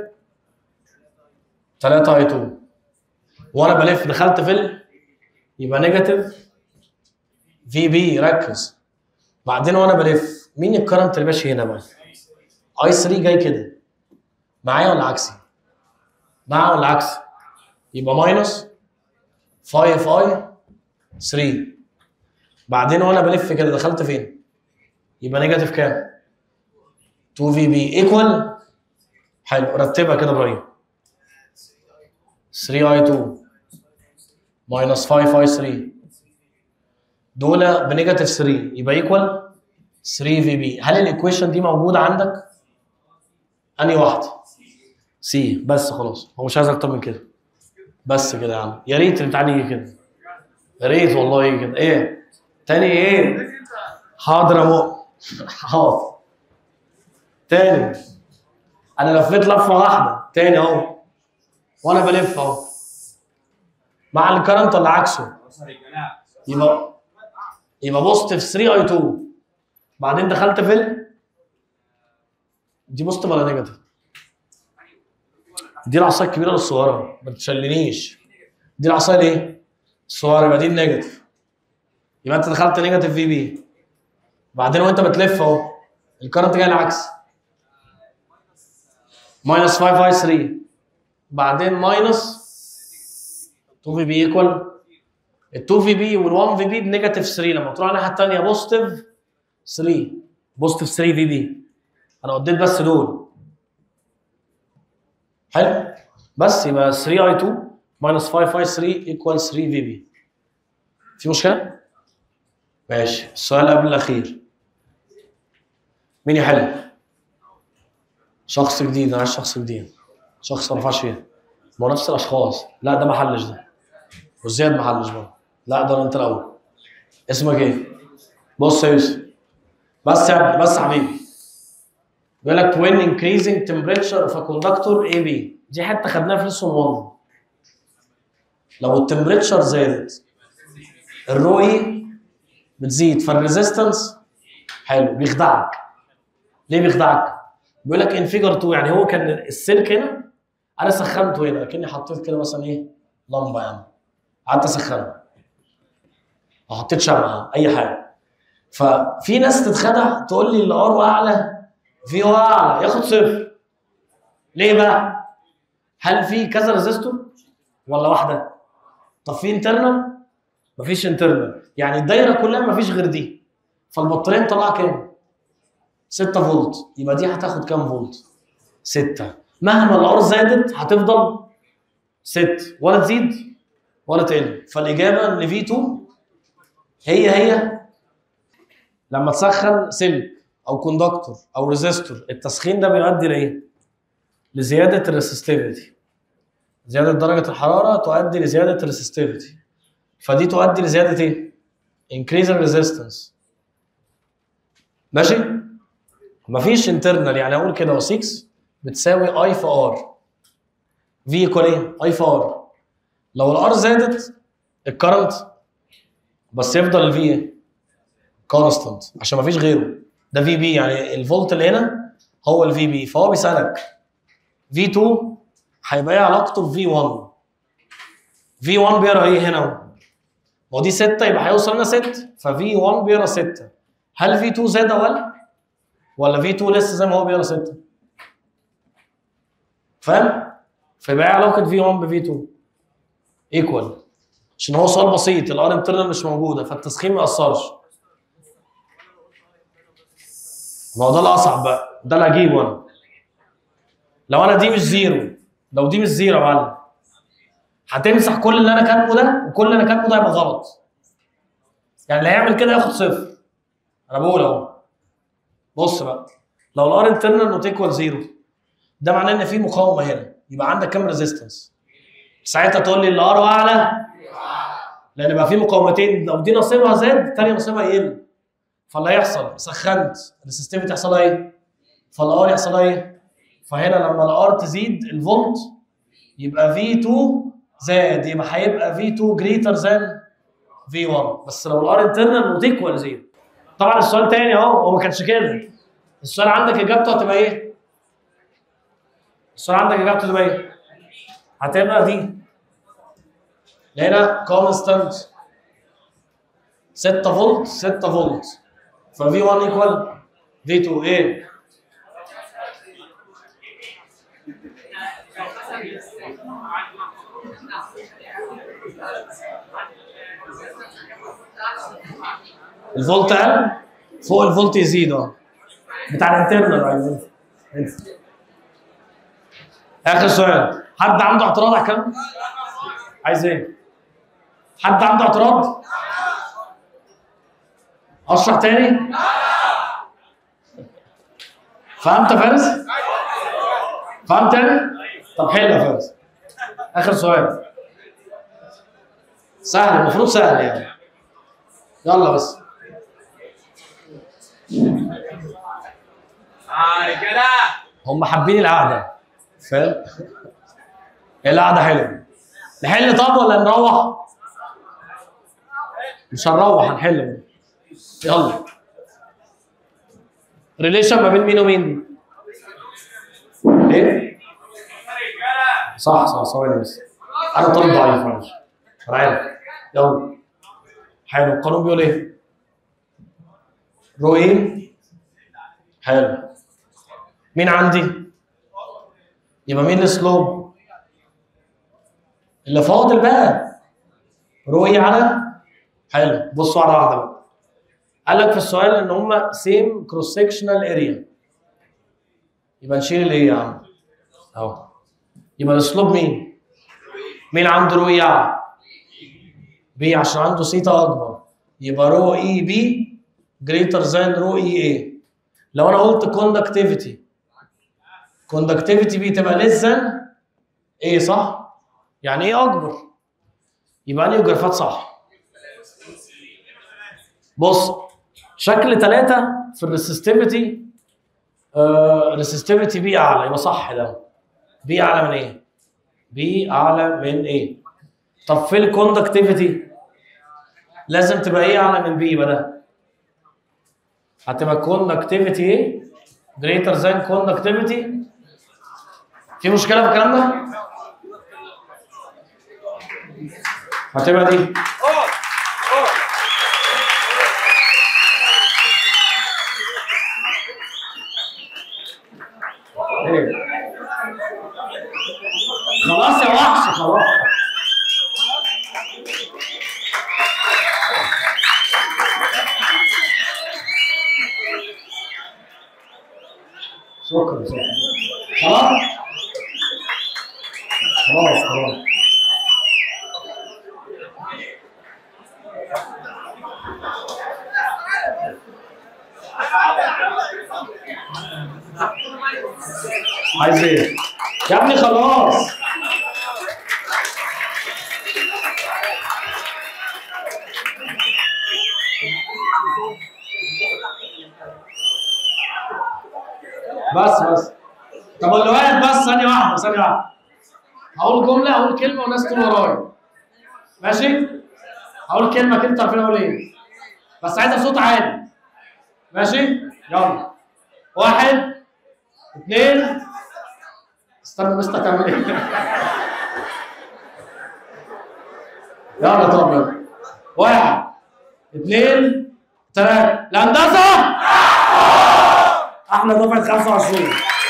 3 اي 2 وانا بلف دخلت في ال يبقى نيجاتيف في بي ركز بعدين وانا بلف مين الكرنت اللي ماشي هنا بقى؟ اي 3 جاي كده معايا ولا عكسي؟ مع ولا عكسي؟ يبقى ماينس 5 اي 3 بعدين وانا بلف كده دخلت فين؟ يبقى نيجاتيف كام؟ 2 في بي ايكوال حلو رتبها كده ابراهيم 3 اي 2 ماينس 5 اي 3 دول بنيجاتيف 3 يبقى ايكوال 3 في بي هل الايكويشن دي موجوده عندك؟ انهي واحده؟ سي بس خلاص هو مش عايز اكتر من كده بس كده يا عم يا ريت الامتحان يجي كده يا ريت والله يجي كده ايه؟ تاني ايه؟ حاضر يا مؤمن حاضر تاني انا لفيت لفه واحده تاني اهو وانا بلف اهو مع الكرنت ولا عكسه؟ يبقى يبقى بوزيتيف 3 اي 2 بعدين دخلت في ال دي بوزيتيف ولا نيجاتيف؟ دي العصايه الكبيره ولا الصغيره؟ ما تشلنيش دي العصايه الايه؟ الصغيره يبقى دي النيجاتيف يبقى انت دخلت نيجاتيف في بي بعدين وانت بتلف اهو الكرنت جاي العكس ماينس 5 اي 3 بعدين ماينس 2 في بي ايكوال ال 2 في بي وال 1 في بي بنيجاتيف 3 لما تروح على الناحيه الثانيه بوزيتيف 3 بوزيتيف 3 في بي انا وديت بس دول حلو بس يبقى 3 اي 2 ماينس 5 اي 3 ايكوال 3 في بي في مشكله؟ ماشي السؤال قبل الاخير مين يحل؟ شخص جديد انا عايز شخص جديد شخص ما رفعش فيها ما هو نفس الاشخاص لا ده ما حلش ده وزياد ما حلش برضه لا ده انت الاول اسمك ايه؟ بص يا يوسف بس يا ابني بس يا حبيبي بيقول لك when increasing temperature of a conductor AB دي حته خدناها في ليسون 1 لو التمبريتشر زادت الرو اي بتزيد فالريزيستنس حلو بيخدعك ليه بيخدعك؟ بيقول لك ان فيجر 2 يعني هو كان السلك هنا انا سخنته هنا كاني حطيت كده مثلا ايه لمبه يعني قعدت اسخنها او حطيت شمعه اي حاجه ففي ناس تتخدع تقول لي الار اعلى في هو اعلى ياخد صفر ليه بقى؟ هل في كذا ريزيستور ولا واحده؟ طب في انترنال؟ مفيش انترنال يعني الدايره كلها مفيش غير دي فالبطاريه مطلعه كام؟ 6 فولت يبقى دي هتاخد كام فولت؟ 6 مهما الار زادت هتفضل 6 ولا تزيد ولا تقل فالاجابه ان في 2 هي هي لما تسخن سلك او كوندكتور او ريزيستور التسخين ده بيؤدي لايه؟ لزياده الريسستيفيتي زياده درجه الحراره تؤدي لزياده الريسستيفيتي فدي تؤدي لزياده ايه؟ increase الريزيستنس ماشي؟ مفيش انترنال يعني اقول كده 6 بتساوي اي في ار في ايكوال ايه؟ اي في ار لو الار زادت الكرنت بس يفضل الفي ايه؟ كونستنت عشان مفيش غيره ده في بي يعني الفولت اللي هنا هو الفي بي فهو بيسالك في 2 هيبقى ايه علاقته بفي 1 في 1 بيقرا ايه هنا ما هو دي 6 يبقى هيوصل لنا 6 ففي 1 بيقرا 6 هل في 2 زاد ولا ولا في 2 لسه زي ما هو بيقرا 6 فاهم فيبقى ايه علاقه في 1 بفي 2 ايكوال عشان هو سؤال بسيط الار انترنال مش موجوده فالتسخين ما ياثرش ما هو ده الاصعب بقى ده اللي هجيبه انا لو انا دي مش زيرو لو دي مش زيرو يا معلم هتمسح كل اللي انا كاتبه ده وكل اللي انا كاتبه ده هيبقى غلط يعني اللي هيعمل كده ياخد صفر انا بقول اهو بص بقى لو الار انترنال نوت ايكوال زيرو ده معناه ان في مقاومه هنا يبقى عندك كام ريزيستنس ساعتها تقول لي الار اعلى لان بقى في مقاومتين لو دي نصيبها زاد الثانيه نصيبها يقل فاللي هيحصل سخنت السيستم يحصل ايه؟ فالار يحصل ايه؟ فهنا لما الار تزيد الفولت يبقى في 2 زاد يبقى هيبقى في 2 جريتر ذان في 1 بس لو الار انترنال نوت ايكوال زيرو طبعا السؤال تاني اهو هو ما كانش كده السؤال عندك اجابته هتبقى ايه؟ السؤال عندك اجابته هتبقى ايه؟ هتبقى دي هنا كونستانت 6 فولت 6 فولت ففي 1 ايكوال في 2 ايه؟ الفولت قل فوق الفولت يزيد اه بتاع الانترنال عايزين اخر سؤال حد عنده اعتراض على الكلام؟ عايز ايه؟ حد عنده اعتراض؟ اشرح تاني؟ فهمت يا فارس؟ فهمت تاني؟ طب حلو يا فارس اخر سؤال سهل المفروض سهل يعني يلا بس اه رجاله هم حابين القعده فاهم؟ هي القعده حلوه نحل طب ولا نروح؟ مش هنروح هنحل يلا ريليشن ما بين مين ومين ايه صح صح ثواني بس انا طالب ضعيف معلش انا عارف يلا حلو القانون بيقول ايه رو ايه حلو مين عندي يبقى مين السلوب اللي فاضل بقى رو ايه على حلو بصوا على واحده بقى قال لك في السؤال ان هم سيم كروس سكشنال اريا يبقى نشيل الايه يا عم اهو يبقى الاسلوب مين مين عنده رو اي اعلى بي عشان عنده سيتا اكبر يبقى رو اي بي جريتر ذان رو اي اي لو انا قلت كوندكتيفيتي كوندكتيفيتي بي تبقى ليس ذان ايه صح يعني ايه اكبر يبقى انهي جرافات صح بص شكل ثلاثة في الريسستيفيتي ريسستيفيتي بي اعلى يبقى صح ده بي اعلى من ايه؟ بي اعلى من ايه؟ طب في الكوندكتيفيتي لازم تبقى ايه اعلى من بي يبقى ده هتبقى كوندكتيفيتي ايه؟ جريتر ذان كوندكتيفيتي في مشكلة في الكلام ده؟ هتبقى دي ايه خلاص يا وحش خلاص شكرا شكرا خلاص خلاص خلاص عايز ايه؟ يا ابني خلاص بس بس طب اللي واقف بس ثانية واحدة ثانية واحدة هقول جملة هقول كلمة والناس تقول ورايا ماشي؟ هقول كلمة كده انتوا عارفين اقول ايه بس عايزها بصوت عالي ماشي؟ يلا واحد اثنين استنى بس تعمل ايه يلا طب يلا واحد اثنين ثلاثة الهندسة احنا دفعة 25